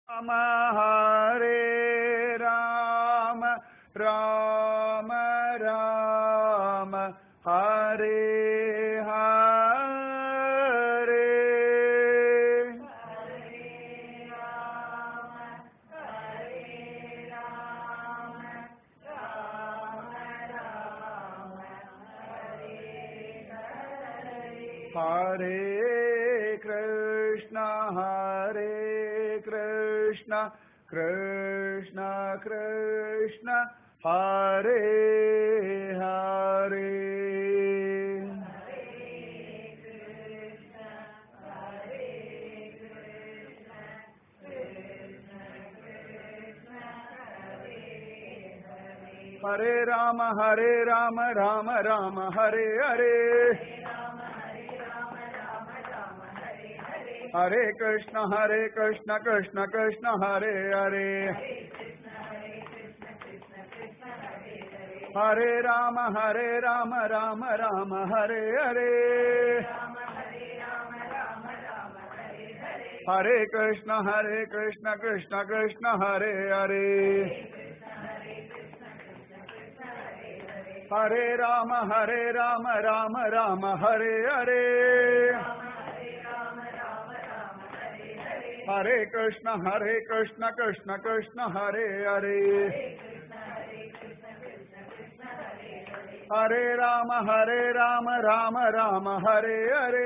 राम हरे राम राम राम हरे हरे हरे कृष्ण हरे कृष्ण कृष्ण कृष्ण हरे हरे हरे राम हरे राम राम राम हरे हरे हरे कृष्ण हरे कृष्ण कृष्ण कृष्ण हरे हरे हरे राम हरे राम राम राम हरे हरे हरे कृष्ण हरे कृष्ण कृष्ण कृष्ण हरे हरे हरे राम हरे राम राम राम हरे हरे हरे कृष्ण हरे कृष्ण कृष्ण कृष्ण हरे हरे हरे राम हरे राम राम राम हरे हरे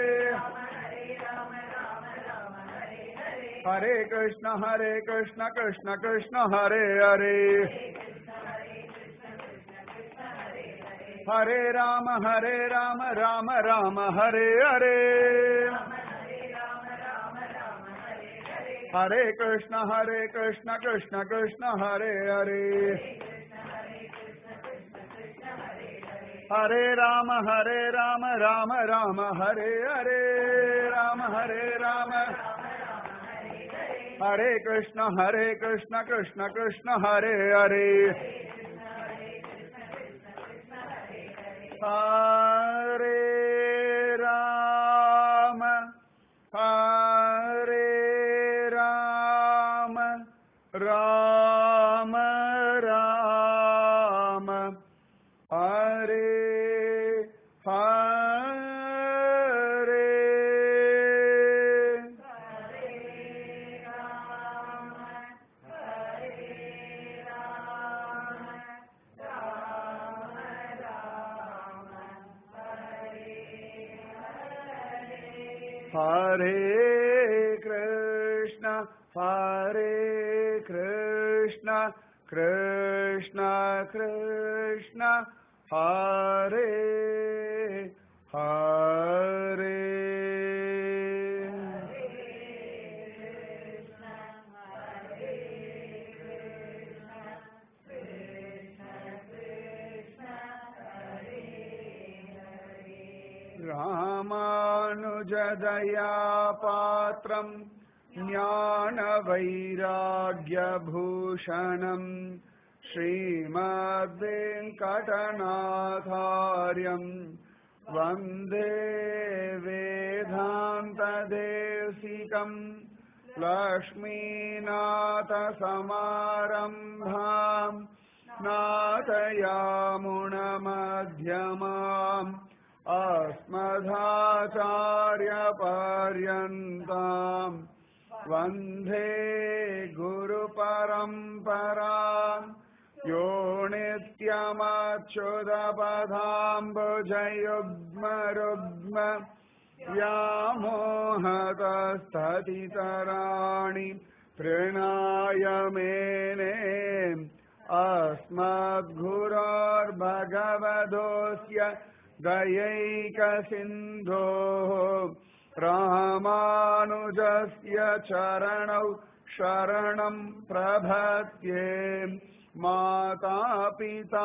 हरे कृष्ण हरे कृष्ण कृष्ण कृष्ण हरे हरे हरे राम हरे राम राम राम हरे हरे हरे कृष्ण हरे कृष्ण कृष्ण कृष्ण हरे हरे हरे राम हरे राम राम राम हरे हरे राम हरे राम हरे कृष्ण हरे कृष्ण कृष्ण कृष्ण हरे हरे हरे राम हरे राम राम राम हरे हरे हरे कृष्ण हरे कृष्ण कृष्ण कृष्ण हरे हरे रामानुजदया पात्रम् ज्ञानवैराग्यभूषणम् श्रीमद्वेङ्कटनाथार्यम् वन्दे वेदान्तदेशिकम् लक्ष्मीनाथसमारम्भाम् नाथयामुणमध्यमाम् अस्मदाचार्यपर्यन्ताम् वन्दे गुरुपरम्पराम् यो नित्यमच्युतपदाम्बुजयुग्मरुग्म व्यामोहतस्ततितराणि तृणाय मेने अस्मद्गुरोर्भगवतोऽस्य दयैकसिन्धोः रामानुजस्य चरणौ शरणम् प्रभत्ये माता पिता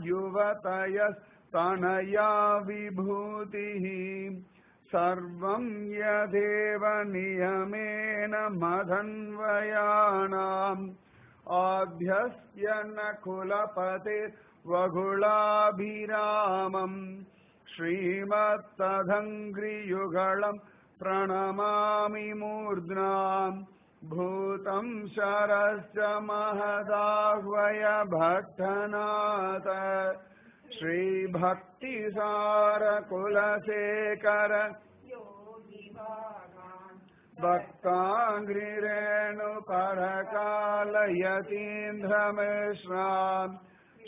युवतयस्तनया विभूतिः सर्वम् यदेव नियमेन मदन्वयानाम् आभ्यस्य न कुलपते वगुलाभिरामम् श्रीमत्तदङ्घ्रियुगळम् प्रणमामि मूर्ध्नाम् भूतं शरश्च महदाह्वय भट्टनाथ श्रीभक्तिसारकुलशेखर भक्ताङ्घ्रिरेणुपरकालयतीन्द्रमिश्राम्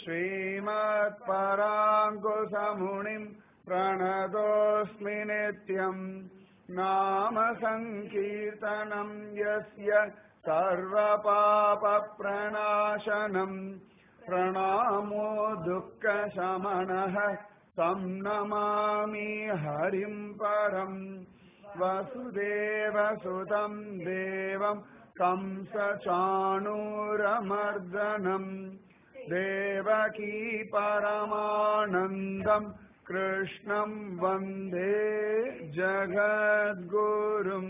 श्रीमत्पराङ्कुशमुनिम् प्रणतोऽस्मि नित्यम् नाम सङ्कीर्तनम् यस्य सर्वपापप्रणाशनम् प्रणामो दुःखशमनः तं नमामि हरिम् परम् वसुदेवसुतं देवं कंसचाणूरमर्दनम् देवकी परमानन्दम् कृष्णं वन्दे ஜகத்குரும்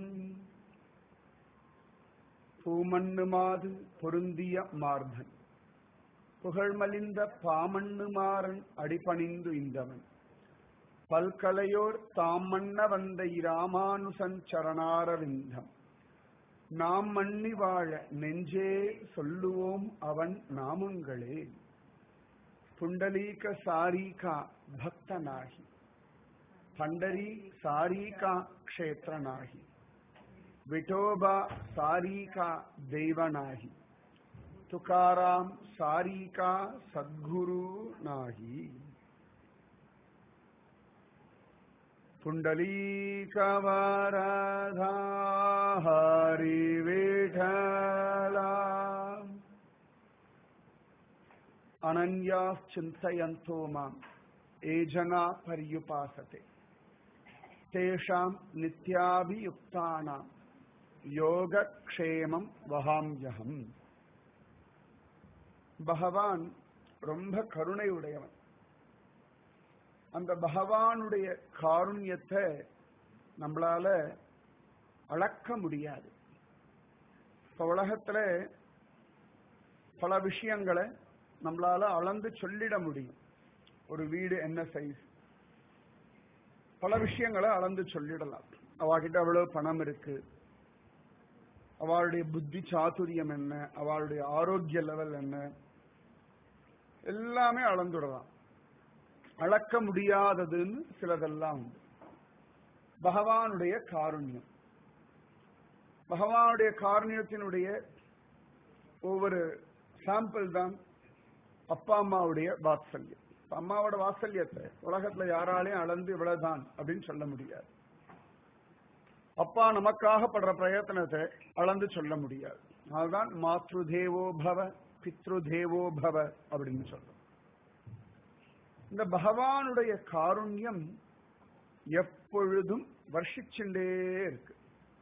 பூமண்ணுமாது பொருந்திய மார்பன் புகழ்மலிந்த பாமண்ணுமாறன் அடிபணிந்து இந்தவன் பல்கலையோர் தாமண்ண வந்த இராமானுசன் சரணாரவிந்தம் நாம் மண்ணி வாழ நெஞ்சே சொல்லுவோம் அவன் நாமங்களே पुंडलीक सारी का भक्त नाही पंढरी सारी का क्षेत्र नाही विठोबा सारी का देव नाही तुकाराम सारी का सद्गुरु नाही पुंडलीक वरधा हरी विठला अनन्याश्चिन्तयन्तो माम् ये जना पर्युपासते तेषाम् नित्याभियुक्तानाम् யோகக்ஷேமம் வகாம்யகம் பகவான் ரொம்ப கருணை உடையவன் அந்த பகவானுடைய காருண்யத்தை நம்மளால அளக்க முடியாது இப்ப உலகத்துல பல விஷயங்களை நம்மளால அளந்து சொல்லிட முடியும் ஒரு வீடு என்ன சைஸ் பல விஷயங்களை அளந்து சொல்லிடலாம் அவகிட்ட அவ்வளவு பணம் இருக்கு அவளுடைய புத்தி சாதுரியம் என்ன அவளுடைய ஆரோக்கிய லெவல் என்ன எல்லாமே அளந்துடலாம் அளக்க முடியாததுன்னு சிலதெல்லாம் உண்டு பகவானுடைய காருண்யம் பகவானுடைய காருண்யத்தினுடைய ஒவ்வொரு சாம்பிள் தான் அப்பா அம்மாவுடைய வாத்சல்யம் அம்மாவோட வாத்சல்யத்தை உலகத்துல யாராலையும் அளந்து இவ்வளவுதான் அப்படின்னு சொல்ல முடியாது அப்பா நமக்காக படுற பிரயத்தனத்தை அளந்து சொல்ல முடியாது அதுதான் மாத்ரு தேவோ பவ பித்ரு தேவோ பவ அப்படின்னு சொல்றோம் இந்த பகவானுடைய காருண்யம் எப்பொழுதும் வர்ஷிச்சுட்டே இருக்கு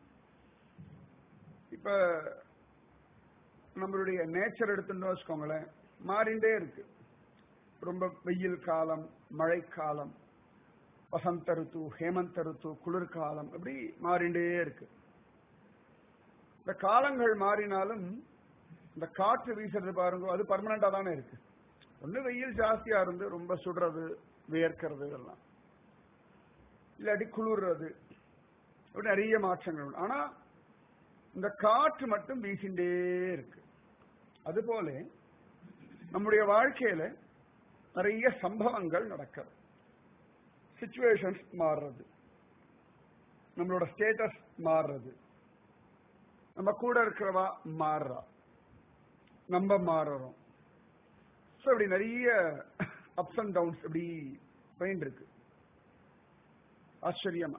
இப்ப நம்மளுடைய நேச்சர் எடுத்துட்டு வச்சுக்கோங்களேன் மாறிண்டே இருக்கு ரொம்ப வெயில் காலம் மழைக்காலம் வசந்த ருத்து ஹேமந்த ருத்து குளிர்காலம் இப்படி மாறிண்டே இருக்கு இந்த காலங்கள் மாறினாலும் இந்த காற்று வீசுறது பாருங்க அது பர்மனண்டா தானே இருக்கு ஒண்ணு வெயில் ஜாஸ்தியா இருந்து ரொம்ப சுடுறது வேர்க்கிறது இதெல்லாம் இல்லாட்டி குளிர்றது இப்படி நிறைய மாற்றங்கள் உண்டு ஆனா இந்த காற்று மட்டும் வீசிண்டே இருக்கு அதுபோல நம்முடைய வாழ்க்கையில நிறைய சம்பவங்கள் நடக்கிறது சுச்சுவேஷன்ஸ் மாறுறது நம்மளோட ஸ்டேட்டஸ் மாறுறது நம்ம கூட இருக்கிறவா மாறுறா நம்ம மாறுறோம் ஸோ இப்படி நிறைய அப்ஸ் அண்ட் டவுன்ஸ் இப்படி போயிட்டு இருக்கு ஆச்சரியமா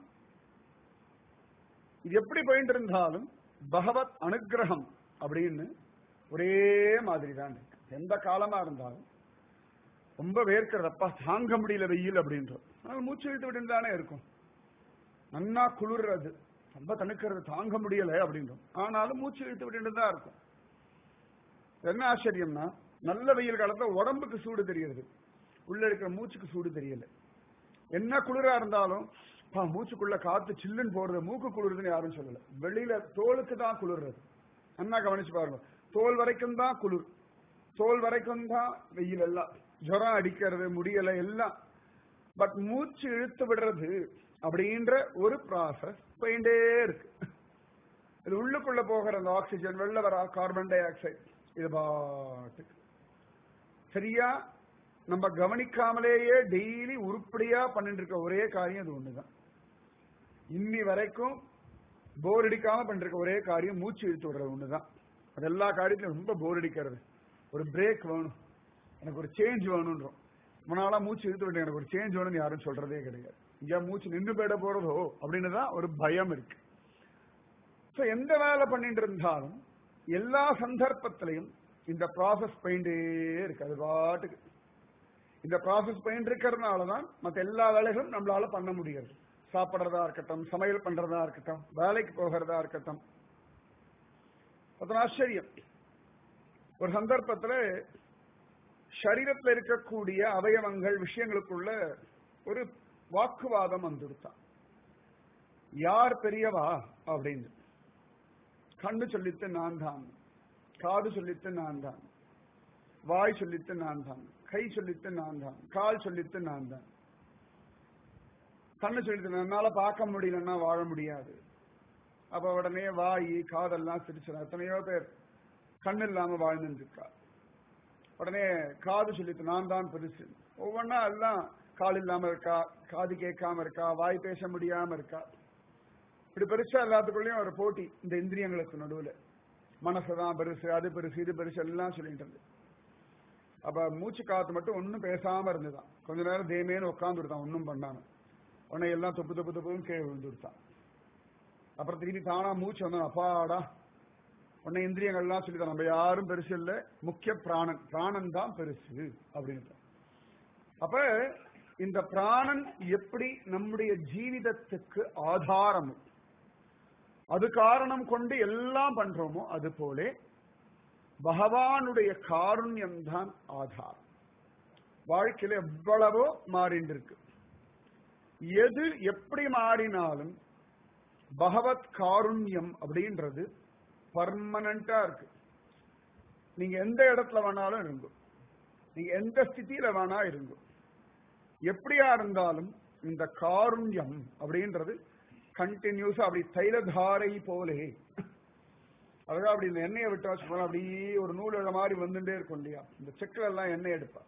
இது எப்படி போயிட்டு இருந்தாலும் பகவத் அனுகிரகம் அப்படின்னு ஒரே மாதிரி தான் இருக்கு எந்த காலமா இருந்தாலும் ரொம்ப வேர்க்கிறதப்பா தாங்க முடியல வெயில் அப்படின்றோம் ஆனால் மூச்சு இழுத்து விட்டு தானே இருக்கும் நன்னா குளிர்றது ரொம்ப தணுக்கிறது தாங்க முடியல அப்படின்றோம் ஆனாலும் மூச்சு இழுத்து விட்டு தான் இருக்கும் என்ன ஆச்சரியம்னா நல்ல வெயில் காலத்துல உடம்புக்கு சூடு தெரியுது உள்ள இருக்கிற மூச்சுக்கு சூடு தெரியல என்ன குளிரா இருந்தாலும் பா மூச்சுக்குள்ள காத்து சில்லுன்னு போறது மூக்கு குளிருதுன்னு யாரும் சொல்லல வெளியில தோலுக்கு தான் குளிர்றது என்ன கவனிச்சு பாருங்க தோல் வரைக்கும் தான் குளிர் தோல் வரைக்கும் தான் வெயில் எல்லாம் ஜுரம் அடிக்கிறது முடியல எல்லாம் பட் மூச்சு இழுத்து விடுறது அப்படின்ற ஒரு ப்ராசஸ் போயிட்டே இருக்கு இது உள்ளுக்குள்ள போகிற அந்த ஆக்சிஜன் வெளில வர கார்பன் டை ஆக்சைடு இது பாட்டுக்கு சரியா நம்ம கவனிக்காமலேயே டெய்லி உருப்படியா பண்ணிட்டு இருக்க ஒரே காரியம் அது ஒண்ணுதான் இன்னி வரைக்கும் போர் அடிக்காம பண்ணிருக்க ஒரே காரியம் மூச்சு இழுத்து விடுறது ஒண்ணுதான் அது எல்லா காரியத்திலும் ரொம்ப போர் அடிக்கிறது ஒரு பிரேக் வேணும் எனக்கு ஒரு சேஞ்ச் வேணும்ன்றோம் முன்னாலா மூச்சு இழுத்து விட்டு எனக்கு ஒரு சேஞ்ச் வேணும்னு யாரும் சொல்றதே கிடையாது இங்க மூச்சு நின்று போயிட போறதோ அப்படின்னு தான் ஒரு பயம் இருக்கு சோ எந்த வேலை பண்ணிட்டு இருந்தாலும் எல்லா சந்தர்ப்பத்திலையும் இந்த ப்ராசஸ் போயிட்டே இருக்கு அது பாட்டுக்கு இந்த ப்ராசஸ் போயிட்டு இருக்கிறதுனால தான் மற்ற எல்லா வேலைகளும் நம்மளால பண்ண முடியாது சாப்பிடுறதா இருக்கட்டும் சமையல் பண்றதா இருக்கட்டும் வேலைக்கு போகிறதா இருக்கட்டும் அது ஆச்சரியம் ஒரு சந்தர்ப்பத்துல சரீரத்துல இருக்கக்கூடிய அவயவங்கள் விஷயங்களுக்குள்ள ஒரு வாக்குவாதம் வந்துடுத்தான் யார் பெரியவா அப்படின்னு கண்ணு சொல்லித்து நான் தான் காது சொல்லித்து நான் தான் வாய் சொல்லித்து நான் தான் கை சொல்லித்து நான் தான் கால் சொல்லித்து நான் தான் கண்ணு சொல்லித்து என்னால பார்க்க முடியலன்னா வாழ முடியாது அப்ப உடனே வாய் காதெல்லாம் சிரிச்சிடும் எத்தனையோ பேர் கண்ணு இல்லாம வாழ்ந்துட்டு இருக்கா உடனே காது சொல்லித்து நான் தான் பெருசு ஒவ்வொன்னா எல்லாம் கால் இல்லாம இருக்கா காது கேட்காம இருக்கா வாய் பேச முடியாம இருக்கா இப்படி பெருசா எல்லாத்துக்குள்ளயும் ஒரு போட்டி இந்த இந்திரியங்களுக்கு நடுவுல மனசுதான் பெருசு அது பெருசு இது பெருசு எல்லாம் சொல்லிட்டு இருந்து அப்ப மூச்சு காத்து மட்டும் ஒன்னும் பேசாம இருந்துதான் கொஞ்ச நேரம் தேமேன்னு உட்காந்துருத்தான் ஒன்னும் பண்ணாம உடனே எல்லாம் தொப்பு தொப்பு தொப்புன்னு கீழே விழுந்துருத்தான் அப்புறம் திருப்பி தானா மூச்சு வந்தான் அப்பாடா உடனே இந்திரியங்கள்லாம் சொல்லிதான் நம்ம யாரும் பெருசு இல்ல முக்கிய பிராணன் பிராணன் தான் பெருசு அப்படின்னு அப்ப இந்த பிராணன் எப்படி நம்முடைய ஜீவிதத்துக்கு ஆதாரம் அது காரணம் கொண்டு எல்லாம் பண்றோமோ அது போல பகவானுடைய காருண்யம் தான் ஆதாரம் வாழ்க்கையில எவ்வளவோ மாறிண்டு இருக்கு எது எப்படி மாறினாலும் பகவத் காருண்யம் அப்படின்றது பர்மனண்டா இருக்கு நீங்க எந்த இடத்துல வேணாலும் இருங்க நீங்க எந்த ஸ்திதியில வேணா இருங்க எப்படியா இருந்தாலும் இந்த காருண்யம் அப்படின்றது கண்டினியூஸா அப்படி தைலதாரை போலே அதாவது அப்படி இந்த எண்ணெயை விட்டு வச்சுக்கோங்க அப்படியே ஒரு நூல் இழ மாதிரி வந்துட்டே இருக்கும் இல்லையா இந்த செக்கில் எல்லாம் எண்ணெய் எடுப்பா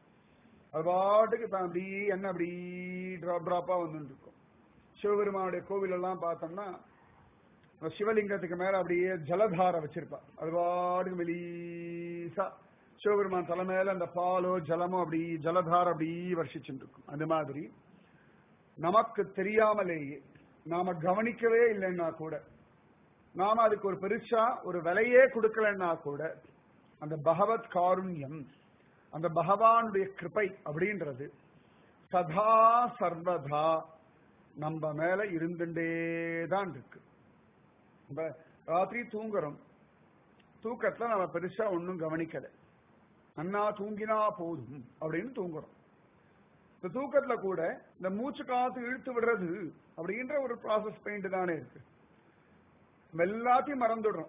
அது பாட்டுக்கு இப்ப அப்படியே எண்ணெய் அப்படி டிராப் டிராப்பா வந்துட்டு இருக்கும் சிவபெருமானுடைய கோவில் எல்லாம் பார்த்தோம்னா அந்த சிவலிங்கத்துக்கு மேல அப்படியே ஜலதார வச்சிருப்பா அது பாட்டுக்கு மெலீசா சிவபெருமான் தலை மேல அந்த பாலோ ஜலமோ அப்படி ஜலதார அப்படி வருஷிச்சுட்டு இருக்கும் அந்த மாதிரி நமக்கு தெரியாமலேயே நாம கவனிக்கவே இல்லைன்னா கூட நாம அதுக்கு ஒரு பெருசா ஒரு விலையே கொடுக்கலன்னா கூட அந்த பகவத் காருண்யம் அந்த பகவானுடைய கிருபை அப்படின்றது சதா சர்வதா நம்ம மேல இருந்துட்டே தான் இருக்கு நம்ம ராத்திரி தூங்குறோம் தூக்கத்துல நம்ம பெருசா ஒன்னும் கவனிக்கல அண்ணா தூங்கினா போதும் அப்படின்னு தூங்குறோம் இந்த தூக்கத்துல கூட இந்த மூச்சு காத்து இழுத்து விடுறது அப்படின்ற ஒரு ப்ராசஸ் பெயிண்ட் தானே இருக்கு நம்ம எல்லாத்தையும் மறந்துடுறோம்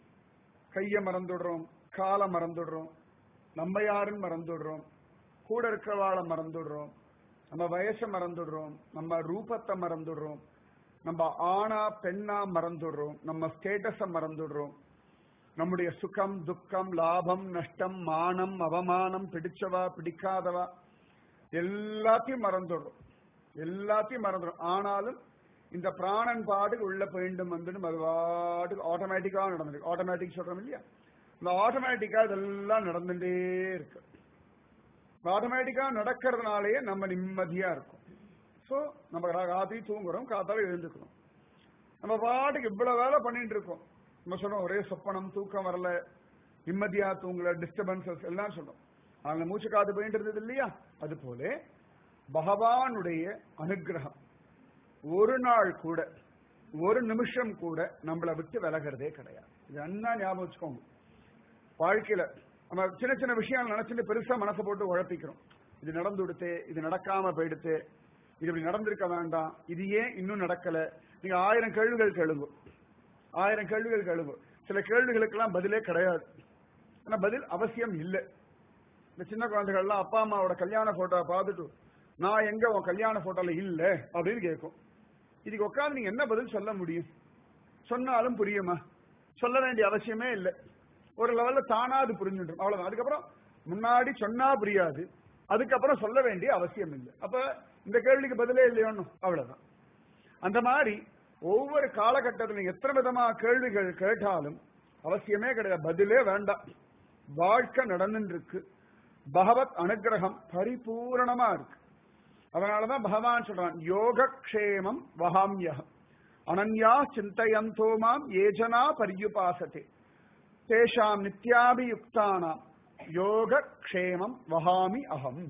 கைய மறந்துடுறோம் காலை மறந்துடுறோம் நம்ம யாருன்னு மறந்துடுறோம் கூட இருக்கிறவாளை மறந்துடுறோம் நம்ம வயசை மறந்துடுறோம் நம்ம ரூபத்தை மறந்துடுறோம் நம்ம ஆணா பெண்ணா மறந்துடுறோம் நம்ம ஸ்டேட்டஸ மறந்துடுறோம் நம்முடைய சுகம் துக்கம் லாபம் நஷ்டம் மானம் அவமானம் பிடிச்சவா பிடிக்காதவா எல்லாத்தையும் மறந்துடுறோம் எல்லாத்தையும் மறந்துடும் ஆனாலும் இந்த பிராணன் பாட்டுக்கு உள்ள வேண்டும் வந்து அது பாட்டுக்கு ஆட்டோமேட்டிக்கா நடந்துருக்கு ஆட்டோமேட்டிக் சொல்றோம் இல்லையா இந்த ஆட்டோமேட்டிக்கா இதெல்லாம் நடந்துட்டே இருக்கு ஆட்டோமேட்டிக்கா நடக்கிறதுனாலயே நம்ம நிம்மதியா இருக்கும் சோ நம்ம ராத்திரி தூங்குறோம் காத்தால எழுந்துக்கிறோம் நம்ம பாட்டுக்கு இவ்வளவு வேலை பண்ணிட்டு இருக்கோம் நம்ம சொல்றோம் ஒரே சொப்பனம் தூக்கம் வரல நிம்மதியா தூங்கல டிஸ்டர்பன்சஸ் எல்லாம் சொல்றோம் அந்த மூச்சு காத்து போயிட்டு இருந்தது இல்லையா அது போல பகவானுடைய அனுகிரகம் ஒரு நாள் கூட ஒரு நிமிஷம் கூட நம்மளை விட்டு விலகிறதே கிடையாது இது அண்ணா ஞாபகம் வச்சுக்கோங்க வாழ்க்கையில நம்ம சின்ன சின்ன விஷயம் நினைச்சுட்டு பெருசா மனசை போட்டு உழப்பிக்கிறோம் இது நடந்து விடுத்து இது நடக்காம போயிடுத்து இது இப்படி நடந்திருக்க வேண்டாம் இது ஏன் இன்னும் நடக்கல நீங்க ஆயிரம் கேள்விகள் கேளுங்க ஆயிரம் கேள்விகள் கேளுங்க சில கேள்விகளுக்கெல்லாம் பதிலே கிடையாது ஆனா பதில் அவசியம் இல்லை இந்த சின்ன குழந்தைகள்லாம் அப்பா அம்மாவோட கல்யாண போட்டோ பார்த்துட்டு நான் எங்க உன் கல்யாண போட்டோல இல்ல அப்படின்னு கேட்கும் இதுக்கு உட்காந்து நீங்க என்ன பதில் சொல்ல முடியும் சொன்னாலும் புரியுமா சொல்ல வேண்டிய அவசியமே இல்லை ஒரு லெவல்ல தானா அது புரிஞ்சுடும் அவ்வளவுதான் அதுக்கப்புறம் முன்னாடி சொன்னா புரியாது அதுக்கப்புறம் சொல்ல வேண்டிய அவசியம் இல்லை அப்ப இந்த கேள்விக்கு பதிலே இல்லையோன்னு அவ்வளவுதான் அந்த மாதிரி ஒவ்வொரு காலகட்டத்திலும் எத்தனை விதமா கேள்விகள் கேட்டாலும் அவசியமே கிடையாது பதிலே வேண்டாம் வாழ்க்கை நடந்துட்டு இருக்கு பகவத் அனுகிரகம் பரிபூரணமா இருக்கு அதனாலதான் பகவான் சொல்றான் யோகக்ஷேமம் வகாமியகம் அனன்யா சிந்தயந்தோ மாம் ஏஜனா பரியுபாசதே தேஷாம் நித்யாபியுக்தானாம் யோகக்ஷேமம் வகாமி அகம்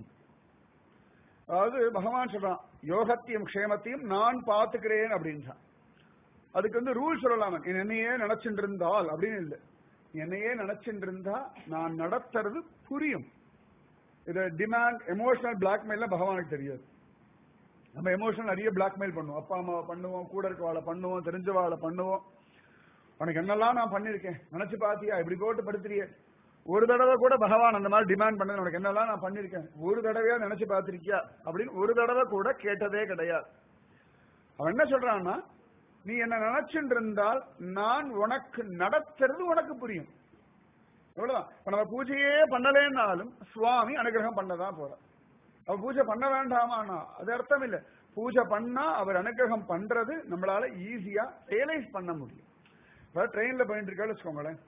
அதாவது பகவான் சொல்றான் யோகத்தையும் க்ஷேமத்தையும் நான் பார்த்துக்கிறேன் அப்படின்றான் அதுக்கு வந்து ரூல் சொல்லலாம் நீ என்னையே நினைச்சுட்டு இருந்தால் அப்படின்னு இல்லை நீ என்னையே நினைச்சுட்டு இருந்தா நான் நடத்துறது புரியும் இது டிமாண்ட் எமோஷனல் பிளாக்மெயில பகவானுக்கு தெரியாது நம்ம எமோஷனல் நிறைய பிளாக்மெயில் பண்ணுவோம் அப்பா அம்மாவை பண்ணுவோம் கூட இருக்கவாளை பண்ணுவோம் தெரிஞ்சவாளை பண்ணுவோம் உனக்கு என்னெல்லாம் நான் பண்ணிருக்கேன் நினைச்சு பாத்தியா இப்படி போட்டு படுத்துறியே ஒரு தடவை கூட பகவான் அந்த மாதிரி டிமாண்ட் பண்ணது உனக்கு என்னெல்லாம் நான் பண்ணிருக்கேன் ஒரு தடவையா நினைச்சு பார்த்திருக்கியா அப்படின்னு ஒரு தடவை கூட கேட்டதே கிடையாது அவன் என்ன சொல்றான்னா நீ என்ன நினைச்சுட்டு இருந்தால் நான் உனக்கு நடத்துறது உனக்கு புரியும் எவ்வளவுதான் இப்ப நம்ம பூஜையே பண்ணலேன்னாலும் சுவாமி அனுகிரகம் பண்ணதான் போறார் அவ பூஜை பண்ண வேண்டாமானா அது அர்த்தம் இல்ல பூஜை பண்ணா அவர் அனுகிரகம் பண்றது நம்மளால ஈஸியா ரியலைஸ் பண்ண முடியும் இப்ப ட்ரெயின்ல போயிட்டு இருக்காரு வச்சுக்கோங்களேன்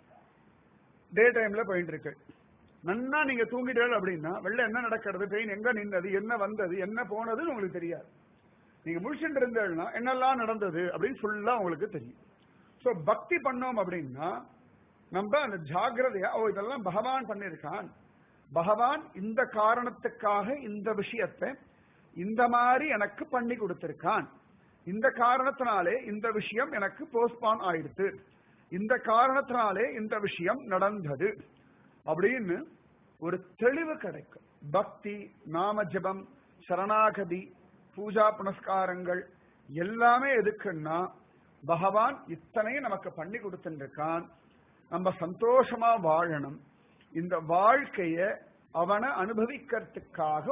டே டைம்ல போயிட்டு இருக்கு நன்னா நீங்க தூங்கிட்டீர்கள் அப்படின்னா வெளில என்ன நடக்கிறது ட்ரெயின் எங்க நின்னது என்ன வந்தது என்ன போனதுன்னு உங்களுக்கு தெரியாது நீங்க முழிச்சுட்டு இருந்தீங்கன்னா என்னெல்லாம் நடந்தது அப்படின்னு ஃபுல்லா உங்களுக்கு தெரியும் சோ பக்தி பண்ணோம் அப்படின்னா நம்ம அந்த ஜாகிரதையா ஓ இதெல்லாம் பகவான் பண்ணிருக்கான் பகவான் இந்த காரணத்துக்காக இந்த விஷயத்தை இந்த மாதிரி எனக்கு பண்ணி கொடுத்திருக்கான் இந்த காரணத்தினாலே இந்த விஷயம் எனக்கு போஸ்ட்பான் ஆயிடுத்து இந்த காரணத்தினாலே இந்த விஷயம் நடந்தது அப்படின்னு ஒரு தெளிவு கிடைக்கும் பக்தி நாம ஜபம் சரணாகதி பூஜா புனஸ்காரங்கள் எல்லாமே எதுக்குன்னா பகவான் இத்தனையும் நமக்கு பண்ணி கொடுத்துருக்கான் நம்ம சந்தோஷமா வாழணும் இந்த வாழ்க்கைய அவனை அனுபவிக்கிறதுக்காக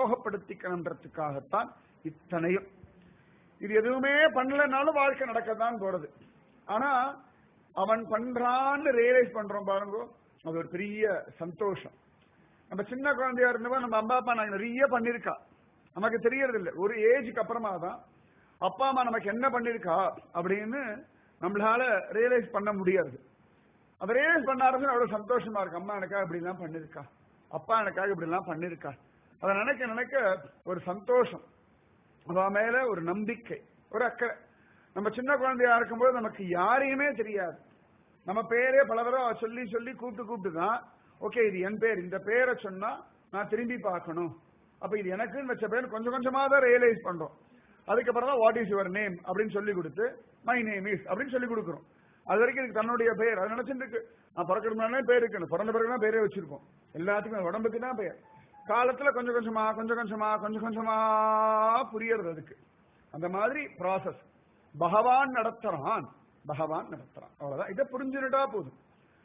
உபயோகப்படுத்திக்கணுன்றதுக்காகத்தான் இத்தனையும் இது எதுவுமே பண்ணலனாலும் வாழ்க்கை நடக்கத்தான் போறது ஆனா அவன் பண்றான்னு ரியலைஸ் பண்றோம் பாருங்க அது ஒரு பெரிய சந்தோஷம் நம்ம சின்ன குழந்தையா இருந்தவன் நம்ம அம்மா அப்பா நாங்க நிறைய பண்ணிருக்கா நமக்கு தெரியறது இல்லை ஒரு ஏஜுக்கு அப்புறமா தான் அப்பா அம்மா நமக்கு என்ன பண்ணிருக்கா அப்படின்னு நம்மளால ரியலைஸ் பண்ண முடியாது அதை ரியலைஸ் பண்ண ஆரம்பிச்சு அவ்வளவு சந்தோஷமா இருக்கு அம்மா எனக்காக இப்படி எல்லாம் பண்ணிருக்கா அப்பா எனக்காக இப்படி எல்லாம் பண்ணிருக்கா அதை நினைக்க நினைக்க ஒரு சந்தோஷம் அவ மேல ஒரு நம்பிக்கை ஒரு அக்கறை நம்ம சின்ன குழந்தையா இருக்கும்போது நமக்கு யாரையுமே தெரியாது நம்ம பேரே பல தடவை சொல்லி சொல்லி கூப்பிட்டு கூப்பிட்டு தான் ஓகே இது என் பேர் இந்த பேரை சொன்னா நான் திரும்பி பார்க்கணும் அப்ப இது எனக்குன்னு வச்ச பேர் கொஞ்சம் கொஞ்சமா தான் ரியலைஸ் பண்றோம் அதுக்கப்புறம் தான் வாட் இஸ் யுவர் நேம் அப்படின்னு சொல்லி கொடுத்து மை நேம் இஸ் அப்படின்னு சொல்லி கொடுக்குறோம் அது வரைக்கும் எனக்கு தன்னுடைய பேர் அது நினைச்சிட்டு இருக்கு நான் பிறக்கிறது முன்னாலே பேர் இருக்கணும் பிறந்த பிறகு தான் பேரே வச்சிருக்கோம் எல்லாத்துக்கும் உடம்புக்கு தான் பெயர் காலத்துல கொஞ்சம் கொஞ்சமா கொஞ்சம் கொஞ்சமா கொஞ்சம் கொஞ்சமா புரியறது அதுக்கு அந்த மாதிரி ப்ராசஸ் பகவான் நடத்துறான் பகவான் நடத்துறான் அவ்வளவுதான் இதை புரிஞ்சுட்டா போதும்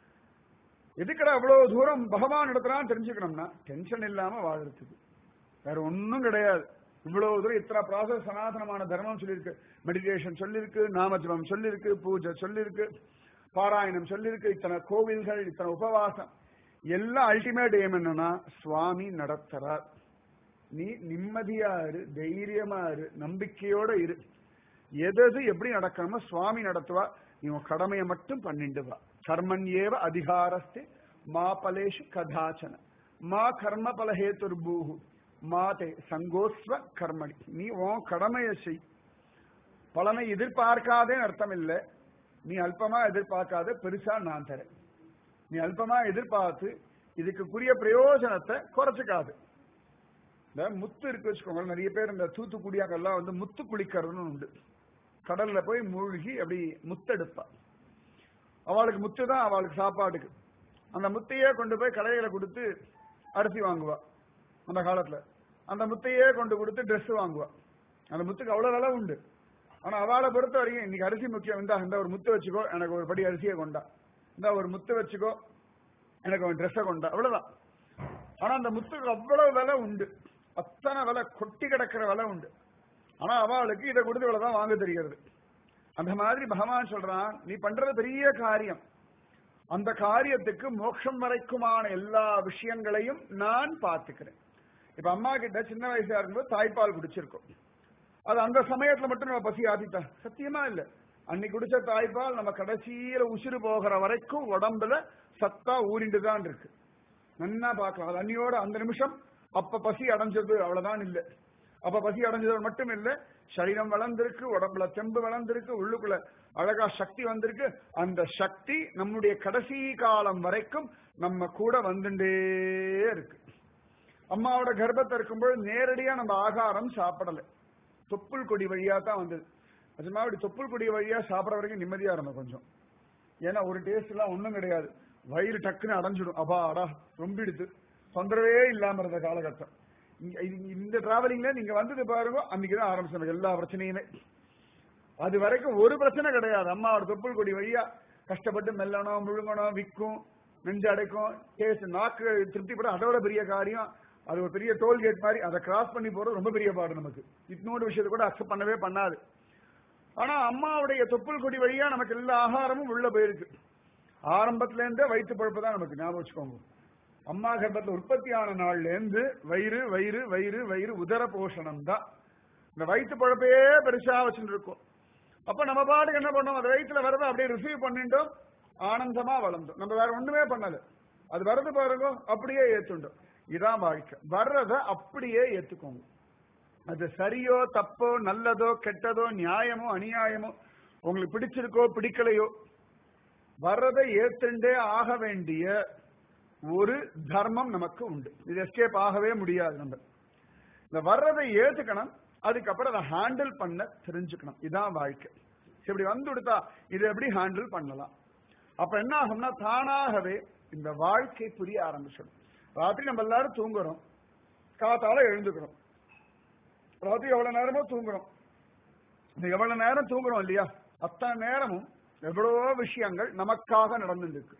எதுக்கடா அவ்வளவு தூரம் பகவான் நடத்துறான் தெரிஞ்சுக்கணும்னா டென்ஷன் இல்லாம வாழறதுக்கு வேற ஒன்னும் கிடையாது இவ்வளவு தூரம் இத்தனை ப்ராசஸ் சனாதனமான தர்மம் சொல்லியிருக்கு மெடிடேஷன் சொல்லியிருக்கு நாமஜபம் சொல்லியிருக்கு பூஜை சொல்லியிருக்கு பாராயணம் சொல்லியிருக்கு இத்தனை கோவில்கள் இத்தனை உபவாசம் எல்லாம் அல்டிமேட் எய்ம் என்னன்னா சுவாமி நடத்துறார் நீ நிம்மதியா இரு தைரியமா இரு நம்பிக்கையோட இரு எது எது எப்படி நடக்கணுமோ சுவாமி நடத்துவா நீ உன் கடமையை மட்டும் பண்ணிட்டு வா கர்மன் ஏவ அதிகாரஸ்தே மா பலேஷு கதாச்சன மா கர்ம பலஹேதுர்பூஹு மாதே சங்கோஸ்வ கர்மணி நீ உன் கடமையை செய் பலனை எதிர்பார்க்காதே அர்த்தம் இல்லை நீ அல்பமா எதிர்பார்க்காத பெருசா நான் தரேன் நீ அல்பமா எதிர்பார்த்து இதுக்குரிய பிரயோஜனத்தை குறைச்சிக்காது இந்த முத்து இருக்கு வச்சுக்கோங்க நிறைய பேர் இந்த தூத்துக்குடியாக்கெல்லாம் வந்து முத்து குளிக்கிறதுன்னு உண்டு கடல்ல போய் மூழ்கி அப்படி முத்தெடுப்பா அவளுக்கு முத்து தான் அவளுக்கு சாப்பாடுக்கு அந்த முத்தையே கொண்டு போய் கடையில கொடுத்து அரிசி வாங்குவா அந்த காலத்துல அந்த முத்தையே கொண்டு கொடுத்து Dress வாங்குவா அந்த முத்துக்கு அவ்வளவு விலை உண்டு ஆனா அவளை பொறுத்த வரைக்கும் இன்னைக்கு அரிசி முக்கியம் இந்தா இந்த ஒரு முத்து வச்சுக்கோ எனக்கு ஒரு படி அரிசியை கொண்டா இந்த ஒரு முத்து வச்சுக்கோ எனக்கு ஒரு ட்ரெஸ்ஸை கொண்டா அவ்வளவுதான் ஆனா அந்த முத்துக்கு அவ்வளவு விலை உண்டு அத்தனை விலை கொட்டி கிடக்கிற விலை உண்டு ஆனா அவளுக்கு இதை கொடுத்து இவ்வளவு தான் வாங்க தெரிகிறது அந்த மாதிரி பகவான் சொல்றான் நீ பண்றது பெரிய காரியம் அந்த காரியத்துக்கு மோட்சம் வரைக்குமான எல்லா விஷயங்களையும் நான் பார்த்துக்கிறேன் இப்ப அம்மா கிட்ட சின்ன வயசா இருக்கும்போது தாய்ப்பால் குடிச்சிருக்கோம் அது அந்த சமயத்துல மட்டும் நம்ம பசி ஆத்திட்டா சத்தியமா இல்ல அன்னைக்கு குடிச்ச தாய்ப்பால் நம்ம கடைசியில உசுறு போகிற வரைக்கும் உடம்புல சத்தா ஊறிண்டு தான் இருக்கு நன்னா பார்க்கலாம் அது அன்னியோட அந்த நிமிஷம் அப்ப பசி அடைஞ்சது அவ்வளவுதான் இல்ல அப்ப பசி அடைஞ்சது மட்டும் இல்ல சரீரம் வளர்ந்திருக்கு உடம்புல தெம்பு வளர்ந்திருக்கு உள்ளுக்குள்ள அழகா சக்தி வந்திருக்கு அந்த சக்தி நம்முடைய கடைசி காலம் வரைக்கும் நம்ம கூட வந்துட்டே இருக்கு அம்மாவோட கர்ப்பத்தை இருக்கும்போது நேரடியா நம்ம ஆகாரம் சாப்பிடல தொப்புள் கொடி வழியா தான் வந்தது நிஜமா அப்படி தொப்புள் கொடி வழியா சாப்பிட வரைக்கும் நிம்மதியா இருந்தோம் கொஞ்சம் ஏன்னா ஒரு டேஸ்ட் எல்லாம் ஒண்ணும் கிடையாது வயிறு டக்குன்னு அடைஞ்சிடும் அப்பா அடா ரொம்பிடுது தொந்தரவே இல்லாம இருந்த காலகட்டம் இங்க- இது- இந்த டிராவலிங்ல நீங்க வந்தது பாருங்க அன்னைக்குதான் ஆரம்பிச்சோம் எல்லா பிரச்சனையுமே அது வரைக்கும் ஒரு பிரச்சனை கிடையாது அம்மாவோட தொப்புள் கொடி வழியா கஷ்டப்பட்டு மெல்லணும் முழுங்கணும் விற்கும் நெஞ்சு அடைக்கும் டேஸ்ட் நாக்கு திருப்திப்பட அதோட பெரிய காரியம் அது ஒரு பெரிய டோல்கேட் மாதிரி அதை கிராஸ் பண்ணி போறது ரொம்ப பெரிய பாடு நமக்கு இன்னொரு விஷயத்தை கூட அக்செப்ட் பண்ணவே பண்ணாது ஆனா அம்மாவுடைய தொப்புள் கொடி வழியா நமக்கு எல்லா ஆகாரமும் உள்ள போயிருக்கு ஆரம்பத்துல இருந்தே வயிற்று பழுப்பு தான் நமக்கு ஞாபகம் வச்சுக்கோங்க அம்மா கர்ப்பத்துல உற்பத்தி ஆன நாள்ல இருந்து வயிறு வயிறு வயிறு வயிறு உதர போஷணம் தான் இந்த வயிற்று பழப்பையே பெருசா வச்சுட்டு இருக்கோம் அப்ப நம்ம பாட்டுக்கு என்ன பண்ணோம் அது வயிற்றுல வரதை அப்படியே ரிசீவ் பண்ணிட்டோம் ஆனந்தமா வளர்ந்தோம் நம்ம வேற ஒண்ணுமே பண்ணல அது வரது பாருங்க அப்படியே ஏத்துண்டோம் இதான் வாழ்க்கை வர்றத அப்படியே ஏத்துக்கோங்க அது சரியோ தப்போ நல்லதோ கெட்டதோ நியாயமோ அநியாயமோ உங்களுக்கு பிடிச்சிருக்கோ பிடிக்கலையோ வர்றதை ஏத்துண்டே ஆக வேண்டிய ஒரு தர்மம் நமக்கு உண்டு இது எஸ்கேப் ஆகவே முடியாது நம்ம இந்த வர்றதை ஏத்துக்கணும் அதுக்கப்புறம் அதை ஹேண்டில் பண்ண தெரிஞ்சுக்கணும் இதான் வாழ்க்கை சரி, இப்படி வந்து கொடுத்தா இதை எப்படி ஹேண்டில் பண்ணலாம் அப்ப என்ன ஆகும்னா தானாகவே இந்த வாழ்க்கை புரிய ஆரம்பிச்சிடும் ராத்திரி நம்ம எல்லாரும் தூங்குறோம் காத்தால எழுந்துக்கிறோம் ராத்திரி எவ்வளவு நேரமோ தூங்குறோம் இந்த எவ்வளவு நேரம் தூங்குறோம் இல்லையா அத்தனை நேரமும் எவ்வளவோ விஷயங்கள் நமக்காக நடந்துட்டு இருக்கு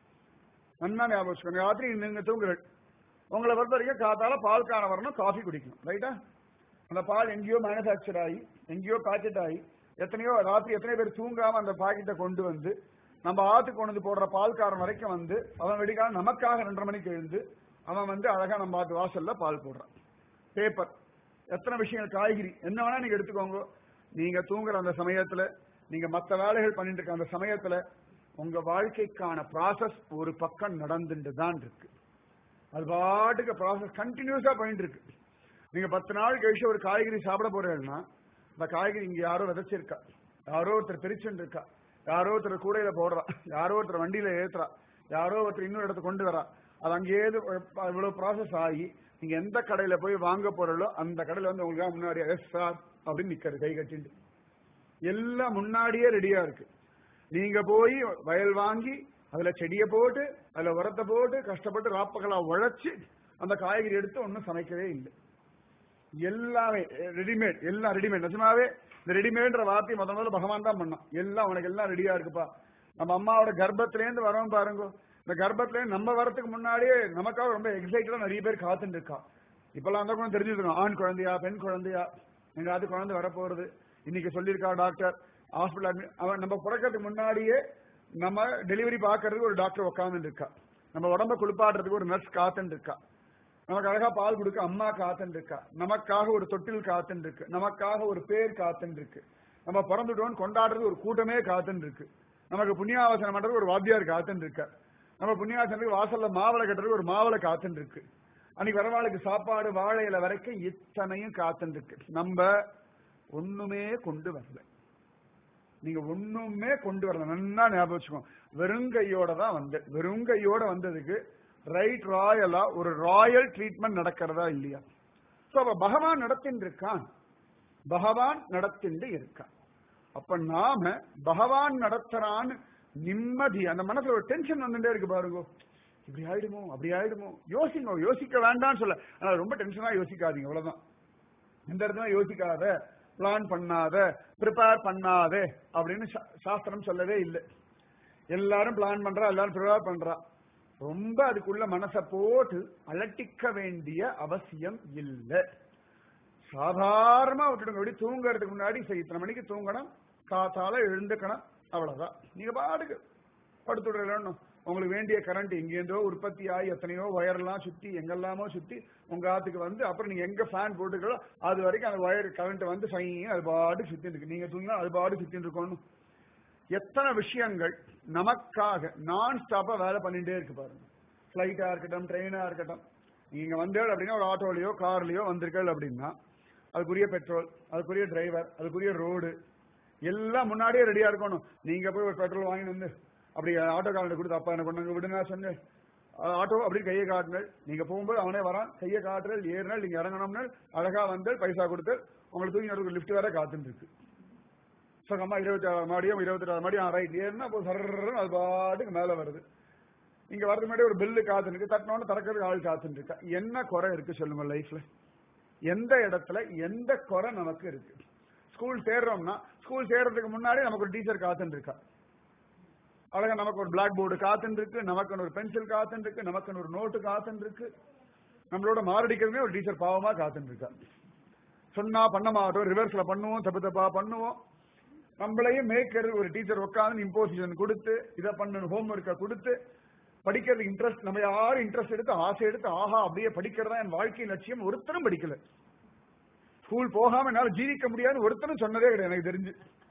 நன்னா ஞாபகம் வச்சுக்கோங்க ராத்திரி நீங்க தூங்குறீங்க உங்களை பொறுத்த வரைக்கும் காத்தால பால் காண வரணும் காஃபி குடிக்கணும் ரைட்டா அந்த பால் எங்கேயோ மேனுஃபேக்சர் ஆகி எங்கேயோ பாக்கெட் ஆகி எத்தனையோ ராத்திரி எத்தனை பேர் தூங்காம அந்த பாக்கெட்டை கொண்டு வந்து நம்ம ஆத்துக்கு கொண்டு வந்து போடுற பால்காரன் வரைக்கும் வந்து அவன் வெடிக்கால நமக்காக ரெண்டரை மணிக்கு எழுந்து அவன் வந்து அழகா நம்ம ஆத்து வாசல்ல பால் போடுறான் பேப்பர் எத்தனை விஷயங்கள் காய்கறி என்ன வேணா நீங்க எடுத்துக்கோங்க நீங்க தூங்குற அந்த சமயத்துல நீங்க மத்த வேலைகள் பண்ணிட்டு இருக்க அந்த சமயத்துல உங்க வாழ்க்கைக்கான ப்ராசஸ் ஒரு பக்கம் நடந்துட்டு தான் இருக்கு அது பாட்டுக்கு ப்ராசஸ் கண்டினியூஸா பண்ணிட்டு இருக்கு நீங்க பத்து நாள் கழிச்சு ஒரு காய்கறி சாப்பிட போறீங்கன்னா அந்த காய்கறி இங்க யாரோ விதைச்சிருக்கா யாரோ ஒருத்தர் பிரிச்சுட்டு இருக்கா யாரோ ஒருத்தர் கூடையில போடுறா யாரோ ஒருத்தர் வண்டியில ஏத்துறா யாரோ ஒருத்தர் இன்னொரு இடத்துக்கு கொண்டு வரா அது அங்கேயே இவ்வளவு ப்ராசஸ் ஆகி நீங்க எந்த கடையில போய் வாங்க போறீங்களோ அந்த கடையில வந்து உங்களுக்காக முன்னாடி எஸ் சார் அப்படின்னு நிக்கிறது கை கட்டிட்டு எல்லாம் முன்னாடியே ரெடியா இருக்கு நீங்க போய் வயல் வாங்கி அதுல செடியை போட்டு அதுல உரத்தை போட்டு கஷ்டப்பட்டு ராப்பகலா உழைச்சு அந்த காய்கறி எடுத்து ஒன்னும் சமைக்கவே இல்லை எல்லாமே ரெடிமேட் எல்லாம் ரெடிமேட் நிஜமாவே இந்த ரெடிமேட்ன்ற வார்த்தையை முத முதல்ல பகவான் தான் பண்ணோம் எல்லாம் உனக்கு எல்லாம் ரெடியா இருக்குப்பா நம்ம அம்மாவோட கர்ப்பத்திலேருந்து வரோம் பாருங்க இந்த கர்ப்பத்துல நம்ம வரதுக்கு முன்னாடியே நமக்காக ரொம்ப எக்ஸைட்டடா நிறைய பேர் காத்துட்டு இருக்கா இப்பெல்லாம் அந்த கூட தெரிஞ்சுக்கணும் ஆண் குழந்தையா பெண் குழந்தையா எங்காவது குழந்தை வரப்போறது இன்னைக்கு சொல்லியிருக்கா டாக்டர் ஹாஸ்பிட்டல் அட்மிட் அவன் நம்ம பிறக்கிறதுக்கு முன்னாடியே நம்ம டெலிவரி பார்க்கறதுக்கு ஒரு டாக்டர் உட்கார்ந்து இருக்கா நம்ம உடம்ப குளிப்பாடுறதுக்கு ஒரு நர்ஸ் காத்துட்டு இருக்கா நமக்கு அழகா பால் கொடுக்க அம்மா காத்துட்டு இருக்கா நமக்காக ஒரு தொட்டில் காத்துட்டு இருக்கு நமக்காக ஒரு பேர் காத்துட்டு இருக்கு நம்ம பிறந்துட்டோம்னு கொண்டாடுறது ஒரு கூட்டமே காத்துட்டு இருக்கு நமக்கு புண்ணியாவசனம் பண்றது ஒரு வாத்தியார் காத்துட்டு இருக்க நம்ம புண்ணியாசனத்துக்கு வாசல்ல மாவளை கட்டுறதுக்கு ஒரு மாவளை காத்துட்டு இருக்கு அன்னைக்கு வரவாளுக்கு சாப்பாடு வாழை இலை வரைக்கும் இத்தனையும் காத்துட்டு இருக்கு நம்ம ஒண்ணுமே கொண்டு வரல நீங்க ஒண்ணுமே கொண்டு வரல நல்லா ஞாபகம் வச்சுக்கோங்க வெறுங்கையோட தான் வந்த வெறுங்கையோட வந்ததுக்கு ரைட் ராயலா ஒரு ராயல் ட்ரீட்மெண்ட் நடக்கிறதா இல்லையா சோ அப்ப பகவான் நடத்தின்னு இருக்கான் பகவான் நடத்திண்டு இருக்கான் அப்ப நாம பகவான் நடத்துறான்னு நிம்மதி அந்த மனசுல ஒரு டென்ஷன் வந்துட்டே இருக்கு பாருங்க இப்படி ஆயிடுமோ அப்படி ஆயிடுமோ யோசிங்க யோசிக்க வேண்டாம்னு சொல்ல ஆனா ரொம்ப டென்ஷனா யோசிக்காதீங்க அவ்வளவுதான் இந்த இடத்துல யோசிக்காத பிளான் பண்ணாத ப்ரிப்பேர் பண்ணாத அப்படின்னு சா- சாஸ்திரம் சொல்லவே இல்லை எல்லாரும் பிளான் பண்றா எல்லாரும் ப்ரிப்பேர் பண்றா ரொம்ப அதுக்குள்ள மனசை போட்டு அலட்டிக்க வேண்டிய அவசியம் இல்லை சாதாரணமா விட்டுடுங்க அப்படி தூங்குறதுக்கு முன்னாடி சரி இத்தனை மணிக்கு தூங்கணும் காத்தால எழுந்துக்கணும் அவ்வளவுதான் நீங்க பாட்டுக்கு படுத்துடுறோம் உங்களுக்கு வேண்டிய கரண்ட் எங்கேருந்தோ உற்பத்தி ஆகி எத்தனையோ ஒயர்லாம் சுத்தி எங்கெல்லாமோ சுத்தி உங்க ஆத்துக்கு வந்து அப்புறம் நீங்க எங்க ஃபேன் போட்டுக்கிறோ அது வரைக்கும் அந்த ஒயர் கரண்ட் வந்து ஃபைன் அது பாட்டு சுத்திட்டு இருக்கு நீங்க தூங்கினா அது பாட்டு சுத்திட்டு இருக்கணும் எத்தனை விஷயங்கள் நமக்காக நான் ஸ்டாப்பா வேலை பண்ணிட்டே இருக்கு பாருங்க ஃபிளைட்டா இருக்கட்டும் ட்ரெயினா இருக்கட்டும் நீங்க வந்தேள் அப்படின்னா ஒரு ஆட்டோலயோ கார்லயோ வந்திருக்கள் அப்படின்னா அதுக்குரிய பெட்ரோல் அதுக்குரிய டிரைவர் அதுக்குரிய ரோடு எல்லாம் முன்னாடியே ரெடியா இருக்கணும் நீங்க போய் ஒரு பெட்ரோல் வாங்கி வந்து அப்படி ஆட்டோக்காரன் கொடுத்து அப்பா எனக்கு கொண்டு விடுங்க சொன்னேன் ஆட்டோ அப்படி கையை காட்டுங்கள் நீங்க போகும்போது அவனே வரான் கையை காட்டுறல் ஏறினால் நீங்க இறங்கணும்னா அழகா வந்து பைசா கொடுத்து உங்களுக்கு தூக்கி நடுவுக்கு லிஃப்ட் வேற காத்துட்டு இருக்கு சுகமா இருபத்தி ஆறு மாடியும் இருபத்தி ஆறு மாடியும் ரைட் ஏறினா அப்போ சர்றன்னு அது பாட்டுக்கு மேல வருது இங்க வரது முன்னாடி ஒரு பில்லு காத்துட்டு இருக்கு தட்டினோன்னு திறக்கிறதுக்கு ஆள் காத்துட்டு இருக்கா என்ன குறை இருக்கு சொல்லுங்க லைஃப்ல எந்த இடத்துல எந்த குறை நமக்கு இருக்கு ஸ்கூல் சேர்றோம்னா ஸ்கூல் சேர்றதுக்கு முன்னாடி நமக்கு ஒரு டீச்சர் காத்துட்டு இருக்கா அழகா நமக்கு ஒரு பிளாக் போர்டு காத்துன்னு இருக்கு நமக்கு ஒரு பென்சில் காத்துன்னு இருக்கு நமக்கு ஒரு நோட்டு காத்துன்னு இருக்கு நம்மளோட மாரடிக்கிறதுமே ஒரு டீச்சர் பாவமா காத்துன்னு இருக்கா சொன்னா பண்ண மாட்டோம் ரிவர்ஸ்ல பண்ணுவோம் தப்பு தப்பா பண்ணுவோம் நம்மளையும் மேய்க்கிறது ஒரு டீச்சர் உட்காந்து இம்போசிஷன் கொடுத்து இதை பண்ணணும் ஹோம் ஒர்க்கை கொடுத்து படிக்கிறதுக்கு இன்ட்ரெஸ்ட் நம்ம யாரும் இன்ட்ரெஸ்ட் எடுத்து ஆசை எடுத்து ஆஹா அப்படியே படிக்கிறதா என் வாழ்க்கை லட்சியம் ஒருத்தரும் படிக்கல ஸ்கூல் போகாம என்னால ஜீவிக்க முடியாதுன்னு ஒருத்தரும் சொன்னதே கிடையாது எனக்கு தெரிஞ்சு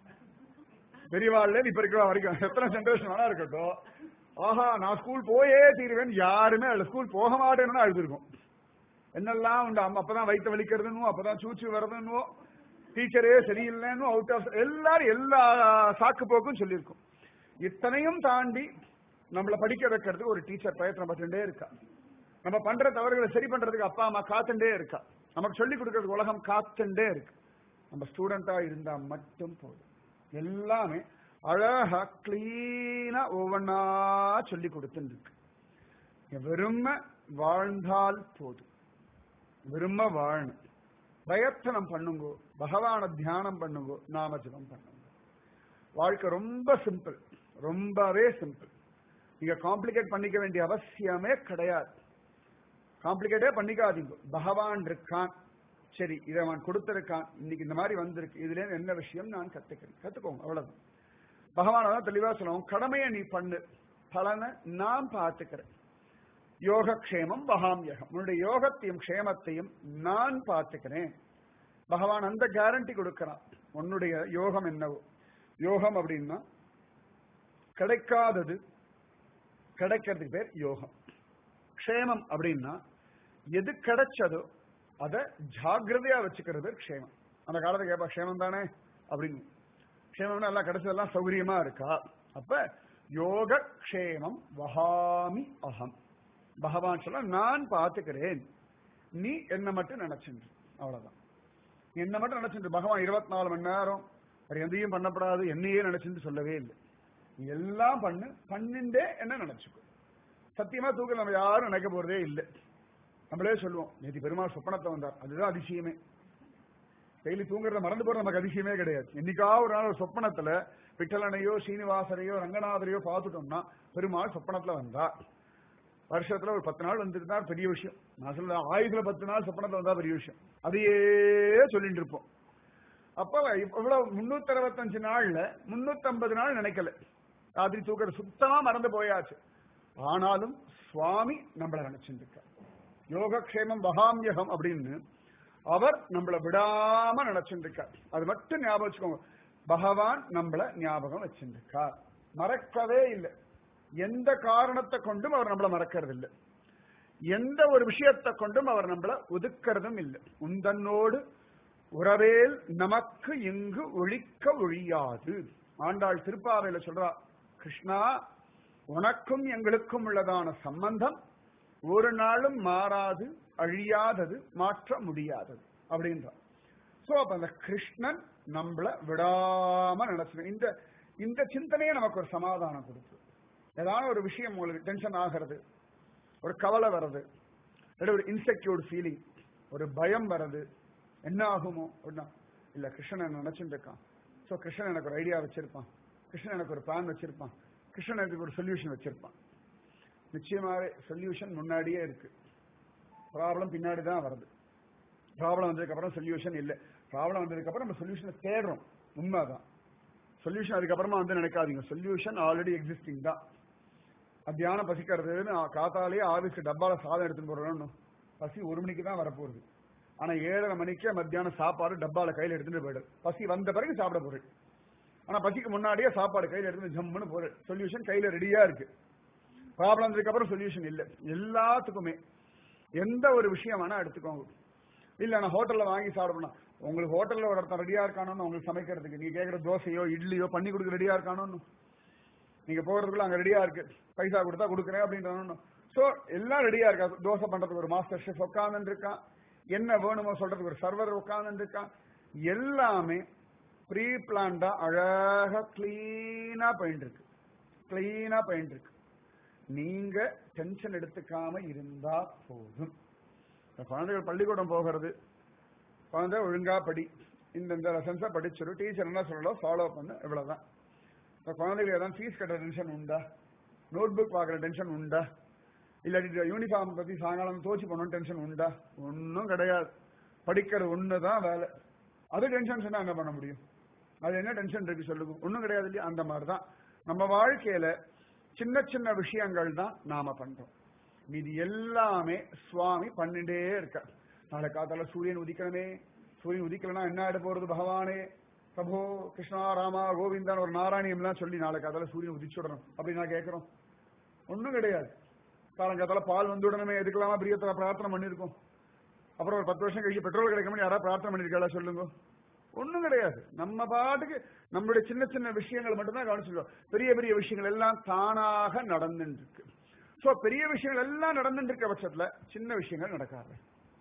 பெரியவாள்ல இப்ப இருக்கிற வரைக்கும் எத்தனை ஜென்ரேஷன் வேணா இருக்கட்டும் ஆஹா நான் ஸ்கூல் போயே தீருவேன் யாருமே அதுல ஸ்கூல் போக மாட்டேன்னு அழுதுருக்கும் என்னெல்லாம் உண்டு அம்மா அப்பதான் வயிற்று வலிக்கிறதுன்னு அப்பதான் சூச்சு வருதுன்னு டீச்சரே சரியில்லைன்னு அவுட் ஆஃப் எல்லாரும் எல்லா சாக்கு போக்கும் சொல்லியிருக்கும் இத்தனையும் தாண்டி நம்மள படிக்க வைக்கிறதுக்கு ஒரு டீச்சர் பிரயத்தனம் பண்ணிட்டே இருக்கா நம்ம பண்ற தவறுகளை சரி பண்றதுக்கு அப்பா அம்மா காத்துட்டே இருக்கா நமக்கு சொல்லி கொடுக்கறதுக்கு உலகம் காத்துட்டே இருக்கு நம்ம ஸ்டூடெண்டா இருந்தா மட்டும் போதும் எல்லாமே அழகா கிளீனா ஒவ்வொன்னா சொல்லி கொடுத்துருக்கு வெறும வாழ்ந்தால் போதும் வெறும வாழணும் பயத்தனம் பண்ணுங்கோ பகவான தியானம் பண்ணுங்கோ நாம ஜபம் பண்ணுங்க வாழ்க்கை ரொம்ப சிம்பிள் ரொம்பவே சிம்பிள் நீங்க காம்ப்ளிகேட் பண்ணிக்க வேண்டிய அவசியமே கிடையாது காம்ப்ளிகேட்டே பண்ணிக்காதீங்க பகவான் இருக்கான் சரி இதை அவன் கொடுத்திருக்கான் இன்னைக்கு இந்த மாதிரி வந்திருக்கு இதுல இருந்து என்ன விஷயம் நான் கத்துக்கிறேன் கத்துக்கோங்க அவ்வளவுதான் பகவான் தான் தெளிவா சொல்லுவோம் கடமையை நீ பண்ணு பலனை நான் பார்த்துக்கிறேன் யோகக்ஷேமம் வகாமியகம் உன்னுடைய யோகத்தையும் க்ஷேமத்தையும் நான் பார்த்துக்கிறேன் பகவான் அந்த கேரண்டி கொடுக்கிறான் உன்னுடைய யோகம் என்னவோ யோகம் அப்படின்னா கிடைக்காதது கிடைக்கிறதுக்கு பேர் யோகம் க்ஷேமம் அப்படின்னா எது கிடைச்சதோ அதை ஜாகிரதையா வச்சுக்கிறது க்ஷேமம் அந்த காலத்துல கேட்பா க்ஷேமம் தானே அப்படின்னு க்ஷேமம்னா எல்லாம் கிடைச்சதெல்லாம் சௌகரியமா இருக்கா அப்ப யோக க்ஷேமம் வகாமி அகம் பகவான் சொல்ல நான் பார்த்துக்கிறேன் நீ என்ன மட்டும் நினைச்சுட்டு அவ்வளவுதான் என்ன மட்டும் நினைச்சுட்டு பகவான் இருபத்தி நாலு மணி நேரம் வேற எதையும் பண்ணப்படாது என்னையே நினைச்சுட்டு சொல்லவே இல்லை நீ எல்லாம் பண்ணு பண்ணிண்டே என்ன நினைச்சுக்கோ சத்தியமா தூக்கம் நம்ம யாரும் நினைக்க போறதே இல்லை நம்மளே சொல்லுவோம் நேற்று பெருமாள் சொப்பனத்தை வந்தார் அதுதான் அதிசயமே டெய்லி தூங்குறத மறந்து போற நமக்கு அதிசயமே கிடையாது என்னைக்கா ஒரு நாள் ஒரு சொப்பனத்துல விட்டலனையோ சீனிவாசரையோ ரங்கநாதரையோ பார்த்துட்டோம்னா பெருமாள் சொப்பனத்துல வந்தா வருஷத்துல ஒரு பத்து நாள் வந்துருந்தா பெரிய விஷயம் நான் சொல்ல ஆயுதுல பத்து நாள் சொப்பனத்துல வந்தா பெரிய விஷயம் அதையே சொல்லிட்டு இருப்போம் அப்ப இவ்வளவு முன்னூத்தி அறுபத்தஞ்சு நாள்ல முன்னூத்தி ஐம்பது நாள் நினைக்கல ராத்திரி தூக்குறது சுத்தமா மறந்து போயாச்சு ஆனாலும் சுவாமி நம்மள நினைச்சிருக்க யோகக்ஷேமம் வகாமியகம் அப்படின்னு அவர் நம்மள விடாம நினைச்சிருக்கார் அது மட்டும் ஞாபகம் வச்சுக்கோங்க பகவான் நம்மள ஞாபகம் வச்சிருக்கார் மறக்கவே இல்லை எந்த காரணத்தை கொண்டும் அவர் நம்மள மறக்கிறது இல்லை எந்த ஒரு விஷயத்தை கொண்டும் அவர் நம்மள ஒதுக்கிறதும் இல்லை உந்தன்னோடு உறவேல் நமக்கு இங்கு ஒழிக்க ஒழியாது ஆண்டாள் திருப்பாவையில சொல்றா கிருஷ்ணா உனக்கும் எங்களுக்கும் உள்ளதான சம்பந்தம் ஒரு நாளும் மாறாது அழியாதது மாற்ற முடியாதது அப்படின்றார் சோ அப்ப அந்த கிருஷ்ணன் நம்மள விடாம நினைச்சு இந்த இந்த சிந்தனையே நமக்கு ஒரு சமாதானம் கொடுத்து ஏதாவது ஒரு விஷயம் உங்களுக்கு டென்ஷன் ஆகிறது ஒரு கவலை வர்றது ஒரு இன்செக்யூர்ட் ஃபீலிங் ஒரு பயம் வர்றது என்ன ஆகுமோ அப்படின்னா இல்ல கிருஷ்ணன் நினைச்சுட்டு இருக்கான் சோ கிருஷ்ணன் எனக்கு ஒரு ஐடியா வச்சிருப்பான் கிருஷ்ணன் எனக்கு ஒரு பிளான் வச்சிருப்பான் கிருஷ்ணன் எனக்கு ஒரு சொல்யூஷன் வச்சிருப்பான் நிச்சயமாவே சொல்யூஷன் முன்னாடியே இருக்கு ப்ராப்ளம் பின்னாடி தான் வருது ப்ராப்ளம் வந்ததுக்கு அப்புறம் சொல்யூஷன் இல்லை ப்ராப்ளம் வந்ததுக்கு அப்புறம் நம்ம சொல்யூஷனை தேடுறோம் உண்மைதான் சொல்யூஷன் அதுக்கப்புறமா வந்து நினைக்காதீங்க சொல்யூஷன் ஆல்ரெடி எக்ஸிஸ்டிங் தான் மத்தியானம் பசிக்கிறதுன்னு காத்தாலேயே ஆஃபீஸ்க்கு டப்பால சாதம் எடுத்துன்னு போறோம் பசி ஒரு மணிக்கு தான் வரப்போகுது ஆனா ஏழரை மணிக்கே மத்தியானம் சாப்பாடு டப்பால கையில எடுத்துட்டு போயிடுது பசி வந்த பிறகு சாப்பிட போறேன் ஆனா பசிக்கு முன்னாடியே சாப்பாடு கையில எடுத்து ஜம்முன்னு போறேன் சொல்யூஷன் கையில ரெடியா இருக்கு ப்ராப்ளம் அப்புறம் சொல்யூஷன் இல்ல எல்லாத்துக்குமே எந்த ஒரு விஷயம் வேணா எடுத்துக்கோங்க இல்ல நான் ஹோட்டல்ல வாங்கி சாப்பிடணும் உங்களுக்கு ஹோட்டல்ல ஒரு ஒருத்தன் ரெடியா இருக்கானோன்னு உங்களுக்கு சமைக்கிறதுக்கு நீங்க கேக்குற தோசையோ இட்லியோ பண்ணி கொடுக்க ரெடியா இருக்கானோன்னு நீங்க போறதுக்குள்ள அங்க ரெடியா இருக்கு பைசா கொடுத்தா கொடுக்குறேன் அப்படின்ற சோ எல்லாம் ரெடியா இருக்கா தோசை பண்றதுக்கு ஒரு மாஸ்டர் ஷெஃப் உட்கார்ந்து இருக்கான் என்ன வேணுமோ சொல்றதுக்கு ஒரு சர்வர் உட்கார்ந்து இருக்கான் எல்லாமே ப்ரீ பிளான்டா அழகா கிளீனா போயிட்டு இருக்கு கிளீனா போயிட்டு இருக்கு நீங்க டென்ஷன் எடுத்துக்காம இருந்தா போதும் இந்த குழந்தைகள் பள்ளிக்கூடம் போகிறது குழந்தை ஒழுங்கா படி இந்த இந்த லெசன்ஸை படிச்சிரு டீச்சர் என்ன சொல்லலாம் ஃபாலோ பண்ணு இவ்வளவுதான் இப்போ குழந்தைகள் ஏதாவது ஃபீஸ் கட்டுற டென்ஷன் உண்டா நோட் புக் பார்க்குற டென்ஷன் உண்டா இல்லாட்டி யூனிஃபார்ம் பத்தி சாயங்காலம் தோச்சு பண்ணணும் டென்ஷன் உண்டா ஒன்றும் கிடையாது படிக்கிறது ஒன்று தான் வேலை அது டென்ஷன் சொன்னா என்ன பண்ண முடியும் அது என்ன டென்ஷன் இருக்கு சொல்லுங்க ஒன்றும் கிடையாது இல்லையா அந்த மாதிரி தான் நம்ம வாழ்க்கையில சின்ன சின்ன விஷயங்கள் தான் நாம பண்றோம் மீதி எல்லாமே சுவாமி பண்ணிட்டே இருக்க நாளை காத்தால சூரியன் உதிக்கணுமே சூரியன் உதிக்கலன்னா என்ன ஆயிட போறது பகவானே பிரபோ கிருஷ்ணா ராமா கோவிந்தான் ஒரு நாராயணியம்லாம் சொல்லி நாளை காத்தால சூரியன் உதிச்சுடணும் அப்படின்னு நான் கேட்கிறோம் ஒன்றும் கிடையாது காலங்காத்தால பால் வந்து உடனே எதுக்கலாமா பிரியத்துல பிரார்த்தனை பண்ணிருக்கோம் அப்புறம் ஒரு பத்து வருஷம் கழிச்சு பெட்ரோல் கிடைக்கும்னு யாராவது பிரார்த்தனை பண்ணிருக்கா சொல்லுங்க ஒண்ணும் கிடையாது நம்ம பாட்டுக்கு நம்மளுடைய சின்ன சின்ன விஷயங்கள் மட்டும்தான் கவனிச்சிருக்கோம் பெரிய பெரிய விஷயங்கள் எல்லாம் தானாக நடந்துட்டு இருக்கு சோ பெரிய விஷயங்கள் எல்லாம் நடந்துட்டு இருக்க பட்சத்துல சின்ன விஷயங்கள் நடக்காது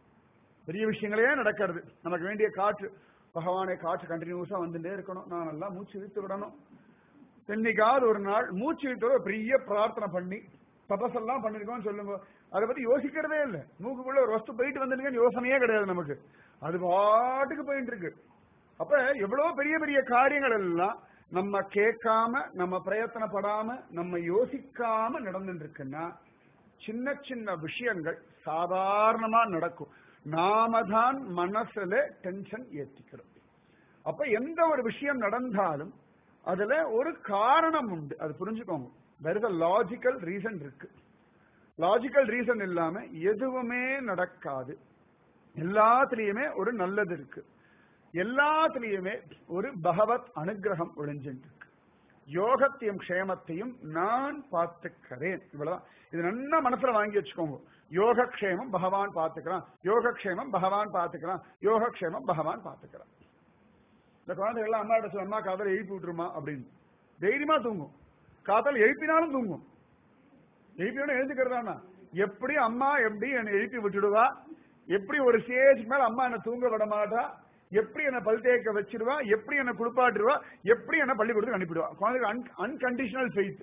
பெரிய விஷயங்களே நடக்கிறது நமக்கு வேண்டிய காற்று பகவானே காற்று கண்டினியூஸா வந்துட்டே இருக்கணும் நான் நல்லா மூச்சு இழுத்து விடணும் என்னைக்காவது ஒரு நாள் மூச்சு இழுத்தோட பெரிய பிரார்த்தனை பண்ணி தபசெல்லாம் பண்ணிருக்கோம்னு சொல்லுங்க அதை பத்தி யோசிக்கிறதே இல்லை மூக்குக்குள்ள ஒரு வஸ்து போயிட்டு வந்துருக்கேன்னு யோசனையே கிடையாது நமக்கு அது பாட்டுக்கு போயிட்டு இருக்கு அப்ப எவ்வளவு பெரிய பெரிய காரியங்கள் எல்லாம் நம்ம கேட்காம நம்ம பிரயத்தனப்படாம நம்ம யோசிக்காம நடந்துட்டு இருக்குன்னா சின்ன சின்ன விஷயங்கள் சாதாரணமா நடக்கும் நாம தான் மனசுல டென்ஷன் ஏற்றிக்கிறோம் அப்ப எந்த ஒரு விஷயம் நடந்தாலும் அதுல ஒரு காரணம் உண்டு அது புரிஞ்சுக்கோங்க there is a logical reason இருக்கு லாஜிக்கல் ரீசன் இல்லாம எதுவுமே நடக்காது எல்லாத்துலயுமே ஒரு நல்லது இருக்கு எல்லாத்துலயுமே ஒரு பகவத் அனுகிரகம் ஒளிஞ்சிருக்கு யோகத்தையும் க்ஷேமத்தையும் நான் பார்த்துக்கிறேன் இவ்வளவுதான் இது நல்லா மனசுல வாங்கி வச்சுக்கோங்க யோகக்ஷேமம் பகவான் பார்த்துக்கிறான் யோகக்ஷேமம் பகவான் பார்த்துக்கிறான் யோகக்ஷேமம் பகவான் பார்த்துக்கிறான் இந்த குழந்தைகள் அம்மா கிட்ட சொல்ல அம்மா காதல் எழுப்பி விட்டுருமா அப்படின்னு தைரியமா தூங்கும் காதல் எழுப்பினாலும் தூங்கும் எழுப்பினாலும் எழுந்துக்கிறதானா எப்படி அம்மா எப்படி என்னை எழுப்பி விட்டுடுவா எப்படி ஒரு ஸ்டேஜ் மேல அம்மா என்ன தூங்க விட மாட்டா எப்படி என்ன பல் தேய்க்க வச்சிருவா எப்படி என்ன குளிப்பாட்டுருவா எப்படி என்ன பள்ளிக்கூடத்துக்கு அனுப்பிடுவா குழந்தைகள் அன்கண்டிஷனல் ஃபெய்த்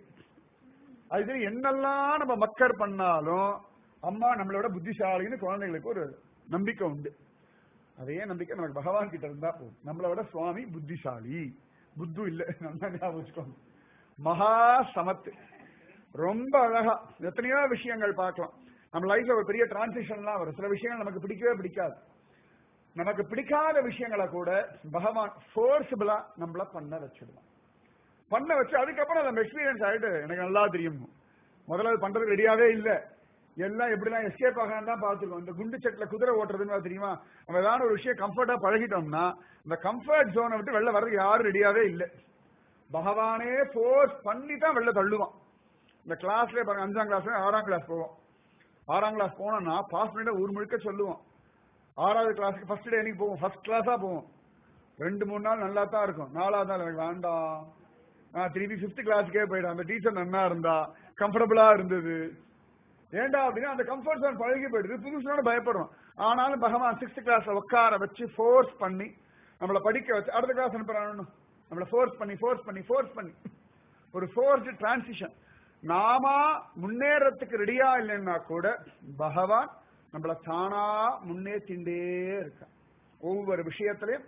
அது என்னெல்லாம் நம்ம மக்கர் பண்ணாலும் அம்மா நம்மளோட புத்திசாலின்னு குழந்தைகளுக்கு ஒரு நம்பிக்கை உண்டு அதே நம்பிக்கை நமக்கு பகவான் கிட்ட இருந்தா போதும் நம்மளோட சுவாமி புத்திசாலி புத்து இல்ல நல்லா ஞாபகம் வச்சுக்கோங்க மகா சமத்து ரொம்ப அழகா எத்தனையோ விஷயங்கள் பார்க்கலாம் நம்ம லைஃப்ல ஒரு பெரிய டிரான்சிஷன்லாம் வரும் சில விஷயங்கள் நமக்கு பிடிக்கவே பிடிக்காது நமக்கு பிடிக்காத விஷயங்களை கூட பகவான் ஃபோர்ஸபிளா நம்மள பண்ண வச்சிடுவான் பண்ண வச்சு அதுக்கப்புறம் நம்ம எக்ஸ்பீரியன்ஸ் ஆயிட்டு எனக்கு நல்லா தெரியும் முதல்ல அது பண்றதுக்கு ரெடியாவே இல்ல எல்லாம் எப்படிலாம் எஸ்கேப் ஆகலாம் தான் பார்த்துருக்கோம் இந்த குண்டு செட்ல குதிரை ஓட்டுறதுன்னு தெரியுமா நம்ம ஏதாவது ஒரு விஷயம் கம்ஃபர்ட்டா பழகிட்டோம்னா இந்த கம்ஃபர்ட் ஜோனை விட்டு வெளில வர்றதுக்கு யாரும் ரெடியாவே இல்லை பகவானே ஃபோர்ஸ் பண்ணி தான் வெளில தள்ளுவான் இந்த கிளாஸ்ல பாருங்க அஞ்சாம் கிளாஸ்ல ஆறாம் கிளாஸ் போவோம் ஆறாம் கிளாஸ் போனோம்னா பாஸ் பண்ணிட்டு ஊர் முழுக்க சொல்லுவோம் ஆறாவது கிளாஸ்க்கு ஃபர்ஸ்ட் டே என்னைக்கு போவோம் ஃபர்ஸ்ட் கிளாஸா போவோம் ரெண்டு மூணு நாள் நல்லா தான் இருக்கும் நாலாவது நாள் எனக்கு வேண்டாம் நான் திருப்பி ஃபிஃப்த் கிளாஸுக்கே போயிட்டேன் அந்த டீச்சர் நல்லா இருந்தா கம்ஃபர்டபுளா இருந்தது ஏண்டா அப்படின்னா அந்த கம்ஃபர்ட் ஜோன் பழகி போயிடுது புதுசோட பயப்படுறோம் ஆனாலும் பகவான் சிக்ஸ்த் கிளாஸ்ல உட்கார வச்சு ஃபோர்ஸ் பண்ணி நம்மளை படிக்க வச்சு அடுத்த கிளாஸ் அனுப்புறானு நம்மளை ஃபோர்ஸ் பண்ணி ஃபோர்ஸ் பண்ணி ஃபோர்ஸ் பண்ணி ஒரு ஃபோர்ஸ்டு டிரான்சிஷன் நாம முன்னேறத்துக்கு ரெடியா இல்லைன்னா கூட பகவான் நம்மள தானா முன்னேற்றிண்டே இருக்க ஒவ்வொரு விஷயத்திலையும்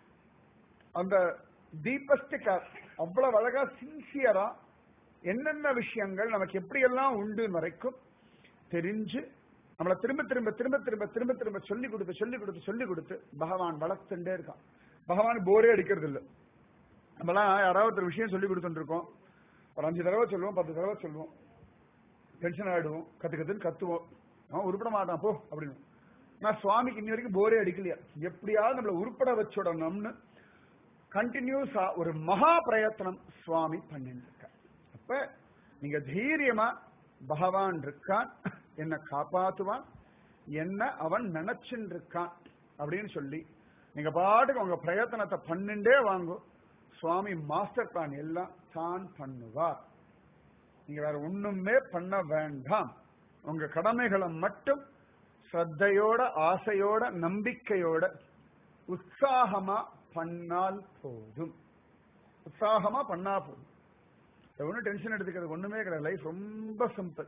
அந்த டீப்பஸ்ட் அவ்வளவு அழகா சின்சியரா என்னென்ன விஷயங்கள் நமக்கு எப்படியெல்லாம் உண்டு வரைக்கும் தெரிஞ்சு நம்மளை திரும்ப திரும்ப திரும்ப திரும்ப திரும்ப திரும்ப சொல்லி கொடுத்து சொல்லி கொடுத்து சொல்லி கொடுத்து பகவான் வளர்த்துட்டே இருக்கான் பகவான் போரே அடிக்கிறது இல்லை நம்மலாம் யாராவது ஒரு விஷயம் சொல்லி கொடுத்துட்டு இருக்கோம் ஒரு அஞ்சு தடவை சொல்லுவோம் பத்து தடவை சொல்லுவோம் டென்ஷன் ஆயிடுவோம் கத்து கத்துன்னு கத்துவோம் அவன் உருப்பட மாட்டான் போ அப்படின்னு நான் சுவாமிக்கு இன்னி வரைக்கும் போரே அடிக்கலையா எப்படியாவது நம்மள உருப்பட வச்சுடணும்னு கண்டினியூஸா ஒரு மகா பிரயத்தனம் சுவாமி பண்ணிட்டு இருக்க அப்ப நீங்க தைரியமா பகவான் இருக்கான் என்ன காப்பாத்துவான் என்ன அவன் நினைச்சுட்டு இருக்கான் அப்படின்னு சொல்லி நீங்க பாட்டுக்கு உங்க பிரயத்தனத்தை பண்ணிண்டே வாங்கோ சுவாமி மாஸ்டர் பிளான் எல்லாம் தான் பண்ணுவார் நீங்க வேற ஒண்ணுமே பண்ண வேண்டாம் உங்க கடமைகளை மட்டும் ஸ்ரத்தையோட ஆசையோட நம்பிக்கையோட உற்சாகமா பண்ணால் போதும் உற்சாகமா பண்ணா போதும் ஒன்னும் டென்ஷன் எடுத்துக்கிறது ஒண்ணுமே கிடையாது லைஃப் ரொம்ப சிம்பிள்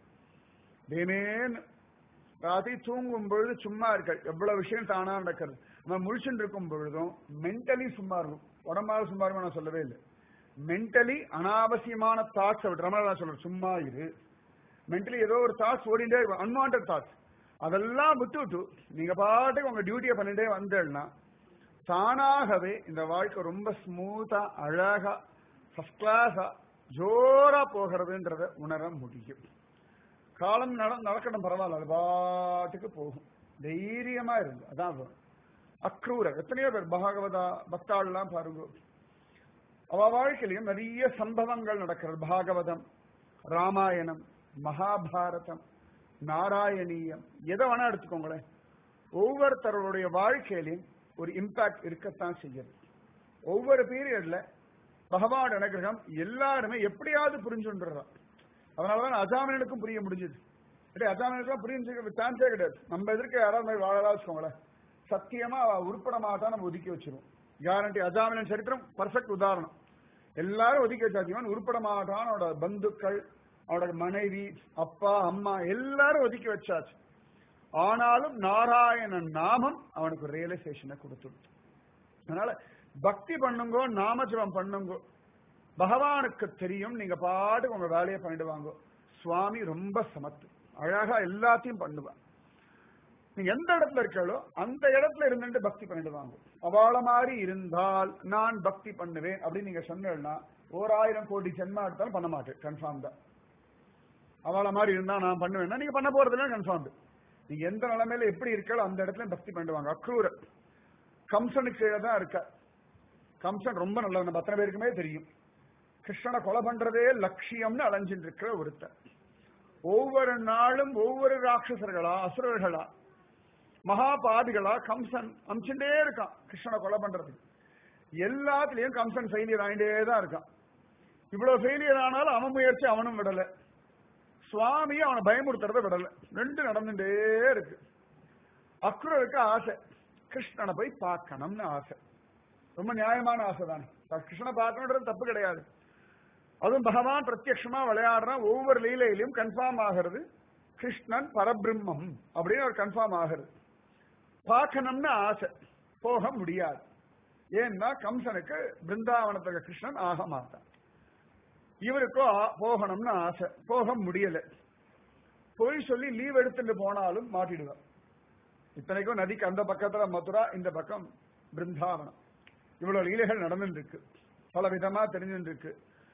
தினேன்னு ராத்திரி தூங்கும் பொழுது சும்மா இருக்க எவ்வளவு விஷயம் தானா நடக்கிறது நம்ம முழிச்சுட்டு இருக்கும் பொழுதும் மென்டலி சும்மா இருக்கும் உடம்பால சும்மா இருக்கும் நான் சொல்லவே இல்லை மென்டலி அனாவசியமான தாட்ஸ் விட்டு நான் சொல்றேன் சும்மா இரு மென்டலி ஏதோ ஒரு தாட்ஸ் ஓடிண்டே அன்வான்ட் தாட்ஸ் அதெல்லாம் விட்டு விட்டு நீங்க பாட்டுக்கு உங்க டியூட்டியை பண்ணிட்டே வந்தேன்னா தானாகவே இந்த வாழ்க்கை ரொம்ப ஸ்மூத்தா அழகா ஃபர்ஸ்ட் கிளாஸா ஜோரா போகிறதுன்றத உணர முடியும் காலம் நட நடக்கணும் பரவாயில்ல அது பாட்டுக்கு போகும் தைரியமா இருந்து அதான் வரும். அக்ரூரர் எத்தனையோ பேர் பாகவதா பக்தாள்லாம் பாருங்க அவ வாழ்க்கையிலையும் நிறைய சம்பவங்கள் நடக்கிறது பாகவதம் ராமாயணம் மகாபாரதம் நாராயணீயம் எதை வேணா எடுத்துக்கோங்களேன் ஒவ்வொருத்தருடைய வாழ்க்கையிலையும் ஒரு இம்பாக்ட் இருக்கத்தான் செய்யுது ஒவ்வொரு பீரியட்ல பகவான் அனுகிரகம் எல்லாருமே எப்படியாவது புரிஞ்சுன்றான் அதனாலதான் அஜாமனுக்கும் புரிய முடிஞ்சது இல்லை அஜாமனுக்கும் புரிஞ்சு சான்ஸே கிடையாது நம்ம எதிர்க்க யாராவது மாதிரி வாழலாம் வச்சுக்கோங்களேன் சத்தியமா அவ உருப்பட மாட்டா நம்ம ஒதுக்கி வச்சிருவோம் கேரண்டி அஜாமனின் சரித்திரம் பர்ஃபெக்ட் உதாரணம் எல்லாரும் ஒதுக்கி வச்சாச்சு உருப்பட மாட்டான் அவனோட பந்துக்கள் அவனோட மனைவி அப்பா அம்மா எல்லாரும் ஒதுக்கி வச்சாச்சு ஆனாலும் நாராயணன் நாமம் அவனுக்கு ரியலைசேஷனை கொடுத்துடுச்சு அதனால பக்தி பண்ணுங்கோ நாமஜபம் பண்ணுங்கோ பகவானுக்கு தெரியும் நீங்க பாட்டுக்கு உங்க வேலையை பண்ணிடுவாங்க சுவாமி ரொம்ப சமத்து அழகா எல்லாத்தையும் பண்ணுவான் நீங்க எந்த இடத்துல இருக்கீங்களோ அந்த இடத்துல இருந்துட்டு பக்தி பண்ணிடுவாங்க அவள மாதிரி இருந்தால் நான் பக்தி பண்ணுவேன் அப்படின்னு நீங்க சொன்னீங்கன்னா ஓராயிரம் கோடி ஜென்மா எடுத்தாலும் பண்ண மாட்டேன் கன்ஃபார்ம் தான் அவள மாதிரி இருந்தா நான் பண்ணுவேன்னா நீங்க பண்ண போறதுல கன்ஃபார்ம் நீங்க எந்த நிலைமையில எப்படி இருக்கோ அந்த இடத்துல பக்தி பண்ணிடுவாங்க அக்ரூரர் கம்சனுக்கு கீழே தான் இருக்க கம்சன் ரொம்ப நல்லது நம்ம அத்தனை பேருக்குமே தெரியும் கிருஷ்ணனை கொலை பண்றதே லட்சியம்னு அலைஞ்சிட்டு இருக்கிற ஒருத்தர் ஒவ்வொரு நாளும் ஒவ்வொரு ராட்சசர்களா அசுரர்களா மகாபாதிகளா கம்சன் அமிச்சுட்டே இருக்கான் கிருஷ்ணனை கொலை பண்றதுக்கு எல்லாத்துலயும் கம்சன் ஃபெயிலியர் ஆகிட்டே தான் இருக்கான் இவ்வளவு ஃபெயிலியர் ஆனாலும் அவன் முயற்சி அவனும் விடல சுவாமி அவனை பயமுறுத்துறத விடல ரெண்டு நடந்துட்டே இருக்கு அக்ரருக்கு ஆசை கிருஷ்ணனை போய் பார்க்கணும்னு ஆசை ரொம்ப நியாயமான ஆசை தானே கிருஷ்ணனை பார்க்கணுன்றது தப்பு கிடையாது அதுவும் பகவான் பிரத்யட்சமா விளையாடுறான் ஒவ்வொரு லீலையிலும் கன்ஃபார்ம் ஆகிறது கிருஷ்ணன் பரபிரம்மம் அப்படின்னு ஒரு கன்ஃபார்ம் ஆகிறது பார்க்கணும்னு ஆசை போக முடியாது ஏன்னா கம்சனுக்கு பிருந்தாவனத்துக்கு கிருஷ்ணன் ஆக மாட்டான் இவருக்கோ போகணும்னு ஆசை போக முடியல போய் சொல்லி லீவ் எடுத்துட்டு போனாலும் மாட்டிடுவார் இத்தனைக்கும் நதிக்கு அந்த பக்கத்துல மதுரா இந்த பக்கம் பிருந்தாவனம் இவ்வளவு லீலைகள் நடந்துட்டு இருக்கு பல விதமா தெரிஞ்சுட்டு இருக்கு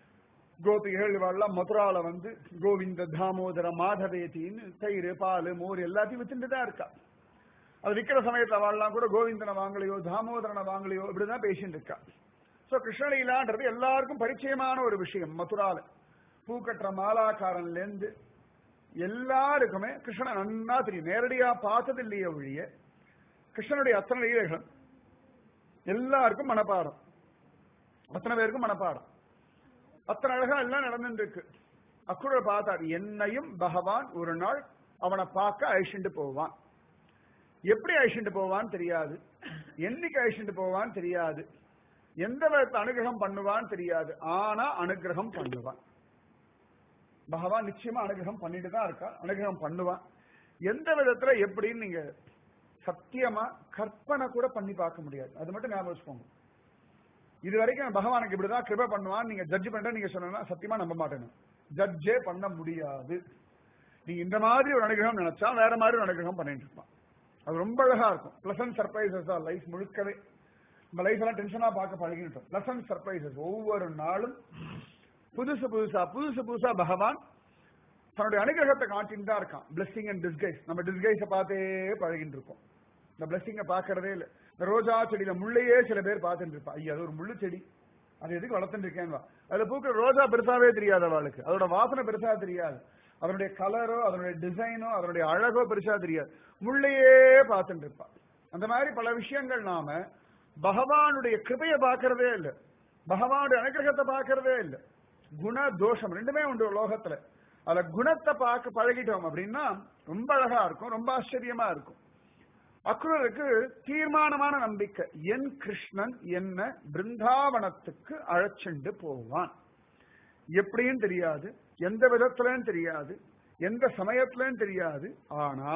கோபிகள் இவாள்லாம் மதுரால வந்து கோவிந்த தாமோதர மாதவேத்தின்னு தயிர் பால் மோர் எல்லாத்தையும் வித்துட்டு தான் இருக்கா அது விற்கிற சமயத்துல அவள்லாம் கூட கோவிந்தனை வாங்கலையோ தாமோதரனை வாங்கலையோ இப்படிதான் பேசிட்டு இருக்கா சோ கிருஷ்ணலீலான்றது எல்லாருக்கும் பரிச்சயமான ஒரு விஷயம் மதுரால பூக்கட்டுற மாலாக்காரன்ல இருந்து எல்லாருக்குமே கிருஷ்ணன் நன்னா தெரியும் நேரடியா பார்த்தது இல்லையே ஒழிய கிருஷ்ணனுடைய அத்தனை லீலைகளும் எல்லாருக்கும் மனப்பாடம் அத்தனை பேருக்கும் மனப்பாடம் அத்தனை அழகா எல்லாம் நடந்துட்டு இருக்கு அக்குரர் பார்த்தார் என்னையும் பகவான் ஒரு நாள் அவனை பார்க்க அழிச்சுட்டு போவான் எப்படி அழிச்சுட்டு போவான்னு தெரியாது என்னைக்கு அழிச்சுட்டு போவான்னு தெரியாது எந்த விதத்தை அனுகிரகம் பண்ணுவான்னு தெரியாது ஆனா அனுகிரகம் பண்ணுவான் பகவான் நிச்சயமா அனுகிரகம் பண்ணிட்டு தான் இருக்கா அனுகிரகம் பண்ணுவான் எந்த விதத்துல எப்படின்னு நீங்க சத்தியமா கற்பனை கூட பண்ணி பார்க்க முடியாது அது மட்டும் ஞாபகம் வச்சுக்கோங்க இது வரைக்கும் பகவானுக்கு இப்படிதான் கிருப பண்ணுவான் நீங்க ஜட்ஜ் பண்ற நீங்க சொன்னா சத்தியமா நம்ப மாட்டேன் ஜட்ஜே பண்ண முடியாது நீங்க இந்த மாதிரி ஒரு அனுகிரகம் நினைச்சா வேற மாதிரி ஒரு அனுகிரகம் பண்ணிட்டு இருப்பான் அது ரொம்ப அழகா இருக்கும் பிளசன்ட் சர்ப்ரைசஸ் தான் லைஃப் முழுக்கவே நம்ம லைஃப் எல்லாம் டென்ஷனா பார்க்க பழகிட்டோம் லெசன் சர்ப்ரைசஸ் ஒவ்வொரு நாளும் புதுசு புதுசா புதுசு புதுசா பகவான் தன்னுடைய அனுகிரகத்தை காட்டின்னு தான் இருக்கான் பிளெஸிங் அண்ட் டிஸ்கைஸ் நம்ம டிஸ்கைஸை பார்த்தே பழகிட்டு இருக்கோம் இந்த பிளெஸிங்கை பார்க்கறதே இல்லை இந்த ரோஜா செடியில முள்ளையே சில பேர் பார்த்துட்டு இருப்பா ஐயா அது ஒரு முள்ளு செடி அது எதுக்கு வளர்த்துட்டு இருக்கேன் அதுல பூக்கிற ரோஜா பெருசாவே தெரியாது அவளுக்கு அதோட வாசனை பெருசா தெரியாது அதனுடைய கலரோ அதனுடைய டிசைனோ அதனுடைய அழகோ பெருசா தெரியாது முள்ளையே பார்த்துட்டு இருப்பா அந்த மாதிரி பல விஷயங்கள் நாம பகவானுடைய கிருபையை பார்க்கறதே இல்லை பகவானுடைய அனுகிரகத்தை பார்க்கறதே இல்லை குண தோஷம் ரெண்டுமே உண்டு லோகத்துல அதுல குணத்தை பார்க்க பழகிட்டோம் அப்படின்னா ரொம்ப அழகா இருக்கும் ரொம்ப ஆச்சரியமா இருக்கும் அக்ரூருக்கு தீர்மானமான நம்பிக்கை என் கிருஷ்ணன் என்ன பிருந்தாவனத்துக்கு அழைச்சிண்டு போவான் எப்படியும் தெரியாது எந்த விதத்திலும் தெரியாது எந்த சமயத்திலும் தெரியாது ஆனா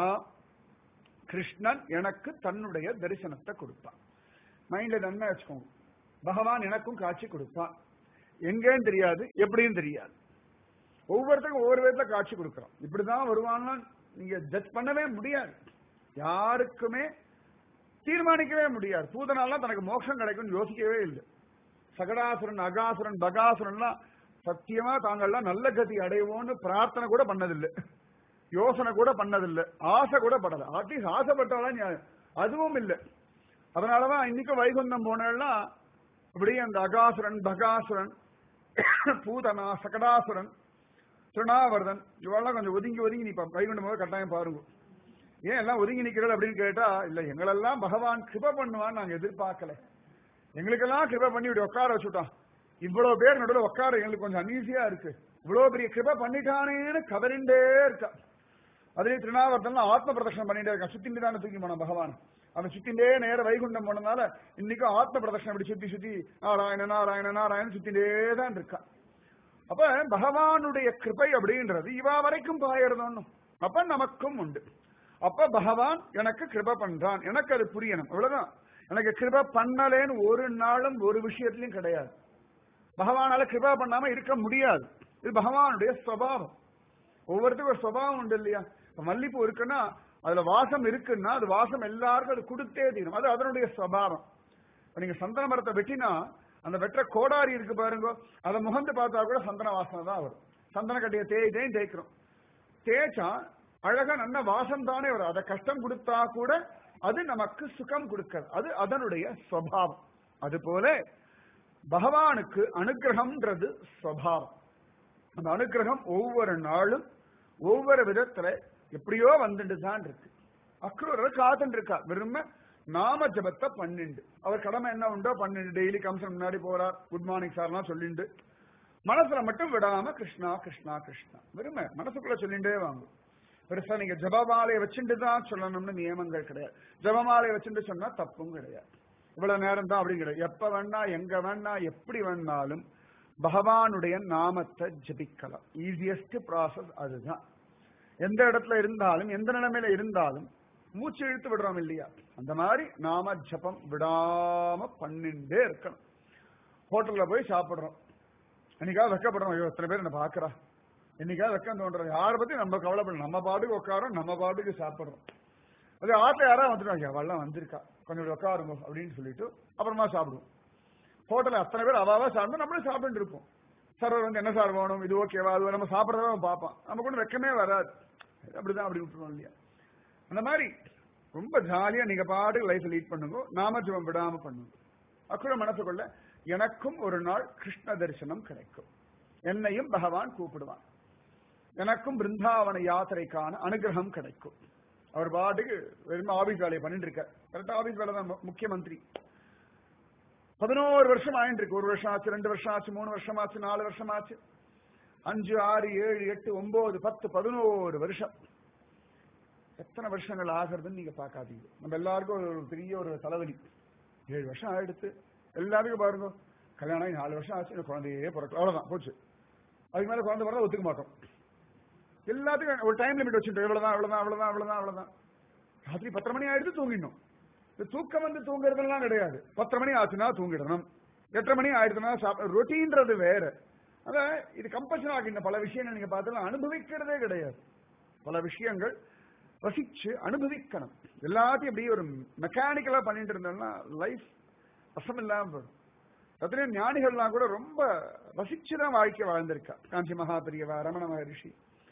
கிருஷ்ணன் எனக்கு தன்னுடைய தரிசனத்தை கொடுப்பான் மைண்ட்ல நன்மை வச்சுக்கோங்க பகவான் எனக்கும் காட்சி கொடுப்பான் எங்கேன்னு தெரியாது எப்படியும் தெரியாது ஒவ்வொருத்தருக்கும் ஒவ்வொரு விதத்துல காட்சி கொடுக்குறோம் இப்படிதான் வருவான்னா நீங்க ஜட்ஜ் பண்ணவே முடியாது யாருக்குமே தீர்மானிக்கவே முடியாது பூதனாலாம் தனக்கு மோட்சம் கிடைக்கும்னு யோசிக்கவே இல்லை சகடாசுரன் அகாசுரன் பகாசுரன்லாம் சத்தியமா தாங்கள்லாம் நல்ல கதி அடைவோம்னு பிரார்த்தனை கூட பண்ணதில்லை யோசனை கூட பண்ணதில்லை ஆசை கூட படல அட்லீஸ்ட் ஆசைப்பட்டாலும் நியாயம். அதுவும் இல்லை அதனாலதான் இன்னைக்கும் வைகுந்தம் போனா அப்படியே அந்த அகாசுரன் பகாசுரன் பூதனா சகடாசுரன் திருணாவர்தன் இவெல்லாம் கொஞ்சம் ஒதுங்கி ஒதுங்கி நிப்பா வைகுண்டம் போது கட்டாயம் பாருங்க ஏன் எல்லாம் ஒதுங்கி நிக்கிறீர்கள் அப்படின்னு கேட்டா இல்ல எங்களெல்லாம் பகவான் கிருப பண்ணுவான்னு நாங்க எதிர்பார்க்கல எங்களுக்கெல்லாம் கிருப பண்ணி இப்படி உட்கார வச்சுட்டான் இவ்வளவு பேர் நடுவில் உட்கார எங்களுக்கு கொஞ்சம் அன்ஈஸியா இருக்கு இவ்வளவு பெரிய கிருப பண்ணிட்டானேன்னு கதறிண்டே இருக்கா அதுலயும் திருநாவர்த்தன்லாம் ஆத்ம பிரதட்சணம் பண்ணிட்டே இருக்கான் சுத்திட்டு தானே தூக்கி போனான் பகவான் அவன் சுத்திண்டே நேர வைகுண்டம் போனதுனால இன்னைக்கும் ஆத்ம பிரதட்சணம் இப்படி சுத்தி சுத்தி நாராயண நாராயண நாராயணன் சுத்திண்டே தான் இருக்கான் அப்ப பகவானுடைய கிருபை அப்படின்றது இவா வரைக்கும் பாயறது ஒண்ணும் அப்ப நமக்கும் உண்டு அப்ப பகவான் எனக்கு கிருப பண்றான் எனக்கு அது புரியணும் அவ்வளவுதான் எனக்கு கிருப பண்ணலேன்னு ஒரு நாளும் ஒரு விஷயத்திலையும் கிடையாது பகவானால கிருபா பண்ணாம இருக்க முடியாது இது பகவானுடைய சுவாவம் ஒவ்வொருத்தருக்கும் ஒரு சுவாவம் உண்டு இல்லையா இப்ப மல்லிப்பூ இருக்குன்னா அதுல வாசம் இருக்குன்னா அது வாசம் எல்லாருக்கும் அது கொடுத்தே தீரும் அது அதனுடைய சுவாவம் இப்ப நீங்க சந்தன மரத்தை வெட்டினா அந்த வெற்ற கோடாரி இருக்கு பாருங்க அதை முகந்து பார்த்தா கூட சந்தன வாசனை தான் வரும் சந்தன கட்டிய தேய் தேய் தேய்க்கிறோம் தேய்ச்சா அழகா நல்ல வாசம் தானே வரும் அதை கஷ்டம் கொடுத்தா கூட அது நமக்கு சுகம் கொடுக்கிறது அது அதனுடைய சுவாவம் அது போல பகவானுக்கு அனுகிரகம்ன்றது சுவாவம் அந்த அனுகிரகம் ஒவ்வொரு நாளும் ஒவ்வொரு விதத்துல எப்படியோ வந்துட்டு தான் இருக்கு அக்ரூரர் காத்துட்டு இருக்கா விரும்ப நாம ஜபத்தை பன்னெண்டு அவர் கடமை என்ன உண்டோ பன்னெண்டு டெய்லி கம்சன் முன்னாடி போறார் குட் மார்னிங் சார்லாம் சொல்லிண்டு மனசுல மட்டும் விடாம கிருஷ்ணா கிருஷ்ணா கிருஷ்ணா விரும்ப மனசுக்குள்ள சொல்லிண்டே வாங்க பெருசா நீங்க ஜபமாலையை வச்சுட்டு தான் சொல்லணும்னு நியமங்கள் கிடையாது ஜபமாலையை வச்சுட்டு சொன்னா தப்பும் கிடையாது இவ்வளவு நேரம் தான் அப்படின்னு கிடையாது எப்ப வேணா எங்க வேணா எப்படி வேணாலும் பகவானுடைய நாமத்தை ஜபிக்கலாம் ஈஸியஸ்ட் ப்ராசஸ் அதுதான் எந்த இடத்துல இருந்தாலும் எந்த நிலைமையில இருந்தாலும் மூச்சு இழுத்து விடுறோம் இல்லையா அந்த மாதிரி நாம ஜபம் விடாம பண்ணிண்டே இருக்கணும் ஹோட்டல்ல போய் சாப்பிடுறோம் என்னைக்காவது வெக்கப்படுறோம் ஐயோ எத்தனை பேர் என்ன பாக்குறா என்னைக்காவது வெக்கம் தோன்றோம் யாரை பத்தி நம்ம கவலைப்படணும் நம்ம பாட்டுக்கு உட்காரோம் நம்ம பாட்டுக்கு சாப்பிடுறோம் அது ஆத்துல யாரா வந்துட்டாங்க அவள்லாம் வந்திருக்கா கொஞ்சம் உட்காருங்க அப்படின்னு சொல்லிட்டு அப்புறமா சாப்பிடுவோம் ஹோட்டல்ல அத்தனை பேர் அவாவா சாப்பிட்டு நம்மளும் சாப்பிட்டு இருப்போம் சர்வர் வந்து என்ன சார் வேணும் இது ஓகேவா அது நம்ம சாப்பிடறத பார்ப்பான் நம்ம கூட வெக்கமே வராது அப்படிதான் அப்படி விட்டுருவோம் இல்லையா அந்த மாதிரி ரொம்ப ஜாலியா நீங்க பாட்டுக்கு லைஃப் லீட் பண்ணுங்க நாம ஜபம் விடாம பண்ணுங்க அக்குற மனசுக்குள்ள எனக்கும் ஒரு நாள் கிருஷ்ண தரிசனம் கிடைக்கும் என்னையும் பகவான் கூப்பிடுவான் எனக்கும் பிருந்தாவன யாத்திரைக்கான அனுகிரகம் கிடைக்கும் அவர் பாட்டுக்கு வெறும் ஆபீஸ் வேலையை பண்ணிட்டு இருக்க கரெக்டா ஆபீஸ் வேலை தான் முக்கியமந்திரி பதினோரு வருஷம் ஆயிட்டு இருக்கு ஒரு வருஷம் ஆச்சு ரெண்டு வருஷம் ஆச்சு மூணு வருஷம் ஆச்சு நாலு வருஷம் ஆச்சு அஞ்சு ஆறு ஏழு எட்டு ஒன்பது பத்து பதினோரு வருஷம் எத்தனை வருஷங்கள் ஆகிறதுன்னு நீங்க பார்க்காதீங்க நம்ம எல்லாருக்கும் ஒரு பெரிய ஒரு தலைவலி ஏழு வருஷம் ஆயிடுத்து எல்லாருக்கும் பாருங்க கல்யாணம் ஆகி நாலு வருஷம் ஆச்சு எனக்கு குழந்தையே பிறக்கல அவ்வளவுதான் போச்சு அதுக்கு மேல குழந்தை பிறந்தா ஒத்துக்க மாட்டோம் எல்லாத்துக்கும் ஒரு டைம் லிமிட் வச்சுட்டோம் இவ்வளவுதான் இவ்வளவுதான் இவ்வளவுதான் இவ்வளவுதான் இவ்வளவுதான் ராத்திரி பத்தரை மணி ஆயிடுத்து தூங்கிடணும் இந்த தூக்கம் வந்து தூங்குறதுலாம் கிடையாது பத்தரை மணி ஆச்சுன்னா தூங்கிடணும் எட்டரை மணி ஆயிடுச்சுன்னா சாப்பிட ரொட்டீன்றது வேற அத இது கம்பல்சன் ஆகின்ற பல விஷயங்கள் நீங்க பார்த்தா அனுபவிக்கிறதே கிடையாது பல விஷயங்கள் ரசிச்சு அனுபவிக்கணும் எல்லாத்தையும் அப்படியே ஒரு மெக்கானிக்கலா பண்ணிட்டு இருந்தோம்னா லைஃப் ரசம் இல்லாம போயிடும் எத்தனையோ ஞானிகள்லாம் கூட ரொம்ப ரசிச்சுதான் வாழ்க்கை வாழ்ந்திருக்கா காஞ்சி மகா பெரியவா ரமண மகரிஷி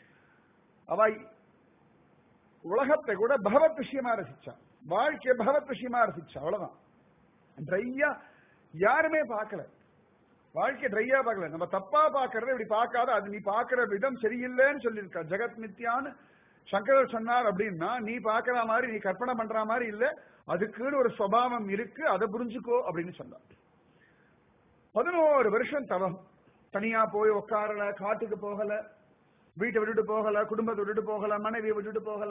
அவ உலகத்தை கூட பகவத் விஷயமா ரசிச்சா வாழ்க்கைய பகவத் விஷயமா ரசிச்சா அவ்வளவுதான் ட்ரையா யாருமே பார்க்கல வாழ்க்கை ட்ரையா பார்க்கல நம்ம தப்பா பார்க்கறத இப்படி பார்க்காத அது நீ பார்க்கிற விதம் சரியில்லைன்னு சொல்லியிருக்கா ஜெகத் மித்யான்னு சங்கரர் சொன்னார் அப்படின்னா நீ பார்க்கற மாதிரி நீ கற்பனை பண்ற மாதிரி இல்ல அதுக்குன்னு ஒரு சுவாவம் இருக்கு அதை புரிஞ்சுக்கோ அப்படின்னு சொன்னார் பதினோரு வருஷம் தவம் தனியா போய் உட்காரல காட்டுக்கு போகல வீட்டை விட்டுட்டு போகல குடும்பத்தை விட்டுட்டு போகல மனைவியை விட்டுட்டு போகல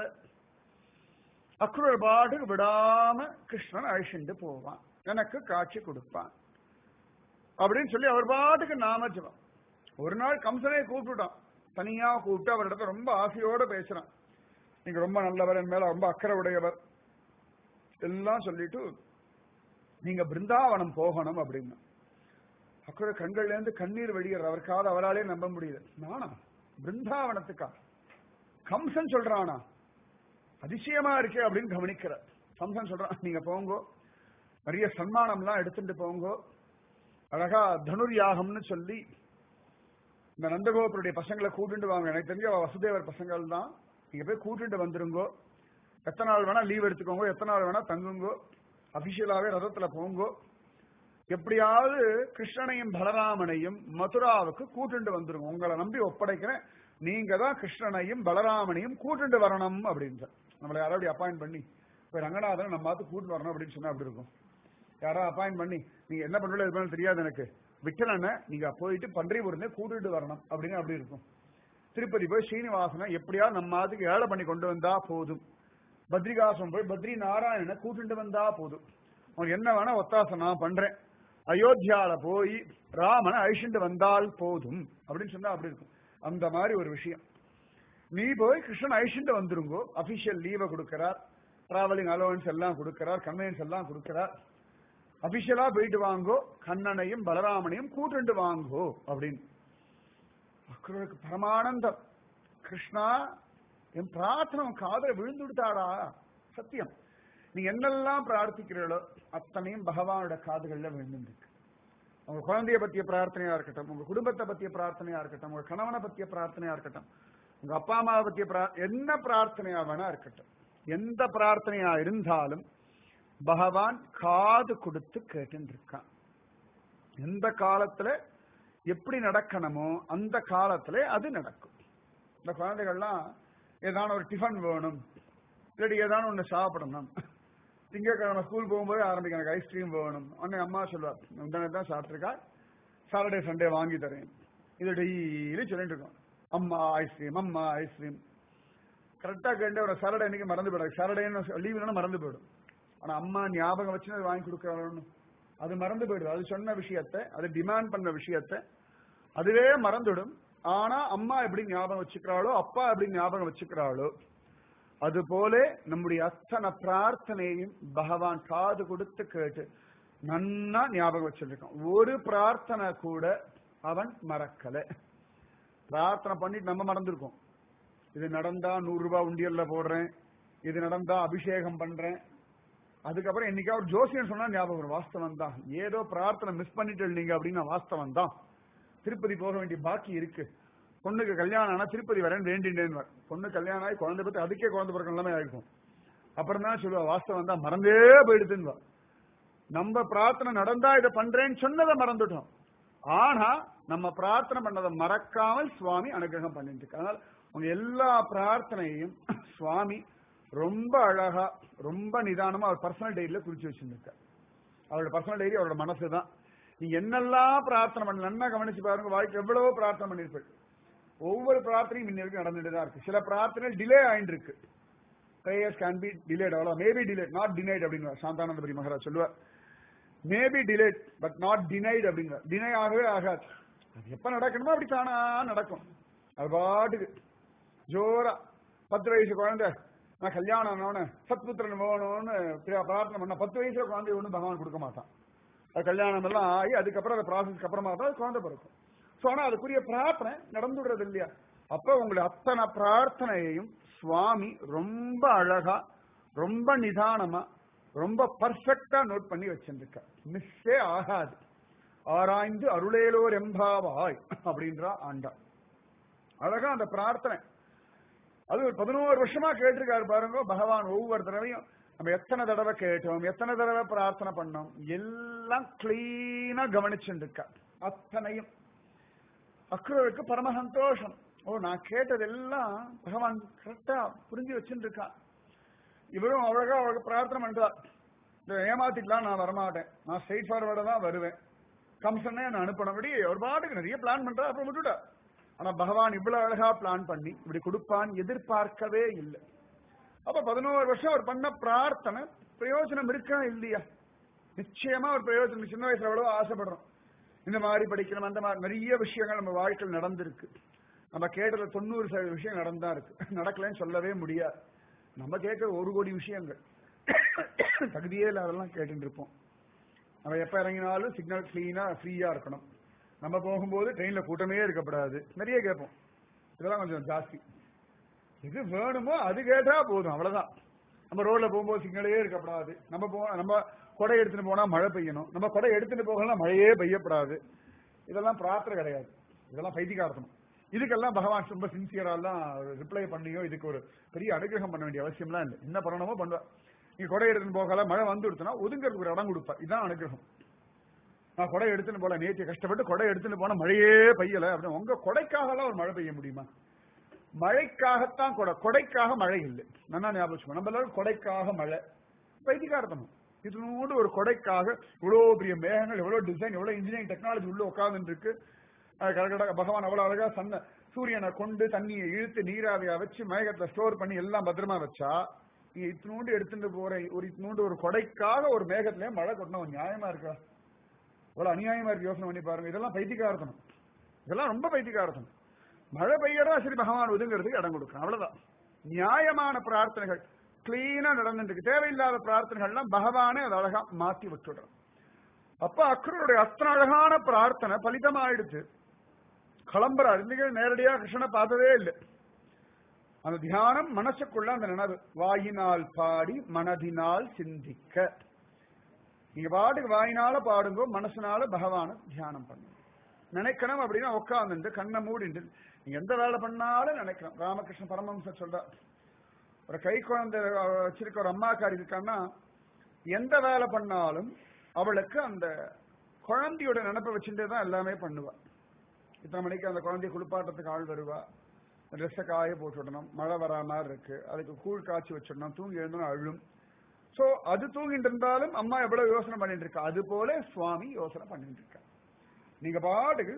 அக்ரூர் பாட்டுக்கு விடாம கிருஷ்ணன் அழிச்சுட்டு போவான் எனக்கு காட்சி கொடுப்பான் அப்படின்னு சொல்லி அவர் பாட்டுக்கு நாம ஜபம் ஒரு நாள் கம்சனை கூப்பிட்டுட்டான் தனியா கூப்பிட்டு அவரிடத்த ரொம்ப ஆசையோட பேசுறான் நீங்க ரொம்ப நல்லவர் என் மேல ரொம்ப அக்கறை உடையவர் எல்லாம் சொல்லிட்டு நீங்க பிருந்தாவனம் போகணும் அப்படின்னு அக்கறை கண்கள்ல இருந்து கண்ணீர் வெளியேற அவருக்காவது அவராலே நம்ப முடியல நானா பிருந்தாவனத்துக்கா கம்சன் சொல்றானா அதிசயமா இருக்கே அப்படின்னு கவனிக்கிற கம்சன் சொல்றான் நீங்க போங்கோ நிறைய சன்மானம்லாம் எடுத்துட்டு போங்கோ அழகா தனுர் யாகம்னு சொல்லி இந்த நந்தகோபருடைய பசங்களை கூட்டிட்டு வாங்க எனக்கு தெரிஞ்ச அவ வசுதேவர் பசங்கள் தான் நீங்க போய் கூட்டிட்டு வந்துருங்கோ எத்தனை நாள் வேணா லீவ் எடுத்துக்கோங்க எத்தனை நாள் வேணா தங்குங்கோ அபிஷியலாவே ரதத்துல போங்கோ எப்படியாவது கிருஷ்ணனையும் பலராமனையும் மதுராவுக்கு கூட்டிட்டு வந்துருங்க உங்களை நம்பி ஒப்படைக்கிறேன் நீங்க தான் கிருஷ்ணனையும் பலராமனையும் கூட்டிட்டு வரணும் அப்படின்ற நம்மளை யாராவது அப்பாயிண்ட் பண்ணி போய் ரங்கநாதன் நம்ம பார்த்து கூட்டிட்டு வரணும் அப்படின்னு சொன்னா அப்படி இருக்கும் யாரோ அப்பாயிண்ட் பண்ணி நீங்க என்ன பண்ணுறது இது பண்ண தெரியாது எனக்கு விட்டலன்னு நீங்க போயிட்டு பன்றிபுரமே கூட்டிட்டு வரணும் அப்படின்னு அப்படி இருக்கும் திருப்பதி போய் ஸ்ரீனிவாசனை எப்படியா நம்ம மாத்துக்கு ஏழை பண்ணி கொண்டு வந்தா போதும் பத்ரிகாசம் போய் பத்ரி நாராயணனை கூட்டிட்டு வந்தா போதும் உனக்கு என்ன வேணா ஒத்தாசம் நான் பண்றேன் அயோத்தியால போய் ராமனை அழிச்சுட்டு வந்தால் போதும் அப்படின்னு சொன்னா அப்படி இருக்கும் அந்த மாதிரி ஒரு விஷயம் நீ போய் கிருஷ்ணன் அழிச்சுட்டு வந்துருங்கோ அபிஷியல் லீவை கொடுக்கிறார் டிராவலிங் அலோவன்ஸ் எல்லாம் கொடுக்கிறார் கன்வென்ஸ் எல்லாம் கொடுக்கிறார் அபிஷியலா போயிட்டு வாங்கோ கண்ணனையும் பலராமனையும் கூட்டிட்டு வாங்கோ அப்படின்னு அக்ரூருக்கு பரமானந்தம் கிருஷ்ணா என் பிரார்த்தனை உன் காதல விழுந்து விடுத்தாடா சத்தியம் நீ என்னெல்லாம் பிரார்த்திக்கிறீர்களோ அத்தனையும் பகவானோட காதுகள்ல விழுந்துருக்கு உங்க குழந்தைய பத்திய பிரார்த்தனையா இருக்கட்டும் உங்க குடும்பத்தை பத்திய பிரார்த்தனையா இருக்கட்டும் உங்க கணவனை பத்திய பிரார்த்தனையா இருக்கட்டும் உங்க அப்பா அம்மாவை பத்திய பிரா- என்ன பிரார்த்தனையா வேணா இருக்கட்டும் எந்த பிரார்த்தனையா இருந்தாலும் பகவான் காது கொடுத்து கேட்டுன்னு இருக்கான் எந்த காலத்துல எப்படி நடக்கணுமோ அந்த காலத்துல அது நடக்கும் இந்த குழந்தைகள்லாம் ஏதான ஒரு டிஃபன் வேணும் இல்லாட்டி ஏதான ஒண்ணு சாப்பிடணும் திங்கக்கிழமை ஸ்கூல் போகும்போது ஆரம்பிக்கும் எனக்கு ஐஸ்கிரீம் வேணும் உடனே அம்மா சொல்லுவா முந்தானே தான் சாப்பிட்டுருக்கா சாட்டர்டே சண்டே வாங்கி தரேன் இது டெய்லி சொல்லிட்டு இருக்கோம் அம்மா ஐஸ்கிரீம் அம்மா ஐஸ்கிரீம் கரெக்டா கேட்டு ஒரு சாட்டர்டே அன்னைக்கு மறந்து போயிடும் சாட்டர்டேன்னு லீவுனா மறந்து போயிடும் ஆனா அம்மா ஞாபகம் வச்சு அது வாங்கி கொடுக்கறோம்னு அது மறந்து போயிடுது அது சொன்ன விஷயத்த அது டிமாண்ட் பண்ண விஷயத்த அதுவே மறந்துடும் ஆனா அம்மா எப்படி ஞாபகம் வச்சுக்கிறாளோ அப்பா எப்படி ஞாபகம் வச்சுக்கிறாளோ அது போல நம்முடைய அத்தனை பிரார்த்தனையும் பகவான் காது கொடுத்து கேட்டு நன்னா ஞாபகம் வச்சிருக்கான் ஒரு பிரார்த்தனை கூட அவன் மறக்கல பிரார்த்தனை பண்ணிட்டு நம்ம மறந்துருக்கோம் இது நடந்தா நூறு ரூபாய் உண்டியல்ல போடுறேன் இது நடந்தா அபிஷேகம் பண்றேன் அதுக்கப்புறம் என்னைக்கா ஒரு ஜோசியன் சொன்னா ஞாபகம் வரும் வாஸ்தவம் தான் ஏதோ பிரார்த்தனை மிஸ் பண்ணிட்டு நீங்க அப்படின்னா வாஸ்தவம் தான் திருப்பதி போக வேண்டிய பாக்கி இருக்கு பொண்ணுக்கு கல்யாணம் ஆனா திருப்பதி வரேன் வேண்டின்றேன்னு பொண்ணு கல்யாணம் ஆகி குழந்தை பத்தி அதுக்கே குழந்தை பிறக்க எல்லாமே ஆயிருக்கும் அப்புறம் தான் சொல்லுவா வாஸ்தவம் தான் மறந்தே போயிடுதுன்னு நம்ம பிரார்த்தனை நடந்தா இதை பண்றேன்னு சொன்னதை மறந்துட்டோம் ஆனா நம்ம பிரார்த்தனை பண்ணதை மறக்காமல் சுவாமி அனுகிரகம் பண்ணிட்டு இருக்கு அதனால உங்க எல்லா பிரார்த்தனையையும் சுவாமி ரொம்ப அழகா ரொம்ப நிதானமா அவர் பர்சனல் டைரியில குறிச்சு வச்சிருந்திருக்கார் அவரோட பர்சனல் டைரி அவரோட மனசு தான் நீங்க என்னெல்லாம் பிரார்த்தனை பண்ண நல்லா கவனிச்சு பாருங்க வாழ்க்கை எவ்வளவோ பிரார்த்தனை பண்ணிருப்பேன் ஒவ்வொரு பிரார்த்தனையும் இன்ன வரைக்கும் நடந்துட்டு தான் இருக்கு சில பிரார்த்தனை டிலே ஆயிட்டு இருக்கு prayers can be delayed அவ்வளோ மேபி டிலேட் நாட் டினைட் அப்படின்னு சாந்தானந்தபுரி மகாராஜ் சொல்லுவார் maybe delayed but not denied அப்படிங்கிற டினை ஆகவே ஆகாது அது எப்ப நடக்கணுமோ அப்படி தானா நடக்கும் அது பாட்டுக்கு ஜோரா பத்து வயசு குழந்தை நான் கல்யாணம் ஆனவன சத்புத்திரன் வேணும்னு பிர- பிரார்த்தனை பண்ண பத்து வயசுல குழந்தை ஒன்றும் பகவான் கொடுக்க மாட்டான் அது கல்யாணம் எல்லாம் ஆகி அதுக்கப்புறம் அந்த ப்ராசஸ்க்கு அப்புறமா தான் அது குழந்தை பிறக்கும் ஸோ ஆனால் அதுக்குரிய பிரார்த்தனை நடந்துடுறது இல்லையா அப்ப உங்களுடைய அத்தனை பிரார்த்தனையையும் சுவாமி ரொம்ப அழகா ரொம்ப நிதானமா ரொம்ப பர்ஃபெக்டா நோட் பண்ணி வச்சிருக்க மிஸ்ஸே ஆகாது ஆராய்ந்து அருளேலோர் எம்பாவாய் அப்படின்றா ஆண்டா அழகா அந்த பிரார்த்தனை அது ஒரு பதினோரு வருஷமா கேட்டிருக்காரு பாருங்க பகவான் ஒவ்வொரு தடவையும் நம்ம எத்தனை தடவை கேட்டோம் எத்தனை தடவை பிரார்த்தனை பண்ணோம் எல்லாம் கிளீனா கவனிச்சுருக்கா அத்தனையும் அக்ரூருக்கு பரம சந்தோஷம் ஓ நான் கேட்டதெல்லாம் பகவான் கரெக்டா புரிஞ்சு வச்சுருக்கான் இவரும் அழகா அவளுக்கு பிரார்த்தனை பண்றார் இந்த ஏமாத்திக்கலாம் நான் வரமாட்டேன் நான் ஸ்ட்ரெயிட் ஃபார்வர்டா தான் வருவேன் கம்சனே நான் அனுப்பினபடி ஒரு பாட்டுக்கு நிறைய பிளான் பண்றா அப்புறம் விட்டுட்டா ஆனா பகவான் இவ்வளவு அழகா பிளான் பண்ணி இப்படி கொடுப்பான் எதிர்பார்க்கவே இல்லை அப்ப பதினோரு வருஷம் அவர் பண்ண பிரார்த்தனை பிரயோஜனம் இருக்கா இல்லையா நிச்சயமா ஒரு பிரயோஜனம் சின்ன வயசுல எவ்வளவு ஆசைப்படுறோம் இந்த மாதிரி படிக்கணும் அந்த மாதிரி நிறைய விஷயங்கள் நம்ம வாழ்க்கையில் நடந்திருக்கு நம்ம கேட்டதுல தொண்ணூறு சதவீத விஷயம் நடந்தா இருக்கு நடக்கலன்னு சொல்லவே முடியாது நம்ம கேட்கிற ஒரு கோடி விஷயங்கள் தகுதியே இல்லாதெல்லாம் கேட்டுட்டு இருப்போம் நம்ம எப்ப இறங்கினாலும் சிக்னல் கிளீனா ஃப்ரீயா இருக்கணும் நம்ம போகும்போது ட்ரெயின்ல கூட்டமே இருக்கப்படாது நிறைய கேட்போம் இதெல்லாம் கொஞ்சம் ஜாஸ்தி எது வேணுமோ அது கேட்டா போதும் அவ்வளவுதான் நம்ம ரோட்ல போகும்போது சிக்னலே இருக்கப்படாது நம்ம போ நம்ம கொடை எடுத்துட்டு போனா மழை பெய்யணும் நம்ம கொடை எடுத்துட்டு போகலாம் மழையே பெய்யப்படாது இதெல்லாம் பிரார்த்தனை கிடையாது இதெல்லாம் பைத்தியகார்த்தம் இதுக்கெல்லாம் பகவான் ரொம்ப சின்சியராலாம் ரிப்ளை பண்ணியோ இதுக்கு ஒரு பெரிய அனுகிரகம் பண்ண வேண்டிய அவசியம்லாம் இல்லை என்ன பண்ணணுமோ பண்ணுவா நீங்க கொடை எடுத்துன்னு போகல மழை வந்து கொடுத்தனா ஒதுங்கிறதுக்கு ஒரு இடம் கொடுப்பா இதுதான் அனுகிரகம் நான் கொடை எடுத்துன்னு போல நேற்று கஷ்டப்பட்டு கொடை எடுத்துன்னு போனா மழையே பெய்யல அப்படின்னு உங்க கொடைக்காகலாம் ஒரு மழை பெய்ய முடியுமா மழைக்காகத்தான் கொடை கொடைக்காக மழை இல்லை நல்லா ஞாபகம் நம்ம எல்லாரும் கொடைக்காக மழை பைத்தியகார்த்தம் இதனோடு ஒரு கொடைக்காக இவ்வளவு பெரிய மேகங்கள் எவ்வளவு டிசைன் எவ்வளவு இன்ஜினியரிங் டெக்னாலஜி உள்ள உட்கார்ந்து இருக்கு கரெக்டாக பகவான் அவ்வளவு அழகா சன்ன சூரியனை கொண்டு தண்ணியை இழுத்து நீராவியா வச்சு மேகத்தை ஸ்டோர் பண்ணி எல்லாம் பத்திரமா வச்சா நீ இத்தினூண்டு எடுத்துட்டு போற ஒரு இத்தினூண்டு ஒரு கொடைக்காக ஒரு மேகத்திலே மழை கொட்டணும் நியாயமா இருக்கா இவ்வளவு அநியாயமா இருக்கு யோசனை பண்ணி பாருங்க இதெல்லாம் பைத்தியகார்த்தனம் இதெல்லாம் ரொம்ப பைத்தியகார்த்தனம் மழை பெய்யறதா சரி பகவான் ஒதுங்கிறதுக்கு இடம் கொடுக்கணும் அவ்வளவுதான் நியாயமான பிரார்த்தனைகள் கிளீனா நடந்துருக்கு தேவையில்லாத பிரார்த்தனைகள்லாம் பகவானே அதை அழகா மாத்தி விட்டுடுறோம் அப்ப அக்ரருடைய அத்தனை அழகான பிரார்த்தனை பலிதமாயிடுச்சு கிளம்புறார் இன்னைக்கு நேரடியா கிருஷ்ணனை பார்த்ததே இல்லை அந்த தியானம் மனசுக்குள்ள அந்த நினைவு வாயினால் பாடி மனதினால் சிந்திக்க நீங்க பாட்டுக்கு வாயினால பாடுங்க மனசுனால பகவான தியானம் பண்ணுங்க நினைக்கணும் அப்படின்னா உட்காந்துட்டு கண்ணை மூடிட்டு நீங்க எந்த வேலை பண்ணாலும் நினைக்கணும் ராமகிருஷ்ண பரமஹம்சர் சொல்றார் ஒரு கை குழந்தை வச்சிருக்க ஒரு அம்மாக்காரி இருக்கான்னா எந்த வேலை பண்ணாலும் அவளுக்கு அந்த குழந்தையோட நினப்பை வச்சுட்டே தான் எல்லாமே பண்ணுவா இத்தனை மணிக்கு அந்த குழந்தைய குளிப்பாட்டத்துக்கு ஆள் வருவா ட்ரெஸ்ஸை காய போட்டு விடணும் மழை வரா மாதிரி இருக்கு அதுக்கு கூழ் காய்ச்சி வச்சிடணும் தூங்கி எழுந்தணும் அழும் சோ அது தூங்கிட்டு இருந்தாலும் அம்மா எவ்வளவு யோசனை பண்ணிட்டு இருக்கா அது போல சுவாமி யோசனை பண்ணிட்டு இருக்கா நீங்க பாட்டுக்கு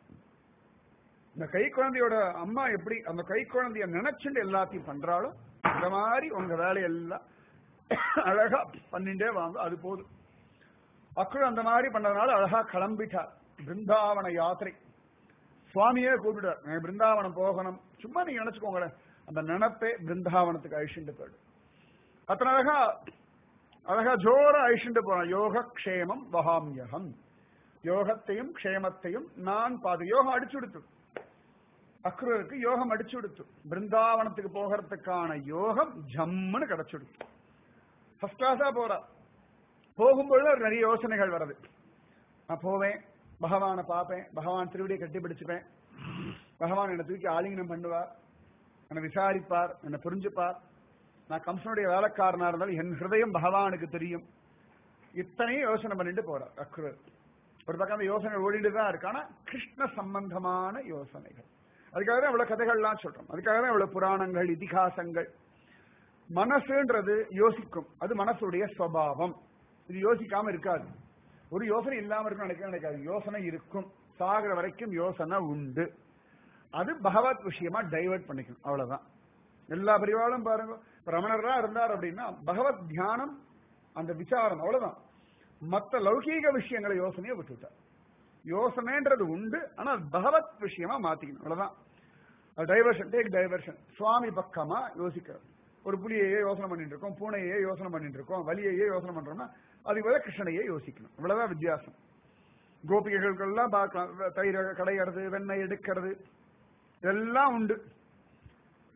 இந்த கை குழந்தையோட அம்மா எப்படி அந்த கை குழந்தைய நினைச்சுட்டு எல்லாத்தையும் பண்றாளோ இந்த மாதிரி உங்க வேலையெல்லாம் அழகா பண்ணிட்டே வாங்க அது போதும் அக்குள் அந்த மாதிரி பண்ணதுனால அழகா கிளம்பிட்டார் பிருந்தாவன யாத்திரை சுவாமியே கூப்பிட்டார் நான் பிருந்தாவனம் போகணும் சும்மா நீங்க நினைச்சுக்கோங்களேன் அந்த நினப்பே பிருந்தாவனத்துக்கு அழிச்சுட்டு போயிடும் அத்தனை அழகா அழகா ஜோர அழிச்சுட்டு போறான் யோக க்ஷேமம் வகாமியகம் யோகத்தையும் க்ஷேமத்தையும் நான் பாது யோகம் அடிச்சு கொடுத்து அக்ரருக்கு யோகம் அடிச்சு கொடுத்து பிருந்தாவனத்துக்கு போகிறதுக்கான யோகம் ஜம்முன்னு கிடைச்சுடுத்து ஃபர்ஸ்ட் கிளாஸா போறா போகும்பொழுது ஒரு நிறைய யோசனைகள் வருது நான் போவேன் பகவானை பார்ப்பேன் பகவான் திருவடியை கட்டி பிடிச்சுப்பேன் பகவான் என்னை தூக்கி ஆலிங்கனம் பண்ணுவார் என்னை விசாரிப்பார் என்னை புரிஞ்சுப்பார் நான் கம்சனுடைய வேலைக்காரனா இருந்தாலும் என் ஹிருதயம் பகவானுக்கு தெரியும் இத்தனையும் யோசனை பண்ணிட்டு போறார் அக்ரர் ஒரு பக்கம் அந்த யோசனை ஓடிட்டு தான் இருக்கு ஆனா கிருஷ்ண சம்பந்தமான யோசனைகள் அதுக்காக தான் இவ்வளவு கதைகள்லாம் சொல்றோம் அதுக்காக தான் இவ்வளவு புராணங்கள் இதிகாசங்கள் மனசுன்றது யோசிக்கும் அது மனசுடைய சுவாவம் இது யோசிக்காம இருக்காது ஒரு யோசனை இல்லாம இருக்கும் நினைக்க நினைக்காது யோசனை இருக்கும் சாகிற வரைக்கும் யோசனை உண்டு அது பகவத் விஷயமா டைவர்ட் பண்ணிக்கணும் அவ்வளவுதான் எல்லா பிரிவாலும் பாருங்க ரமணரா இருந்தார் அப்படின்னா பகவத் தியானம் அந்த விசாரம் அவ்வளவுதான் மத்த லௌகீக விஷயங்களை யோசனையை விட்டுட்டார் யோசனைன்றது உண்டு ஆனா பகவத் விஷயமா மாத்திக்கணும் அவ்வளவுதான் டைவர்ஷன் டேக் டைவர்ஷன் சுவாமி பக்கமா யோசிக்கிறது ஒரு புலியையே யோசனை பண்ணிட்டு இருக்கோம் பூனையே யோசனை பண்ணிட்டு இருக்கோம் வலியையே யோசனை பண்றோம்னா அதுக்கு பதிலாக கிருஷ்ணனையே யோசிக்கணும் இவ்வளவுதான் வித்தியாசம் கோபிகைகளுக்கெல்லாம் பார்க்கலாம் தயிர் கடையிறது வெண்ணெய் எடுக்கிறது இதெல்லாம் உண்டு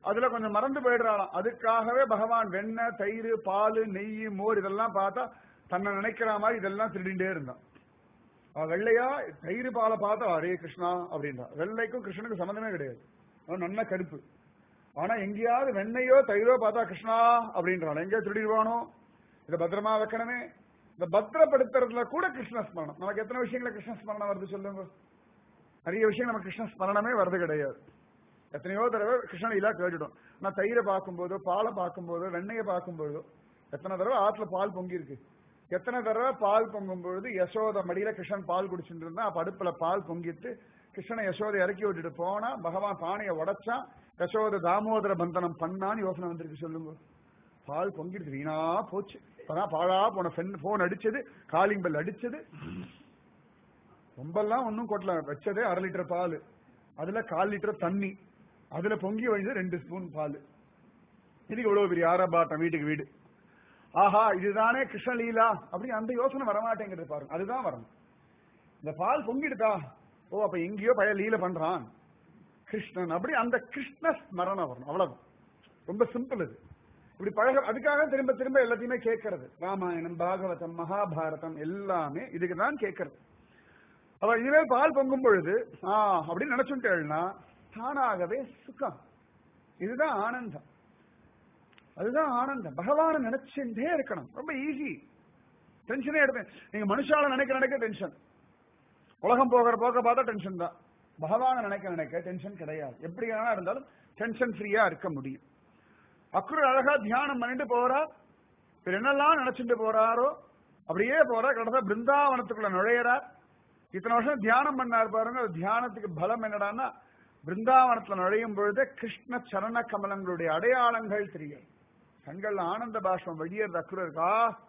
அதுல கொஞ்சம் மறந்து போயிடுறாளாம் அதுக்காகவே பகவான் வெண்ணெய் தயிர் பால் நெய் மோர் இதெல்லாம் பார்த்தா தன்னை நினைக்கிற மாதிரி இதெல்லாம் திருடிண்டே இருந்தான் அவன் வெள்ளையா தயிர் பாலை பார்த்தா அரே கிருஷ்ணா அப்படின்றா வெள்ளைக்கும் கிருஷ்ணனுக்கும் சம்மந்தமே கிடையாது அவன் நல்ல கருப்பு ஆனா எங்கேயாவது வெண்ணையோ தயிரோ பார்த்தா கிருஷ்ணா அப்படின்றான் எங்கேயோ திருடிடுவானோ இதை பத்திரமா வைக்கணுமே இந்த பத்திரப்படுத்துறதுல கூட கிருஷ்ண ஸ்மரணம் நமக்கு எத்தனை விஷயங்கள கிருஷ்ண ஸ்மரணம் வருது சொல்லுங்க நிறைய விஷயம் நமக்கு கிருஷ்ண ஸ்மரணமே வருது கிடையாது எத்தனையோ தடவை கிருஷ்ணன் இதா கேட்டுட்டோம் நான் தயிரை பார்க்கும்போதோ பாலை பார்க்கும்போதோ வெண்ணெயை பார்க்கும்போதோ எத்தனை தடவை ஆத்துல பால் பொங்கி இருக்கு எத்தனை தடவை பால் பொங்கும் பொழுது யசோத மடியில கிருஷ்ணன் பால் குடிச்சுட்டு இருந்தா அப்ப அடுப்புல பால் பொங்கிட்டு கிருஷ்ணனை யசோதை இறக்கி விட்டுட்டு போனா பகவான் பானையை உடைச்சா யசோத தாமோதர பந்தனம் பண்ணான்னு யோசனை வந்திருக்கு சொல்லுங்க பால் பொங்கிடுது வீணா போச்சு இப்பதான் பாழா போன போன் அடிச்சது காலிங் பெல் அடிச்சது ரொம்பலாம் ஒன்னும் கொட்டல வச்சதே அரை லிட்டர் பால் அதுல கால் லிட்டர் தண்ணி அதுல பொங்கி வழிஞ்சது ரெண்டு ஸ்பூன் பால் இதுக்கு இவ்வளவு பெரிய ஆரம்பாட்டம் வீட்டுக்கு வீடு ஆஹா இதுதானே கிருஷ்ணலீலா அப்படி அந்த யோசனை வரமாட்டேங்கிறது பாருங்க அதுதான் வரணும் இந்த பால் பொங்கிடுதா ஓ அப்ப எங்கேயோ பழைய லீல பண்றான் கிருஷ்ணன் அப்படி அந்த கிருஷ்ண ஸ்மரணம் வரணும் அவ்வளவு ரொம்ப சிம்பிள் இது இப்படி பழக அதுக்காக திரும்ப திரும்ப எல்லாத்தையுமே கேட்கறது ராமாயணம் பாகவதம் மகாபாரதம் எல்லாமே இதுக்கு தான் கேட்கறது அவ இதுவே பால் பொங்கும் பொழுது ஆ அப்படின்னு நினைச்சுட்டேன்னா தானாகவே சுகம் இதுதான் ஆனந்தம் அதுதான் ஆனந்தம் பகவான நினைச்சுட்டே இருக்கணும் ரொம்ப ஈஸி டென்ஷனே எடுப்பேன் நீங்க மனுஷால நினைக்க நினைக்க டென்ஷன் உலகம் போகிற போக்க பார்த்தா டென்ஷன் தான் பகவான நினைக்க நினைக்க டென்ஷன் கிடையாது எப்படி வேணா இருந்தாலும் டென்ஷன் ஃப்ரீயா இருக்க முடியும் அக்குரு அழகா தியானம் பண்ணிட்டு போறார் இவர் என்னெல்லாம் நினைச்சிட்டு போறாரோ அப்படியே போறார் கடைசியா பிருந்தாவனத்துக்குள்ள நுழையிறார் இத்தனை வருஷம் தியானம் பண்ணார் பாருங்க அது தியானத்துக்கு பலம் என்னடான்னா பிருந்தாவனத்துல நுழையும் பொழுது கிருஷ்ண சரண கமலங்களுடைய அடையாளங்கள் தெரியும் கண்கள்ல ஆனந்த பாஷ்பம் வெளியேறது அக்குரு இருக்கா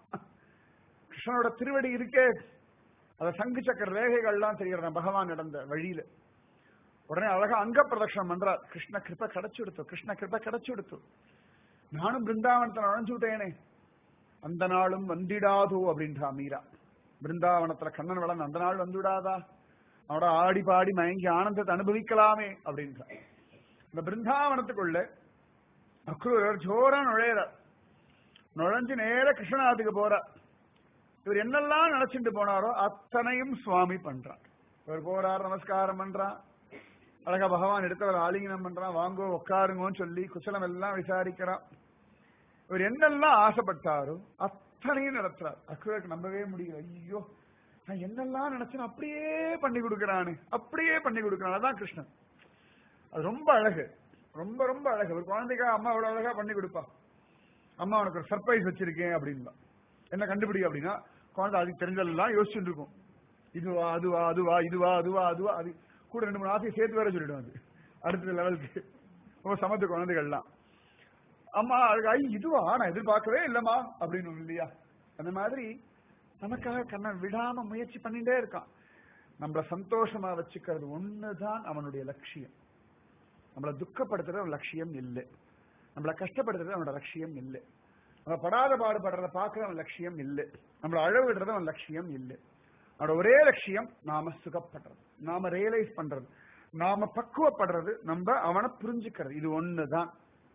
கிருஷ்ணனோட திருவடி இருக்கே அத சங்கு சக்கர ரேகைகள்லாம் தெரிகிற பகவான் நடந்த வழியில உடனே அழகா அங்க பிரதட்சணம் பண்றார் கிருஷ்ண கிருப்ப கிடைச்சு எடுத்து கிருஷ்ண கிருப்ப கிடைச்சு எடுத்து நானும் பிருந்தாவனத்துல நுழைஞ்சு விட்டேனே அந்த நாளும் வந்திடாதோ அப்படின்றா மீரா பிருந்தாவனத்துல கண்ணன் வளன் அந்த நாள் வந்து விடாதா அவனோட ஆடி பாடி மயங்கி ஆனந்தத்தை அனுபவிக்கலாமே அப்படின்றா இந்த பிருந்தாவனத்துக்குள்ள அக்ரூரர் ஜோரா நுழையிறார் நுழைஞ்சு நேர கிருஷ்ணநாத்துக்கு போறார் இவர் என்னெல்லாம் நினைச்சிட்டு போனாரோ அத்தனையும் சுவாமி பண்றார் இவர் போறார் நமஸ்காரம் பண்றான் அழகா பகவான் எடுத்தவர் ஆலிங்கனம் பண்றான் வாங்கோ உட்காருங்கன்னு சொல்லி குசலம் எல்லாம் விசாரிக்கிறான் இவர் என்னெல்லாம் ஆசைப்பட்டாரோ அத்தனையும் நடத்துறார் அக்ரூருக்கு நம்பவே முடியல ஐயோ நான் என்னெல்லாம் நினைச்சேன் அப்படியே பண்ணி கொடுக்கறானு அப்படியே பண்ணி கொடுக்கறான் அதான் கிருஷ்ணன் அது ரொம்ப அழகு ரொம்ப ரொம்ப அழகு ஒரு குழந்தைக்கா அம்மா அவ்வளவு அழகா பண்ணி கொடுப்பா அம்மா உனக்கு ஒரு சர்ப்ரைஸ் வச்சிருக்கேன் அப்படின்பா என்ன கண்டுபிடி அப்படின்னா குழந்தை அதுக்கு தெரிஞ்சதெல்லாம் யோசிச்சுட்டு இருக்கும் இதுவா அதுவா அதுவா இதுவா அதுவா அதுவா அது கூட ரெண்டு மூணு ஆசையை சேர்த்து வேற சொல்லிடும் அது அடுத்த லெவலுக்கு ரொம்ப சமத்து குழந்தைகள்லாம் அம்மா அதுக்கு ஐ இதுவா நான் எதிர்பார்க்கவே இல்லம்மா அப்படின்னு இல்லையா அந்த மாதிரி நமக்காக கண்ணன் விடாம முயற்சி பண்ணிட்டே இருக்கான் நம்மள சந்தோஷமா வச்சுக்கிறது ஒண்ணுதான் அவனுடைய லட்சியம் நம்மள துக்கப்படுத்துறது அவன் லட்சியம் இல்லை நம்மள கஷ்டப்படுத்துறது அவனோட லட்சியம் இல்லை நம்ம படாத பாடுபடுறத பார்க்கறது அவன் லட்சியம் இல்லை நம்மள அழ விடுறது அவன் லட்சியம் இல்லை அவனோட ஒரே லட்சியம் நாம சுகப்படுறது நாம ரியலைஸ் பண்றது நாம பக்குவப்படுறது நம்ம அவனை புரிஞ்சுக்கிறது இது ஒண்ணுதான்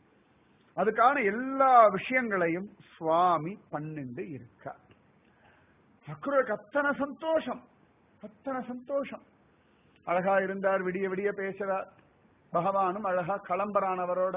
அதுக்கான எல்லா விஷயங்களையும் சுவாமி பண்ணிண்டு இருக்கார் அக்ரூருக்கு அத்தனை சந்தோஷம் அத்தனை சந்தோஷம் அழகா இருந்தார் விடிய விடிய பேசுறார் பகவானும் அழகா கிளம்புறானவரோட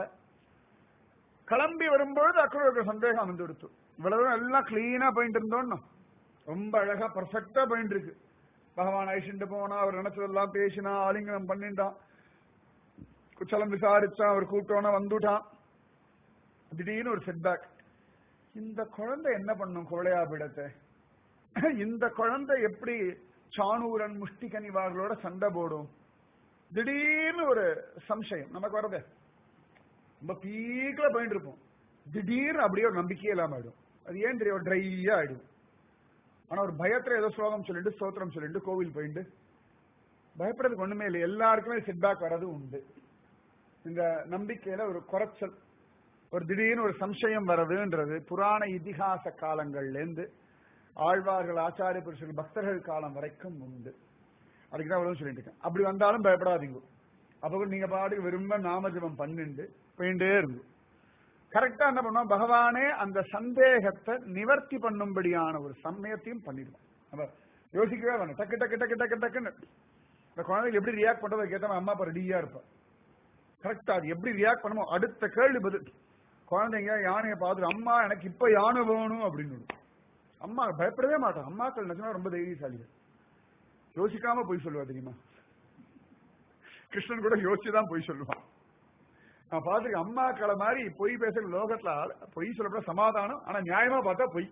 கிளம்பி வரும்பொழுது அக்ரூருக்கு சந்தேகம் வந்து கொடுத்து இவ்வளவு எல்லாம் கிளீனா போயிட்டு இருந்தோம் ரொம்ப அழகா பர்ஃபெக்டா போயிட்டு இருக்கு பகவான் அழிச்சுட்டு போனா அவர் நினைச்சதெல்லாம் பேசினா ஆலிங்கனம் பண்ணிட்டான் குச்சலம் விசாரிச்சான் அவர் கூப்பிட்டோன்னா வந்துட்டான் திடீர்னு ஒரு செட்பேக் இந்த குழந்தை என்ன பண்ணும் கோழையாபிடத்தை இந்த குழந்தை எப்படி சாணூரன் முஷ்டிகன் இவர்களோட சண்டை போடும் திடீர்னு ஒரு சம்சயம் நமக்கு வரது ரொம்ப பீக்ல போயிட்டு இருப்போம் திடீர்னு அப்படியே ஒரு நம்பிக்கையே இல்லாம ஆயிடும் அது ஏன் தெரியும் ட்ரையா ஆயிடும் ஆனா ஒரு பயத்துல ஏதோ ஸ்லோகம் சொல்லிட்டு ஸ்தோத்திரம் சொல்லிட்டு கோவில் போயிட்டு பயப்படுறதுக்கு ஒண்ணுமே இல்லை எல்லாருக்குமே செட்பேக் வர்றது உண்டு இந்த நம்பிக்கையில ஒரு குறைச்சல் ஒரு திடீர்னு ஒரு சம்சயம் வர்றதுன்றது புராண இதிகாச காலங்கள்ல இருந்து ஆழ்வார்கள் ஆச்சாரிய புருஷர்கள் பக்தர்கள் காலம் வரைக்கும் உண்டு அதுக்கு தான் அவ்வளவு சொல்லிட்டு இருக்கேன் அப்படி வந்தாலும் பயப்படாதீங்க அப்ப கூட நீங்க பாட்டுக்கு விரும்ப நாமஜபம் பண்ணிண்டு போயிட்டே இருக்கும் கரெக்டா என்ன பண்ணுவோம் பகவானே அந்த சந்தேகத்தை நிவர்த்தி பண்ணும்படியான ஒரு சமயத்தையும் பண்ணிடுவோம் நம்ம யோசிக்கவே வேணும் டக்கு டக்கு டக்கு டக்கு டக்குன்னு இந்த குழந்தைகள் எப்படி ரியாக்ட் பண்றதை கேட்டா அம்மா அப்பா ரெடியா இருப்பா கரெக்டா அது எப்படி ரியாக்ட் பண்ணுமோ அடுத்த கேள்வி பதில் குழந்தைங்க யானையை பார்த்துட்டு அம்மா எனக்கு இப்ப யானை வேணும் அப்படின்னு அம்மா பயப்படவே மாட்டான் அம்மாக்கள் நிஜமா ரொம்ப தைரியசாலிகள் யோசிக்காம போய் சொல்லுவா தெரியுமா கிருஷ்ணன் கூட யோசிச்சுதான் போய் சொல்லுவான் நான் பார்த்துருக்கேன் அம்மாக்களை மாதிரி பொய் பேசுற லோகத்துல ஆள்- பொய் சொல்லப்பட சமாதானம் ஆனா நியாயமா பார்த்தா பொய்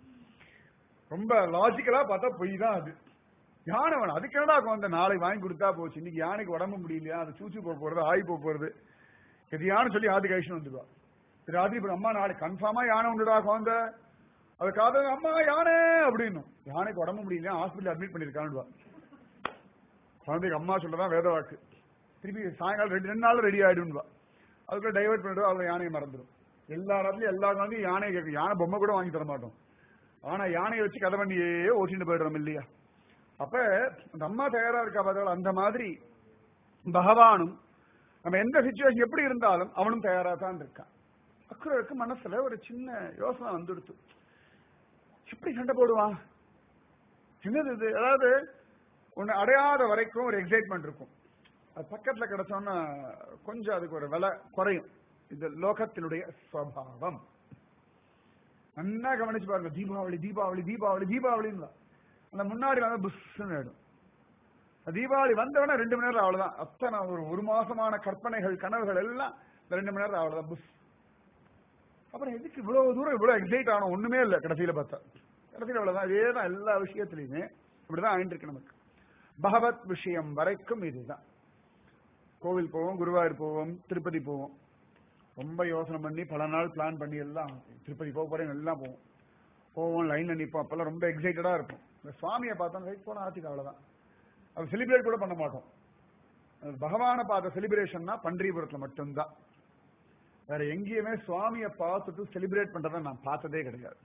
ரொம்ப லாஜிக்கலா பார்த்தா பொய் தான் அது யானை வேணும் அதுக்கு என்னடா குழந்தை நாளை வாங்கி கொடுத்தா போச்சு இன்னைக்கு யானைக்கு உடம்பு முடியலையா அது சூச்சு போக போறது ஆய் போக போறது எதையானு சொல்லி ஆதி கழிச்சு வந்துடுவா ராத்திரி இப்ப அம்மா நாளைக்கு கன்ஃபார்மா யானை உண்டுடா குழந்தை அது காத அம்மா யானை அப்படின்னு யானைக்கு உடம்பு முடியலையா ஹாஸ்பிட்டல் அட்மிட் பண்ணிருக்கான்டுவா குழந்தைக்கு அம்மா சொல்லதான் வேத வாக்கு திருப்பி சாயங்காலம் ரெண்டு ரெண்டு நாள் ரெடி ஆயிடுவா அதுக்குள்ள டைவர்ட் பண்ணிடுவா அதுல யானையை மறந்துடும் எல்லா இடத்துலயும் எல்லா குழந்தையும் யானை கேட்கும் யானை பொம்மை கூட வாங்கி தர மாட்டோம் ஆனா யானையை வச்சு கதை பண்ணியே ஓட்டிட்டு போயிடுறோம் இல்லையா அப்ப அந்த அம்மா தயாரா இருக்கா பார்த்தா அந்த மாதிரி பகவானும் நம்ம எந்த சுச்சுவேஷன் எப்படி இருந்தாலும் அவனும் தயாரா தான் இருக்கான் அக்ரருக்கு மனசுல ஒரு சின்ன யோசனை வந்துடுத்து எப்படி சண்டை போடுவான் என்னது இது அதாவது உன்னை அடையாத வரைக்கும் ஒரு எக்ஸைட்மெண்ட் இருக்கும் அது பக்கத்துல கிடைச்சோன்னா கொஞ்சம் அதுக்கு ஒரு விலை குறையும் இது லோகத்தினுடைய ஸ்வபாவம் நல்லா கவனிச்சு பாருங்க தீபாவளி தீபாவளி தீபாவளி தீபாவளின்னு அந்த முன்னாடி வந்து புஷ்ன்னு ஆயிடும் தீபாவளி வந்தவொடனே ரெண்டு மணி நேரம் அவ்வளவுதான் அத்தனை ஒரு ஒரு மாசமான கற்பனைகள் கனவுகள் எல்லாம் இந்த ரெண்டு மணி நேரம் அவ்வளவுதான் புஷ் அப்புறம் எதுக்கு இவ்வளவு தூரம் இவ்வளவு எக்ஸைட் ஆனோம் ஒண்ணுமே இல்லை கடைசியில பார்த்தா கடைசியில அவ்வளவுதான் இதே தான் எல்லா விஷயத்திலையுமே இப்படிதான் ஆயிட்டு இருக்கு நமக்கு பகவத் விஷயம் வரைக்கும் இதுதான் கோவில் போவோம் குருவாயூர் போவோம் திருப்பதி போவோம் ரொம்ப யோசனை பண்ணி பல நாள் பிளான் பண்ணி எல்லாம் திருப்பதி போக போறேன் எல்லாம் போவோம் போவோம் லைன்ல நிற்போம் அப்பெல்லாம் ரொம்ப எக்ஸைட்டடா இருக்கும் இந்த சுவாமியை பார்த்தோம் ரைட் போன ஆச்சுக்கு அவ்வளவுதான் அது செலிப்ரேட் கூட பண்ண மாட்டோம் அது பகவானை பார்த்த செலிப்ரேஷன்னா பன்றிபுரத்துல மட்டும்தான் வேற எங்கேயுமே சுவாமியை பார்த்துட்டு செலிப்ரேட் பண்றதை நான் பார்த்ததே கிடையாது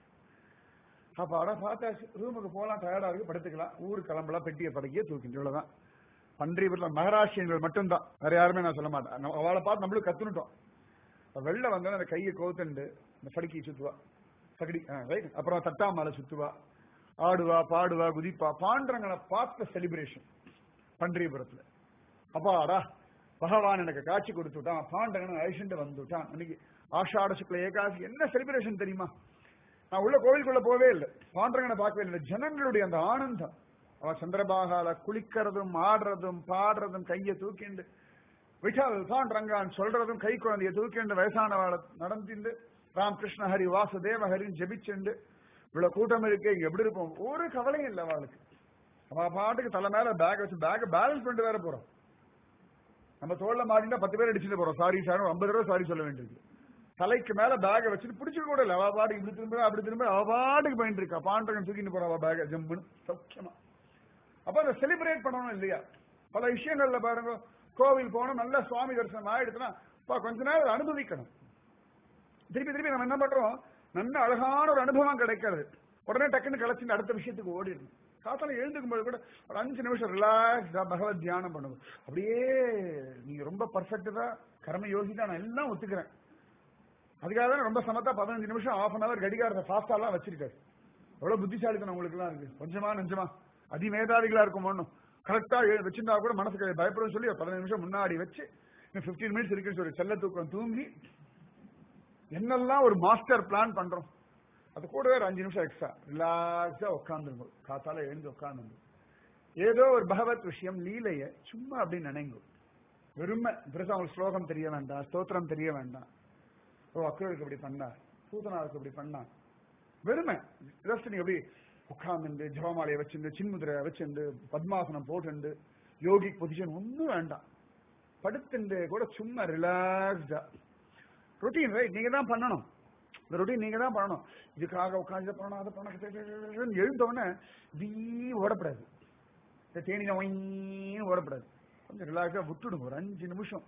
அப்ப அட பார்த்தாச்சு ரூமுக்கு போகலாம் டயர்டா இருக்கு படுத்துக்கலாம் ஊருக்கு கிளம்பலாம் பெட்டியை படக்கிய தூக்கிட்டு இவ்வளவுதான் பன்றிபுரத்தில் மகாராஷ்டிரியர்கள் மட்டும்தான் வேற யாருமே நான் சொல்ல மாட்டேன் நம்ம- அவளை பார்த்து நம்மளும் கத்துனுட்டோம் அப்ப வெளில வந்தா அந்த கையை கோத்துண்டு இந்த படுக்கி சுத்துவா சகடி ரைட் அப்புறம் தட்டாமலை சுத்துவா ஆடுவா பாடுவா குதிப்பா பாண்டரங்களை பார்த்த செலிப்ரேஷன் பன்றியபுரத்துல அப்பாடா பகவான் எனக்கு காட்சி கொடுத்துட்டான் பாண்டரங்கன் அழிச்சுட்டு வந்துட்டான் இன்னைக்கு ஆஷாட சுக்ல ஏகாசி என்ன செலிப்ரேஷன் தெரியுமா நான் உள்ள கோவிலுக்குள்ள போவே இல்லை பாண்டரங்கனை பார்க்கவே இல்லை ஜனங்களுடைய அந்த ஆனந்தம் அவ சந்திரபாகால குளிக்கிறதும் ஆடுறதும் பாடுறதும் கையை தூக்கிண்டு விட்டால் பாண்டரங்கான் சொல்றதும் கை குழந்தைய தூக்கிண்டு வயசானவாள நடந்திண்டு ராம் கிருஷ்ண ஹரி வாசுதேவ ஹரின்னு ஜெபிச்சுண்டு இவ்வளவு கூட்டம் இருக்கு இங்க எப்படி இருப்போம் ஒரு கவலையும் இல்லை அவளுக்கு அவ பாட்டுக்கு தலை மேல பேக் வச்சு பேக் பேலன்ஸ் பண்ணிட்டு வேற போறோம் நம்ம தோல்ல மாட்டினா பத்து பேர் அடிச்சுட்டு போறோம் சாரி சார் ஐம்பது ரூபா சாரி சொல்ல வேண்டியது தலைக்கு மேல பேக்கை வச்சுட்டு பிடிச்சிக்க கூட இல்லை அவ பாட்டுக்கு இப்படி திரும்ப அப்படி திரும்ப அவ பாட்டுக்கு போயிட்டு இருக்கா பாண்டகன் தூக்கிட்டு போறா அவ பேக ஜம்முன்னு சௌக்கியமா அப்ப அதை செலிப்ரேட் பண்ணணும் இல்லையா பல விஷயங்கள்ல பாருங்க கோவில் போனோம் நல்ல சுவாமி தரிசனம் ஆயிடுச்சுன்னா அப்பா கொஞ்ச நேரம் அதை அனுபவிக்கணும் திருப்பி திருப்பி நம்ம என்ன பண்றோம் நல்ல அழகான ஒரு அனுபவம் கிடைக்கிறது உடனே டக்குன்னு கலைச்சு அடுத்த விஷயத்துக்கு ஓடிடணும் காத்தால எழுந்துக்கும் போது கூட ஒரு அஞ்சு நிமிஷம் ரிலாக்ஸ்டா பகவத் தியானம் பண்ணுங்க அப்படியே நீங்க ரொம்ப பர்ஃபெக்டா கர்ம யோகி தான் நான் எல்லாம் ஒத்துக்கிறேன் அதுக்காக தான் ரொம்ப சமத்தா பதினஞ்சு நிமிஷம் ஆஃப் அன் அவர் கடிகாரத்தை ஃபாஸ்டா எல்லாம் வச்சிருக்காரு எவ்வளவு புத்திசாலித்தனம் உங்களுக்கு எல்லாம் இருக்கு கொஞ்சமா நெஞ்சமா அதிமேதாவிகளா இருக்கும் ஒண்ணும் கரெக்டா வச்சிருந்தா கூட மனசுக்கு பயப்படும் சொல்லி ஒரு பதினஞ்சு நிமிஷம் முன்னாடி வச்சு இன்னும் 15 மினிட்ஸ் இருக்குன்னு சொல்லி செல்ல தூக்கம் தூங்கி என்னெல்லாம் ஒரு மாஸ்டர் பிளான் பண்றோம் அது கூட ஒரு அஞ்சு நிமிஷம் எக்ஸ்ட்ரா ரிலாக்ஸா உட்காந்துருங்க காத்தால எழுந்து உட்காந்துருங்க ஏதோ ஒரு பகவத் விஷயம் லீலைய சும்மா அப்படி நினைங்க வெறுமை பெருசா உங்களுக்கு ஸ்லோகம் தெரிய வேண்டாம் ஸ்தோத்திரம் தெரிய வேண்டாம் ஓ அக்ரருக்கு இப்படி பண்ணார் பூதனாருக்கு இப்படி பண்ணார் வெறுமை ஜஸ்ட் நீங்க எப்படி உட்கார்ந்து ஜபமாலையை வச்சிருந்து சின்முதிரை வச்சிருந்து பத்மாசனம் போட்டுண்டு யோகிக் பொசிஷன் ஒன்றும் வேண்டாம் படுத்துண்டு கூட சும்மா ரிலாக்ஸ்டா ரொட்டீன் ரைட் நீங்க தான் பண்ணணும் இந்த ரொட்டீன் நீங்க தான் பண்ணணும் இதுக்காக உட்காந்து இதை பண்ணணும் அதை பண்ணணும் எழுந்தவொடனே வீ ஓடப்படாது இந்த தேனில ஒயின்னு ஓடப்படாது கொஞ்சம் ரிலாக்ஸா விட்டுடுங்க ஒரு அஞ்சு நிமிஷம்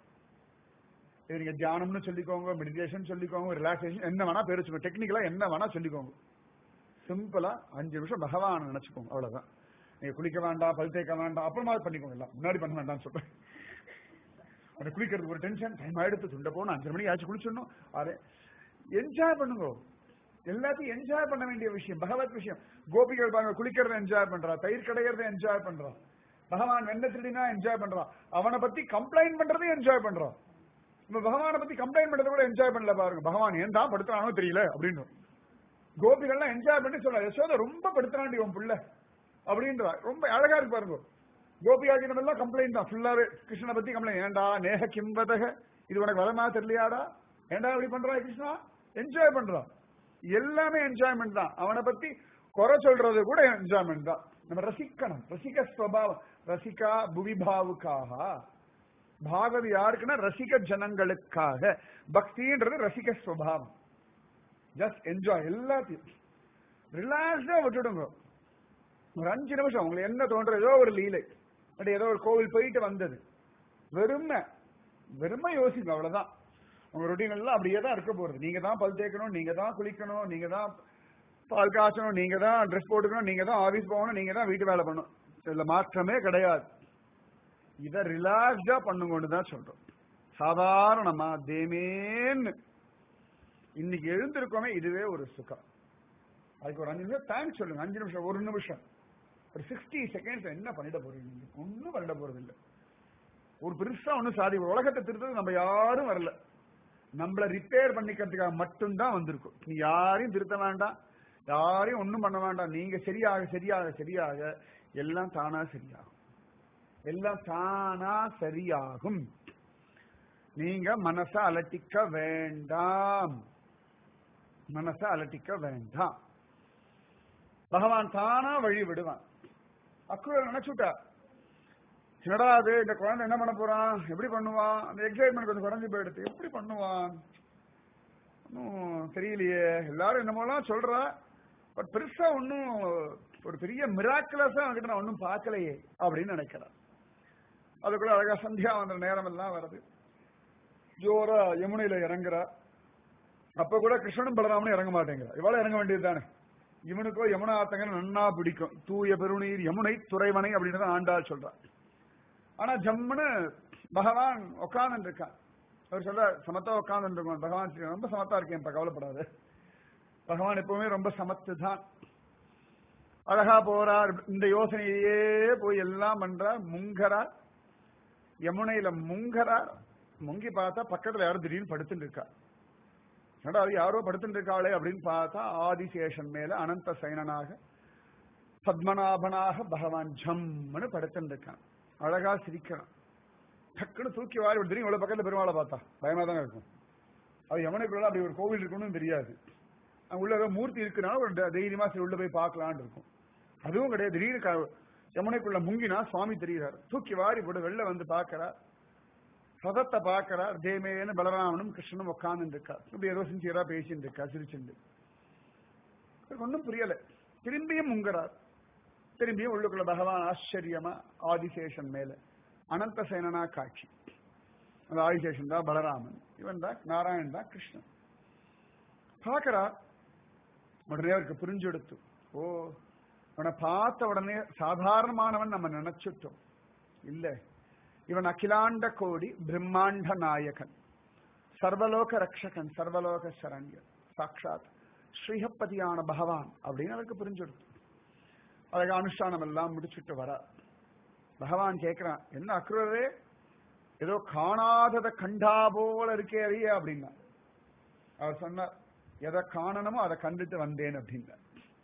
இது நீங்க தியானம்னு சொல்லிக்கோங்க மெடிடேஷன் சொல்லிக்கோங்க ரிலாக்ஸேஷன் என்ன வேணா பேர் வச்சுக்கோங்க டெக்னிக்கலா என்ன வேணா சொல்லிக்கோங்க சிம்பிளா அஞ்சு நிமிஷம் பகவான் நினைச்சுக்கோங்க அவ்வளவுதான் நீங்க குளிக்க வேண்டாம் பல் தேய்க்க வேண்டாம் அப்புறமா பண்ணிக்கோங்க எல்லாம் முன்னாடி பண்ண வேண்டாம்னு சொல்றேன் அது குளிக்கிறதுக்கு ஒரு டென்ஷன் டைம் ஆயிடுத்து துண்ட போகணும் அஞ்சரை மணிக்கு ஆச்சு குளிச்சிடணும் அது என்ஜாய் பண்ணுங்க எல்லாத்தையும் என்ஜாய் பண்ண வேண்டிய விஷயம் பகவத் விஷயம் கோபிகள் பாருங்க குளிக்கிறத என்ஜாய் பண்றா தயிர் கடைகிறத என்ஜாய் பண்றான் பகவான் வெண்ண திருடினா என்ஜாய் பண்றான் அவனை பத்தி கம்ப்ளைண்ட் பண்றதையும் என்ஜாய் பண்றான் நம்ம பகவானை பத்தி கம்ப்ளைண்ட் பண்றத கூட என்ஜாய் பண்ணல பாருங்க பகவான் ஏன் தான் படுத்துறானோ தெரியல அப்படின்னு கோபிகள்லாம் என்ஜாய் பண்ணி சொல்ல யசோத ரொம்ப படுத்துறாண்டி உன் புள்ள அப்படின்றா ரொம்ப அழகா இருக்கு பாருங்க கோபியாகினம் எல்லாம் கம்ப்ளைண்ட் தான் ஃபுல்லாவே கிருஷ்ணனை பத்தி கம்ப்ளைண்ட் ஏண்டா நேக கிம்பதக இது உனக்கு வரமா தெரியலையாடா ஏண்டா இப்படி பண்றா கிருஷ்ணா என்ஜாய் பண்றான் எல்லாமே என்ஜாய்மெண்ட் தான் அவனை பத்தி குறை சொல்றது கூட என்ஜாய்மெண்ட் தான் நம்ம ரசிக்கணும் ரசிக ஸ்வபாவம் ரசிகா புவிபாவுக்காக பாகவதி யாருக்குன்னா ரசிக ஜனங்களுக்காக பக்தின்றது ரசிக ஸ்வபாவம் ஜஸ்ட் என்ஜாய் எல்லாத்தையும் ரிலாக்ஸா விட்டுடுங்க ஒரு அஞ்சு நிமிஷம் உங்களுக்கு என்ன தோன்ற ஏதோ ஒரு லீலை அப்படி ஏதோ ஒரு கோவில் போயிட்டு வந்தது வெறுமை வெறுமை யோசிங்க அவ்வளவுதான் உங்க ரொட்டீன் எல்லாம் அப்படியே தான் இருக்க போறது நீங்க தான் பல் தேய்க்கணும் நீங்க தான் குளிக்கணும் நீங்க தான் பால் காய்ச்சணும் நீங்க தான் ட்ரெஸ் போட்டுக்கணும் நீங்க தான் ஆபீஸ் போகணும் நீங்க தான் வீட்டு வேலை பண்ணணும் இதுல மாற்றமே கிடையாது இத ரிலாக்ஸ்டா பண்ணுங்கன்னு தான் சொல்றோம் சாதாரணமா தேமேன்னு இன்னைக்கு எழுந்திருக்கோமே இதுவே ஒரு சுகம் அதுக்கு ஒரு அஞ்சு நிமிஷம் தேங்க்ஸ் சொல்லுங்க அஞ்சு நிமிஷம் ஒரு நிமிஷம் ஒரு சிக்ஸ்டி செகண்ட்ஸ் என்ன பண்ணிட போறீங்க நீங்க ஒன்னும் பண்ணிட போறது இல்ல ஒரு பெருசா ஒன்னும் சாதி உலகத்தை திருத்தது நம்ம யாரும் வரல நம்மள ரிப்பேர் பண்ணிக்கிறதுக்காக மட்டும்தான் வந்திருக்கும் நீ யாரையும் திருத்த வேண்டாம் யாரையும் ஒண்ணும் பண்ண வேண்டாம் நீங்க சரியாக சரியாக சரியாக எல்லாம் தானா சரியாகும் எல்லாம் தானா சரியாகும் நீங்க மனச அலட்டிக்க வேண்டாம் மனச அலட்டிக்க வேண்டாம் பகவான் தானா வழி விடுவான் அக்குரல் நினைச்சுட்டா என்னடா அது இந்த குழந்தை என்ன பண்ண போறான் எப்படி பண்ணுவான் அந்த எக்ஸைட்மெண்ட் கொஞ்சம் குறைஞ்சு போயிடுது எப்படி பண்ணுவான் ஒன்னும் தெரியலையே எல்லாரும் என்னமோலாம் சொல்றா பட் பெருசா ஒன்னும் ஒரு பெரிய மிராக்குலஸா அவன்கிட்ட நான் ஒன்னும் பார்க்கலையே அப்படின்னு நினைக்கிறேன் அதுக்குள்ள அழகா சந்தியா வந்த நேரம் எல்லாம் வருது ஜோரா யமுனையில இறங்குறா அப்ப கூட கிருஷ்ணனும் பலராமனும் இறங்க மாட்டேங்கிறா இவாள இறங்க வேண்டியது தானே இவனுக்கோ யமுனா ஆத்தங்க நன்னா பிடிக்கும் தூய பெருநீர் யமுனை துறைவனை அப்படின்னு தான் ஆண்டாள் சொல்றான் ஆனா ஜம்முன்னு பகவான் உட்கார்ந்து இருக்கான் அவர் சொல்ல சமத்தா உட்கார்ந்து இருக்கான் பகவான் ஸ்ரீ ரொம்ப சமத்தா இருக்கேன் கவலைப்படாது பகவான் எப்பவுமே ரொம்ப சமத்து தான் அழகா போறார் இந்த யோசனையே போய் எல்லாம் பண்றார் முங்கறார் யமுனையில முங்கறார் முங்கி பார்த்தா பக்கத்துல யாரும் திடீர்னு படுத்துட்டு இருக்கா என்னடா அது யாரோ படுத்துட்டு இருக்காளே அப்படின்னு பார்த்தா ஆதிசேஷன் மேல அனந்த சயனனாக பத்மநாபனாக பகவான் ஜம்னு படுத்துட்டு இருக்கான் அழகா சிரிக்கிறான் டக்குன்னு தூக்கி வாரி ஒரு தெரியும் இவ்வளவு பக்கத்துல பெருமாளை பார்த்தா பயமா தான் இருக்கும் அது யமுனைக்குள்ள அப்படி ஒரு கோவில் இருக்கணும்னு தெரியாது அங்க உள்ள ஏதோ மூர்த்தி இருக்குனால ஒரு த- தைரியமா சரி உள்ள போய் பார்க்கலான்னு இருக்கும் அதுவும் கிடையாது திடீர்னு க- யமுனைக்குள்ள முங்கினா சுவாமி தெரிகிறார் தூக்கி வாரி போட்டு வெளில வந்து பார்க்கறார் ரதத்தை பார்க்கறார் தேமேன்னு பலராமனும் கிருஷ்ணனும் உட்கார்ந்து இருக்கா இப்படி ஏதோ சின்சியரா பேசிட்டு இருக்கா சிரிச்சுண்டு இவருக்கு ஒன்றும் புரியல திரும்பியும் முங்குறார் திரும்பியும் உள்ளுக்குள்ள பகவான் ஆச்சரியமா ஆதிசேஷன் மேல அனந்த சேனனா காட்சி அந்த ஆதிசேஷன் தான் பலராமன் இவன் தான் நாராயணன் தான் கிருஷ்ணன் பார்க்கறார் உடனே அவருக்கு புரிஞ்செடுத்து ஓ அவனை பார்த்த உடனே சாதாரணமானவன் நம்ம நினைச்சிட்டோம் இல்ல இவன் அகிலாண்ட கோடி பிரம்மாண்ட நாயகன் சர்வலோக ரக்ஷகன் சர்வலோக சரண்யன் சாட்சாத் ஸ்ரீஹப்பதியான பகவான் அப்படின்னு அவருக்கு புரிஞ்செடுத்து அழகா அனுஷ்டானம் எல்லாம் முடிச்சுட்டு வர பகவான் கேட்கிறான் என்ன அக்ரவே ஏதோ காணாதத கண்டா போல இருக்கே அறிய அப்படின்னா அவர் சொன்னார் எதை காணணுமோ அதை கண்டுட்டு வந்தேன் அப்படின்னார்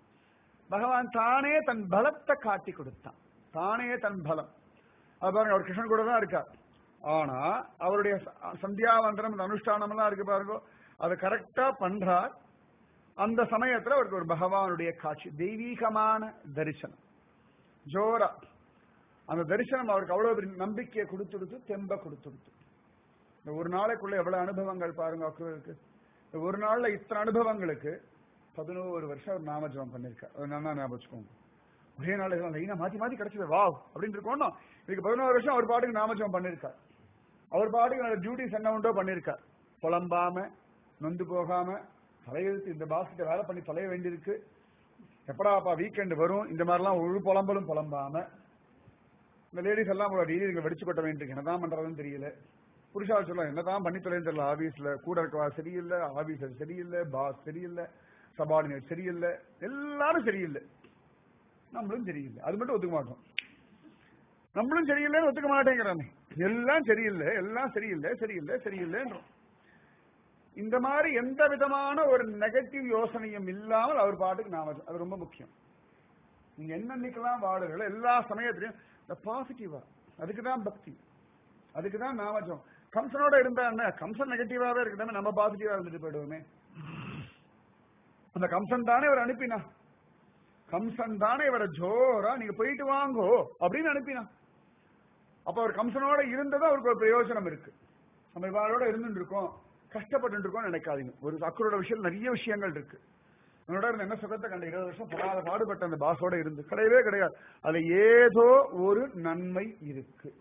பகவான் தானே தன் பலத்தை காட்டி கொடுத்தான் தானே தன் பலம் அது பாருங்க அவர் கிருஷ்ணன் கூட தான் இருக்கார் ஆனா அவருடைய ச- சந்தியாவந்தனம் இந்த அனுஷ்டானம் எல்லாம் இருக்கு பாருங்க அதை கரெக்டா பண்றார் அந்த சமயத்துல அவருக்கு ஒரு பகவானுடைய காட்சி தெய்வீகமான தரிசனம் ஜோரா அந்த தரிசனம் அவருக்கு அவ்வளவு பெரிய நம்பிக்கையை கொடுத்துடுத்து தெம்ப கொடுத்துடுத்து இந்த ஒரு நாளைக்குள்ள எவ்வளவு அனுபவங்கள் பாருங்க அக்ரூருக்கு இந்த ஒரு நாள்ல இத்தனை அனுபவங்களுக்கு பதினோரு வருஷம் அவர் நாமஜபம் பண்ணிருக்கார் அது நல்லா ஞாபகம் வச்சுக்கோங்க ஒரே நாள் இதெல்லாம் லைனா மாத்தி மாத்தி கிடைச்சது வாவ் அப்படின்னு இருக்கோம் இதுக்கு பதினோரு வருஷம் அவர் பாட்டுக்கு நாமஜபம் பண்ணிருக்கார் அவர் பாட்டுக்கு டியூட்டிஸ் என்ன உண்டோ பண்ணிருக்கார் புலம்பாம நொந்து போகாம தலையெழுத்து இந்த பாஸ்கிட்ட வேலை பண்ணி தொலைய வேண்டியிருக்கு எப்படாப்பா வீக்கெண்ட் வரும் இந்த மாதிரிலாம் ஒரு புலம்பலும் புலம்பாம இந்த லேடிஸ் எல்லாம் டெய்லி இங்க வெடிச்சு கொட்ட வேண்டியிருக்கு என்னதான் பண்றதுன்னு தெரியல புருஷால் சொல்லலாம் என்னதான் பண்ணி தொலைன்னு தெரியல ஆபீஸ்ல கூட இருக்கவா சரியில்லை ஆபீசர் சரியில்லை பாஸ் சரியில்லை சபார்டினேட் சரியில்லை எல்லாரும் சரியில்லை நம்மளும் சரியில்லை அது மட்டும் ஒத்துக்க மாட்டோம் நம்மளும் சரியில்லைன்னு ஒத்துக்க மாட்டேங்கிறானே எல்லாம் சரியில்லை எல்லாம் சரியில்லை சரியில்லை சரியில்லைன்றோம் இந்த மாதிரி எந்த விதமான ஒரு நெகட்டிவ் யோசனையும் இல்லாமல் அவர் பாட்டுக்கு நாம அது ரொம்ப முக்கியம் நீங்க என்னன்னைக்கெல்லாம் வாடுகளோ எல்லா சமயத்திலையும் இந்த பாசிட்டிவா அதுக்கு தான் பக்தி அதுக்கு தான் நாமஜம் கம்சனோட இருந்தா என்ன கம்சன் நெகட்டிவாவே இருக்கட்டும் நம்ம பாசிட்டிவா இருந்துட்டு போயிடுவோமே அந்த கம்சன் தானே அவர் அனுப்பினா கம்சன் தானே இவரை ஜோரா நீங்க போயிட்டு வாங்கோ அப்படின்னு அனுப்பினா அப்ப அவர் கம்சனோட இருந்தது அவருக்கு ஒரு பிரயோஜனம் இருக்கு நம்ம இவாளோட இருந்துட்டு இருக்கோம் கஷ்டப்பட்டு இருக்கோம் நினைக்காதீங்க ஒரு அக்கரோட விஷயம் நிறைய விஷயங்கள் இருக்கு என்னோட இருந்த என்ன சுகத்தை கண்ட இருபது வருஷம் படாத பாடுபட்ட அந்த பாஸோட இருந்து கிடையவே கிடையாது அதுல ஏதோ ஒரு நன்மை இருக்கு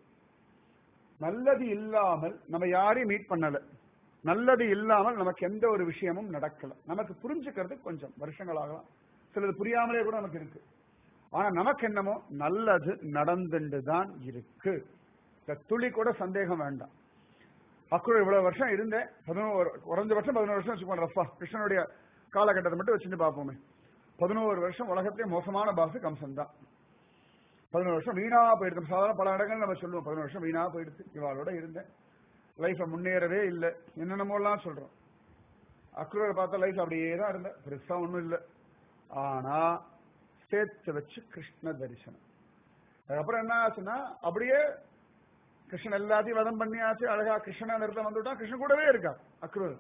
நல்லது இல்லாமல் நம்ம யாரையும் மீட் பண்ணல நல்லது இல்லாமல் நமக்கு எந்த ஒரு விஷயமும் நடக்கல நமக்கு புரிஞ்சுக்கிறது கொஞ்சம் வருஷங்கள் ஆகலாம் சிலது புரியாமலே கூட நமக்கு இருக்கு ஆனா நமக்கு என்னமோ நல்லது நடந்துட்டு தான் இருக்கு இந்த துளி கூட சந்தேகம் வேண்டாம் அக்குள்ள இவ்வளவு வருஷம் இருந்தேன் பதினோரு குறைஞ்ச வருஷம் பதினோரு வருஷம் வச்சுக்கோங்க ரஃபா கிருஷ்ணனுடைய காலகட்டத்தை மட்டும் வச்சுட்டு பார்ப்போமே பதினோரு வருஷம் உலகத்திலே மோசமான பாசு கம்சன் தான் பதினோரு வருஷம் வீணா போயிடுது சாதாரண பல இடங்கள் நம்ம சொல்லுவோம் பதினோரு வருஷம் வீணா போயிடுது இவாளோட இருந்தேன் லைஃப்ல முன்னேறவே இல்லை என்னென்னமோலாம் சொல்றோம் அக்ரூரை பார்த்தா லைஃப் அப்படியே தான் இருந்தேன் பெருசா ஒண்ணும் இல்லை ஆனா சேர்த்து வச்சு கிருஷ்ண தரிசனம் அதுக்கப்புறம் என்ன ஆச்சுன்னா அப்படியே கிருஷ்ணன் எல்லாத்தையும் வதம் பண்ணியாச்சு அழகா கிருஷ்ண நிறுத்தம் வந்துட்டா கிருஷ்ணன் கூடவே இருக்கா அக்ரூர்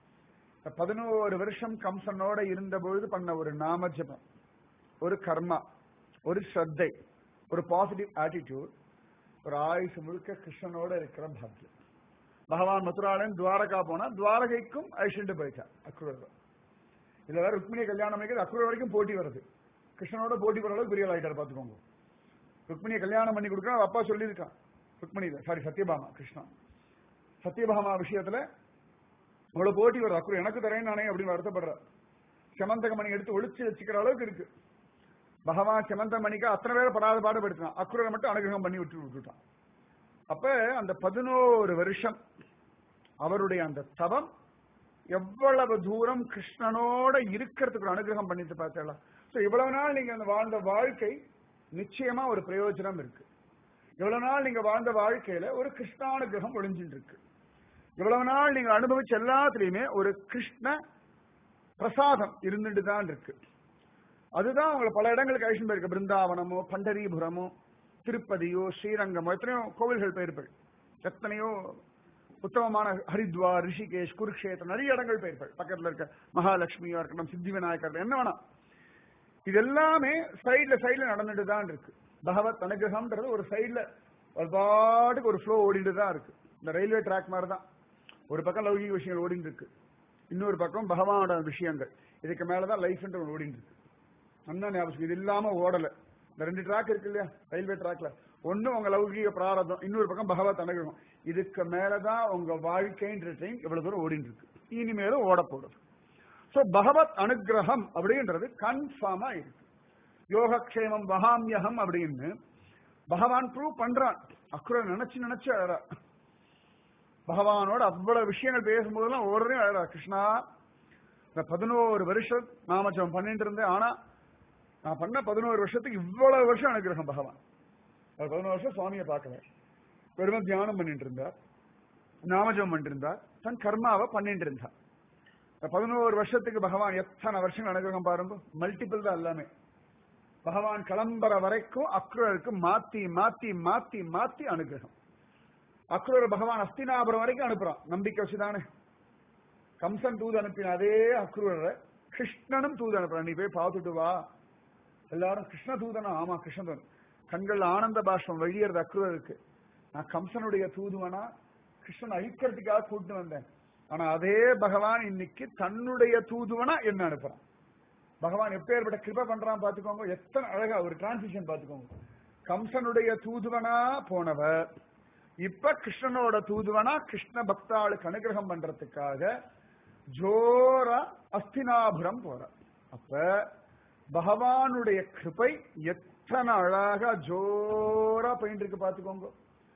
பதினோரு வருஷம் கம்சனோட இருந்த பொழுது பண்ண ஒரு நாம ஜபம் ஒரு கர்மா ஒரு ஸ்ரத்தை ஒரு பாசிட்டிவ் ஆட்டிடியூட் ஒரு ஆயுசு முழுக்க கிருஷ்ணனோட இருக்கிற பாக்கியம் பகவான் மதுராலன் துவாரகா போனா துவாரகைக்கும் அழிச்சுட்டு போயிட்டார் அக்ரூர் இதுல வேற ருக்மிணியை கல்யாணம் பண்ணிக்கிறது அக்ரூர் வரைக்கும் போட்டி வருது கிருஷ்ணனோட போட்டி போற அளவுக்கு பெரிய ஆயிட்டார் பாத்துக்கோங்க ருக்மிணியை கல்யாணம் பண்ணி கொடுக்குறா அப்பா சொல்லியிருக்கான் ருக்மிணி சாரி சத்யபாமா கிருஷ்ணா சத்யபாமா விஷயத்துல அவ்வளவு போட்டி வருது அக்ரூர் எனக்கு தரேன் நானே அப்படின்னு வருத்தப்படுற செமந்தக மணி எடுத்து ஒளிச்சு வச்சுக்கிற அளவுக்கு இருக்கு பகவான் செமந்த மணிக்கு அத்தனை பேரை படாத பாடுபடுத்தினான் அக்ரூரை மட்டும் அனுகிரகம் பண்ணி விட்டு விட்டுட்டான் அப்ப அந்த பதினோரு வருஷம் அவருடைய அந்த தவம் எவ்வளவு தூரம் கிருஷ்ணனோட இருக்கிறதுக்கு ஒரு அனுகிரகம் பண்ணிட்டு பார்த்தா சோ இவ்வளவு நாள் நீங்க அந்த வாழ்ந்த வாழ்க்கை நிச்சயமா ஒரு பிரயோஜனம் இருக்கு இவ்வளவு நாள் நீங்க வாழ்ந்த வாழ்க்கையில ஒரு கிருஷ்ணானுகிரகம் ஒளிஞ்சிட்டு இருக்கு இவ்வளவு நாள் நீங்க அனுபவிச்ச எல்லாத்துலயுமே ஒரு கிருஷ்ண பிரசாதம் இருந்துட்டு தான் இருக்கு அதுதான் உங்களை பல இடங்களுக்கு அழிச்சு போயிருக்கு பிருந்தாவனமோ பண்டரிபுரமோ திருப்பதியோ ஸ்ரீரங்கமோ எத்தனையோ கோவில்கள் போயிருப்பேன் எத்தனையோ உத்தமமான ஹரித்வார் ரிஷிகேஷ் குருக்ஷேத்திரம் நிறைய இடங்கள் போயிருப்பேன் பக்கத்துல இருக்க மகாலட்சுமியா இருக்கட்டும் சித்தி விநாயகர் என்ன வேணாம் இது எல்லாமே சைட்ல சைட்ல நடந்துட்டு தான் இருக்கு பகவத் அனுகிரகம்ன்றது ஒரு சைட்ல ஒரு பாட்டுக்கு ஒரு ஃப்ளோ ஓடிட்டு தான் இருக்கு இந்த ரயில்வே ட்ராக் மாதிரி தான் ஒரு பக்கம் லௌகிக விஷயங்கள் ஓடிட்டு இருக்கு இன்னொரு பக்கம் பகவானோட விஷயங்கள் இதுக்கு மேலதான் லைஃப்ன்ற ஒன்று ஓடிட்டு இருக்கு நல்லா ஞாபகம் இது இல்லாம ஓடல இந்த ரெண்டு ட்ராக் இருக்கு இல்லையா ரயில்வே ட்ராக்ல ஒண்ணு உங்க லௌகிக பிராரதம் இன்னொரு பக்கம் பகவத் அனுகிரகம் இதுக்கு மேலதான் உங்க வாழ்க்கைன்ற ட்ரெயின் இவ்வளவு தூரம் ஓடிட்டு இருக்கு இனிமேலும் ஓட போடுது சோ பகவத் அனுகிரகம் அப்படின்றது கன்ஃபார்மா இருக்கு யோகக்ஷேமம் வகாமியகம் அப்படின்னு பகவான் ப்ரூவ் பண்றான் அக்குற நினைச்சு நினைச்சு அழறா பகவானோட அவ்வளவு விஷயங்கள் பேசும்போதெல்லாம் ஒவ்வொருவரையும் அழறா கிருஷ்ணா இந்த பதினோரு வருஷம் நாமஜம் பண்ணிட்டு இருந்தேன் ஆனா நான் பண்ண பதினோரு வருஷத்துக்கு இவ்வளவு வருஷம் அனுகிரகம் பகவான் அவர் பதினோரு வருஷம் சுவாமியை பார்க்கல வெறும தியானம் பண்ணிட்டு இருந்தார் நாமஜம் பண்ணிட்டு இருந்தார் தன் கர்மாவை பண்ணிட்டு இருந்தார் பதினோரு வருஷத்துக்கு பகவான் எத்தனை வருஷம் அனுகிரகம் பாருங்க மல்டிபிள் தான் எல்லாமே பகவான் கிளம்புற வரைக்கும் அக்ரூருக்கு மாத்தி மாத்தி மாத்தி மாத்தி அனுகிரகம் அக்ரூர் பகவான் அஸ்தினாபுரம் வரைக்கும் அனுப்புறான் நம்பிக்கை வச்சுதானே கம்சன் தூது அனுப்பின அதே அக்ரூர கிருஷ்ணனும் தூது அனுப்புறான் நீ போய் பார்த்துட்டு வா எல்லாரும் கிருஷ்ண தூதனா ஆமா கிருஷ்ணதன் கண்கள் ஆனந்த பாஷ்பம் வெளியறது அக்ரூருக்கு நான் கம்சனுடைய தூதுவனா கிருஷ்ணன் அழிக்கிறதுக்காக கூட்டு வந்தேன் ஆனா அதே பகவான் இன்னைக்கு தன்னுடைய தூதுவனா என்ன அனுப்புறான் பகவான் எப்பேற்பட்ட கிருப பண்றான் பாத்துக்கோங்க எத்தனை அழகா ஒரு டிரான்சிஷன் பாத்துக்கோங்க கம்சனுடைய தூதுவனா போனவர் இப்ப கிருஷ்ணனோட தூதுவனா கிருஷ்ண பக்தாளுக்கு அனுகிரகம் பண்றதுக்காக ஜோரா அஸ்தினாபுரம் போற அப்ப பகவானுடைய கிருபை எத்தனை அழகா ஜோரா போயிட்டு இருக்கு பாத்துக்கோங்க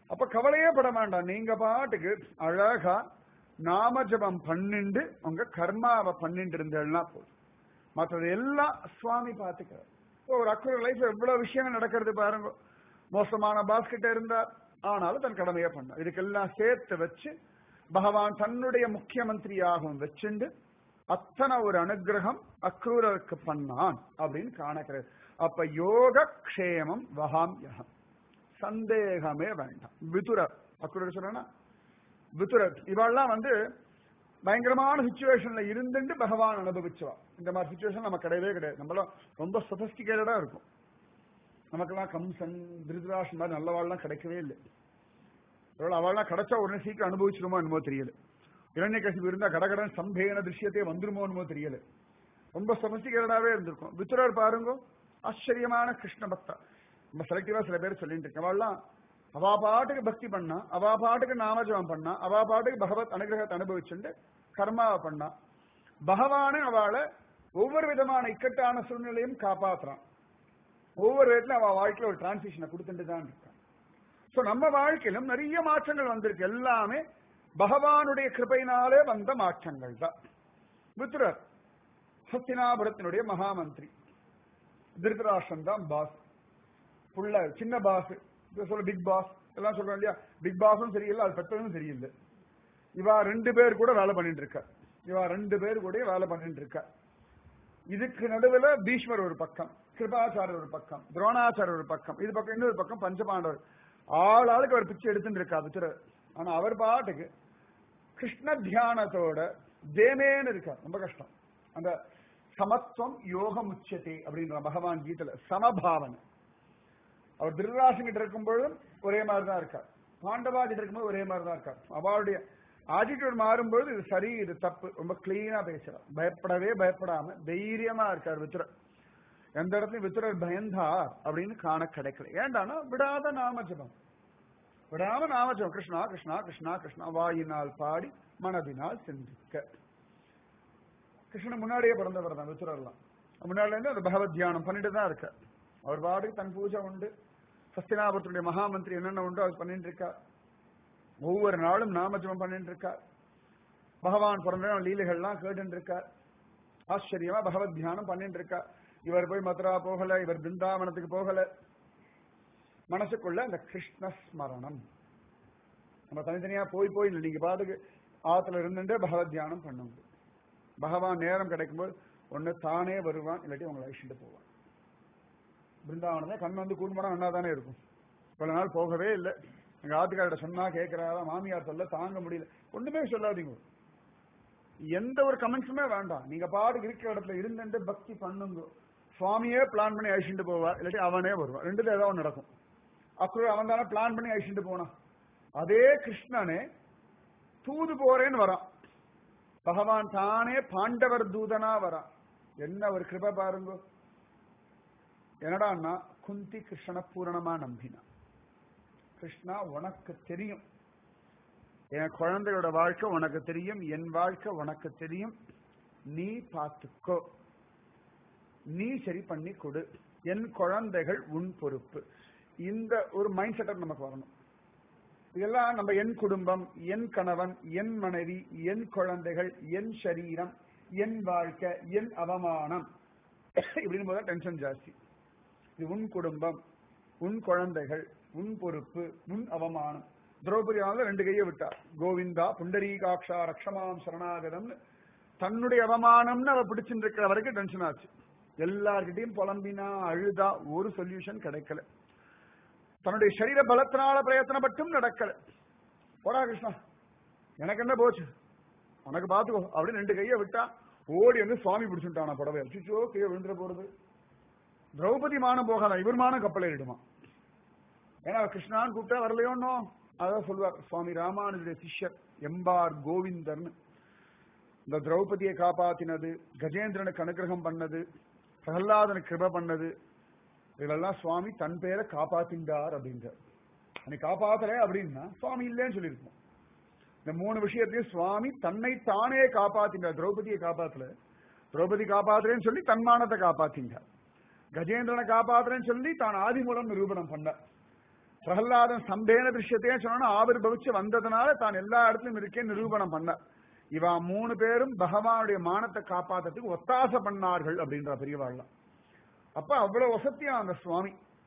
அப்ப கவலையே பட வேண்டாம் நீங்க பாட்டுக்கு அழகா நாம ஜபம் பண்ணிண்டு உங்க கர்மாவை பண்ணிட்டு இருந்தேன்னா போதும் மற்றது எல்லாம் சுவாமி பார்த்துக்கிறார் இப்போ ஒரு அக்குற லைஃப்ல எவ்வளவு விஷயங்கள் நடக்கிறது பாருங்க மோசமான பாஸ்கிட்ட இருந்தார் ஆனாலும் தன் கடமையை பண்ணார் இதுக்கெல்லாம் சேர்த்து வச்சு பகவான் தன்னுடைய முக்கியமந்திரியாகவும் வச்சுண்டு அத்தனை ஒரு அனுகிரகம் அக்ரூரருக்கு பண்ணான் அப்படின்னு காணக்கிறது அப்ப யோக க்ஷேமம் வகாம்யகம் சந்தேகமே வேண்டாம் விதுரர் அக்ரூரர் சொன்னா விதுரர் இவாள்லாம் வந்து பயங்கரமான சுச்சுவேஷன்ல இருந்துட்டு பகவான் அனுபவிச்சவா இந்த மாதிரி சுச்சுவேஷன் நம்ம கிடையவே கிடையாது நம்மளாம் ரொம்ப சொபஸ்டிகேட்டடா இருக்கும் நமக்கெல்லாம் கம்சன் திருதராஷ் மாதிரி நல்லவாள்லாம் கிடைக்கவே இல்லை ஒருவேளை அவள்லாம் கிடைச்சா உடனே சீக்கிரம் அனுபவிச்சிருமோ என்னமோ தெரியல இரண்ய கசிப்பு இருந்தா கடகடன் சம்பேன திருஷ்யத்தை வந்துருமோ என்னமோ தெரியல ரொம்ப சொபஸ்டிகேட்டடாவே இருந்திருக்கும் வித்துரர் பாருங்க ஆச்சரியமான கிருஷ்ண பக்தா நம்ம செலக்டிவா சில பேர் சொல்லிட்டு இருக்கேன் அவள்லாம் அவா பாட்டுக்கு பக்தி பண்ணா அவா பாட்டுக்கு நாமஜபம் பண்ணா அவா பாட்டுக்கு பகவத் அனுகிரகத்தை அனுபவிச்சுட்டு கர்மாவை பண்ணா பகவானே அவளை ஒவ்வொரு விதமான இக்கட்டான சூழ்நிலையும் காப்பாத்துறான் ஒவ்வொரு விதத்துல அவ வாழ்க்கையில ஒரு டிரான்சிஷனை கொடுத்துட்டு தான் இருக்கான் சோ நம்ம வாழ்க்கையிலும் நிறைய மாற்றங்கள் வந்திருக்கு எல்லாமே பகவானுடைய கிருபையினாலே வந்த மாற்றங்கள் தான் வித்துரர் ஹஸ்தினாபுரத்தினுடைய மகாமந்திரி திருதராஷ்டிரம் தான் பாஸ் புள்ள சின்ன பாஸ் சொல்ல பிக் பாஸ் எல்லாம் சொல்றோம் இல்லையா பிக் பாஸும் சரியில்லை அது பெற்றதும் சரியில்லை இவா ரெண்டு பேர் கூட வேலை பண்ணிட்டு இருக்க இவா ரெண்டு பேர் கூட வேலை பண்ணிட்டு இருக்க இதுக்கு நடுவுல பீஷ்மர் ஒரு பக்கம் கிருபாச்சாரர் ஒரு பக்கம் துரோணாச்சாரர் ஒரு பக்கம் இது பக்கம் இன்னொரு பக்கம் பஞ்சபாண்டவர் ஆள் ஆளுக்கு அவர் பிச்சை எடுத்துட்டு இருக்கா வித்துரர் ஆனா அவர் பாட்டுக்கு கிருஷ்ண தியானத்தோட தேமேன்னு இருக்கார் ரொம்ப கஷ்டம் அந்த சமத்துவம் யோகம் உச்சத்தை அப்படின்ற பகவான் கீதையில சமபாவனை அவர் திருராசன் கிட்ட இருக்கும்பொழுதும் ஒரே மாதிரி தான் இருக்கார் பாண்டவா கிட்ட இருக்கும்போது ஒரே மாதிரி தான் இருக்கார் அவருடைய ஆட்டிடியூட் மாறும்பொழுது இது சரி இது தப்பு ரொம்ப கிளீனா பேசுறார் பயப்படவே பயப்படாம தைரியமா இருக்கார் வித்துரர் எந்த இடத்துலயும் வித்துரர் பயந்தார் அப்படின்னு காண கிடைக்கல ஏண்டானா விடாத நாம ஜபம் விடாம நாம ஜபம் கிருஷ்ணா கிருஷ்ணா கிருஷ்ணா கிருஷ்ணா வாயினால் பாடி மனதினால் சிந்திக்க கிருஷ்ணன் முன்னாடியே பிறந்தவர் தான் வித்துரர்லாம் முன்னாடில இருந்து அந்த பகவத் தியானம் பண்ணிட்டு தான் இருக்க அவர் பாட்டுக்கு தன் பூஜை உண்டு சஸ்தினாபுரத்துடைய மகாமந்திரி என்னென்ன உண்டோ அது பண்ணிட்டு இருக்கா ஒவ்வொரு நாளும் நாமஜபம் பண்ணிட்டு இருக்கா பகவான் பிறந்த லீலைகள்லாம் கேட்டு இருக்கா ஆச்சரியமா பகவத் தியானம் பண்ணிட்டு இருக்கா இவர் போய் மதுரா போகல இவர் பிருந்தாவனத்துக்கு போகல மனசுக்குள்ள அந்த கிருஷ்ண ஸ்மரணம் நம்ம தனித்தனியா போய் போய் இல்லை நீங்க பாட்டுக்கு ஆத்துல இருந்துட்டு பகவத் தியானம் பண்ணுங்க பகவான் நேரம் கிடைக்கும்போது ஒன்னு தானே வருவான் இல்லாட்டி உங்களை அழிச்சுட்டு போவான் பிருந்தாவனமே கண் வந்து கூடுமடம் நல்லா தானே இருக்கும் பல நாள் போகவே இல்லை எங்க ஆத்துக்காரோட சொன்னா கேட்கிறாரா மாமியார் சொல்ல தாங்க முடியல ஒண்ணுமே சொல்லாதீங்க எந்த ஒரு கமெண்ட்ஸுமே வேண்டாம் நீங்க பாடு இருக்கிற இடத்துல இருந்துட்டு பக்தி பண்ணுங்க சுவாமியே பிளான் பண்ணி அழிச்சுட்டு போவார் இல்லாட்டி அவனே வருவான் ரெண்டுல ஏதாவது நடக்கும் அப்புறம் அவன் தானே பிளான் பண்ணி அழிச்சுட்டு போனான் அதே கிருஷ்ணனே தூது போறேன்னு வரான் பகவான் தானே பாண்டவர் தூதனா வரான் என்ன ஒரு கிருப பாருங்க என்னடான்னா குந்தி கிருஷ்ணனை பூரணமா நம்பினான் கிருஷ்ணா உனக்கு தெரியும் என் குழந்தையோட வாழ்க்கை உனக்கு தெரியும் என் வாழ்க்கை உனக்கு தெரியும் நீ பார்த்துக்கோ நீ சரி பண்ணி கொடு என் குழந்தைகள் உன் பொறுப்பு இந்த ஒரு மைண்ட் செட்டப் நமக்கு வரணும் இதெல்லாம் நம்ம என் குடும்பம் என் கணவன் என் மனைவி என் குழந்தைகள் என் சரீரம் என் வாழ்க்கை என் அவமானம் இப்படின்னு போது டென்ஷன் ஜாஸ்தி இது உன் குடும்பம் உன் குழந்தைகள் உன் பொறுப்பு உன் அவமானம் திரௌபதி ஆனது ரெண்டு கையை விட்டா கோவிந்தா புண்டரீகாட்சா ரக்ஷமாம் சரணாகதம்னு தன்னுடைய அவமானம்னு அவ பிடிச்சிட்டு இருக்கிற வரைக்கும் டென்ஷன் ஆச்சு எல்லார்கிட்டையும் புலம்பினா அழுதா ஒரு சொல்யூஷன் கிடைக்கல தன்னுடைய சரீர பலத்தினால பிரயத்தனப்பட்டும் நடக்கல போடா கிருஷ்ணா எனக்கு என்ன போச்சு உனக்கு பாத்துக்கோ அப்படின்னு ரெண்டு கையை விட்டா ஓடி வந்து சுவாமி பிடிச்சுட்டானா புடவை அச்சுச்சோ கீழே விழுந்துட போறது திரௌபதி மானம் போகாதான் இவர் மானம் கப்பல் ஏறிடுமா ஏன்னா கிருஷ்ணான்னு கூப்பிட்டா வரலையோன்னோ அதான் சொல்லுவார் சுவாமி ராமானுஜுடைய சிஷ்யர் எம்பார் கோவிந்தர்னு இந்த திரௌபதியை காப்பாத்தினது கஜேந்திரனுக்கு அனுகிரகம் பண்ணது பிரகலாதனுக்கு கிருப பண்ணது இதெல்லாம் சுவாமி தன் பேரை காப்பாத்தின்றார் அப்படின்றார் அன்னைக்கு காப்பாத்தல அப்படின்னா சுவாமி இல்லைன்னு சொல்லியிருக்கோம் இந்த மூணு விஷயத்தையும் சுவாமி தன்னை தானே காப்பாத்தின்றார் திரௌபதியை காப்பாத்தல திரௌபதி காப்பாத்துறேன்னு சொல்லி தன்மானத்தை காப்பாத்தின்றார் கஜேந்திரனை காப்பாத்துறேன்னு சொல்லி தான் ஆதிமூலம் நிரூபணம் பண்ணார் பிரகலாதன் சம்பேன திருஷ்யத்தையே சொன்னா ஆவிர் பவிச்சு வந்ததுனால தான் எல்லா இடத்துலயும் இருக்கேன் நிரூபணம் பண்ண இவா மூணு பேரும் பகவானுடைய மானத்தை காப்பாத்துறதுக்கு ஒத்தாசை பண்ணார்கள் அப்படின்ற பெரியவாள்லாம் அப்ப அவ்வளவு வசத்தியா அந்த சுவாமி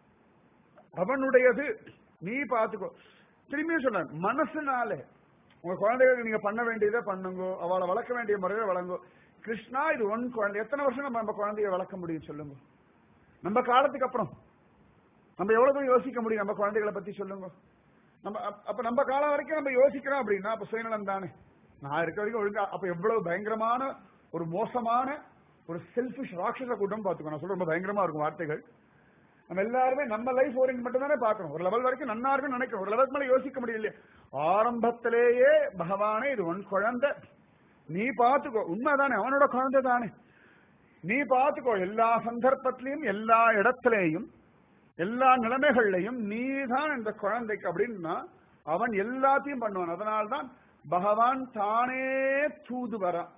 அவனுடையது நீ பாத்துக்கோ திரும்பியும் சொல்ல மனசுனால உங்க குழந்தைகளுக்கு நீங்க பண்ண வேண்டியதை பண்ணுங்கோ அவளை வளர்க்க வேண்டிய முறையில வளங்கோ கிருஷ்ணா இது ஒன் குழந்தை எத்தனை வருஷம் நம்ம நம்ம குழந்தைய வளர்க்க முடியும் சொல்லுங்க நம்ம காலத்துக்கு அப்புறம் நம்ம எவ்வளவு தூரம் யோசிக்க முடியும் நம்ம குழந்தைகளை பத்தி சொல்லுங்க நம்ம அப்- அப்ப நம்ம காலம் வரைக்கும் நம்ம யோசிக்கிறோம் அப்படின்னா அப்ப சுயநலம் தானே நான் இருக்க வரைக்கும் ஒழுங்கா அப்ப எவ்வளவு பயங்கரமான ஒரு மோசமான ஒரு செல்ஃபிஷ் ராட்சச கூட்டம் பாத்துக்கோ நான் சொல்ற ரொம்ப பயங்கரமா இருக்கும் வார்த்தைகள் நம்ம எல்லாருமே நம்ம லைஃப் ஓரியன்ட் மட்டும் தானே பார்க்கணும் ஒரு லெவல் வரைக்கும் நன்னா இருக்கும்னு நினைக்கிறோம் ஒரு லெவலுக்கு மேல யோசிக்க முடியலையே ஆரம்பத்திலேயே பகவானே இது உன் குழந்தை நீ பாத்துக்கோ உண்மைதானே அவனோட குழந்தை தானே நீ பாத்துக்கோ எல்லா சந்தர்ப்பத்திலையும் எல்லா இடத்திலேயும் எல்லா நிலைமைகள்லையும் நீதான் இந்த குழந்தைக்கு அப்படின்னா அவன் எல்லாத்தையும் பண்ணுவான் அதனால்தான் பகவான் தானே தூது வரான்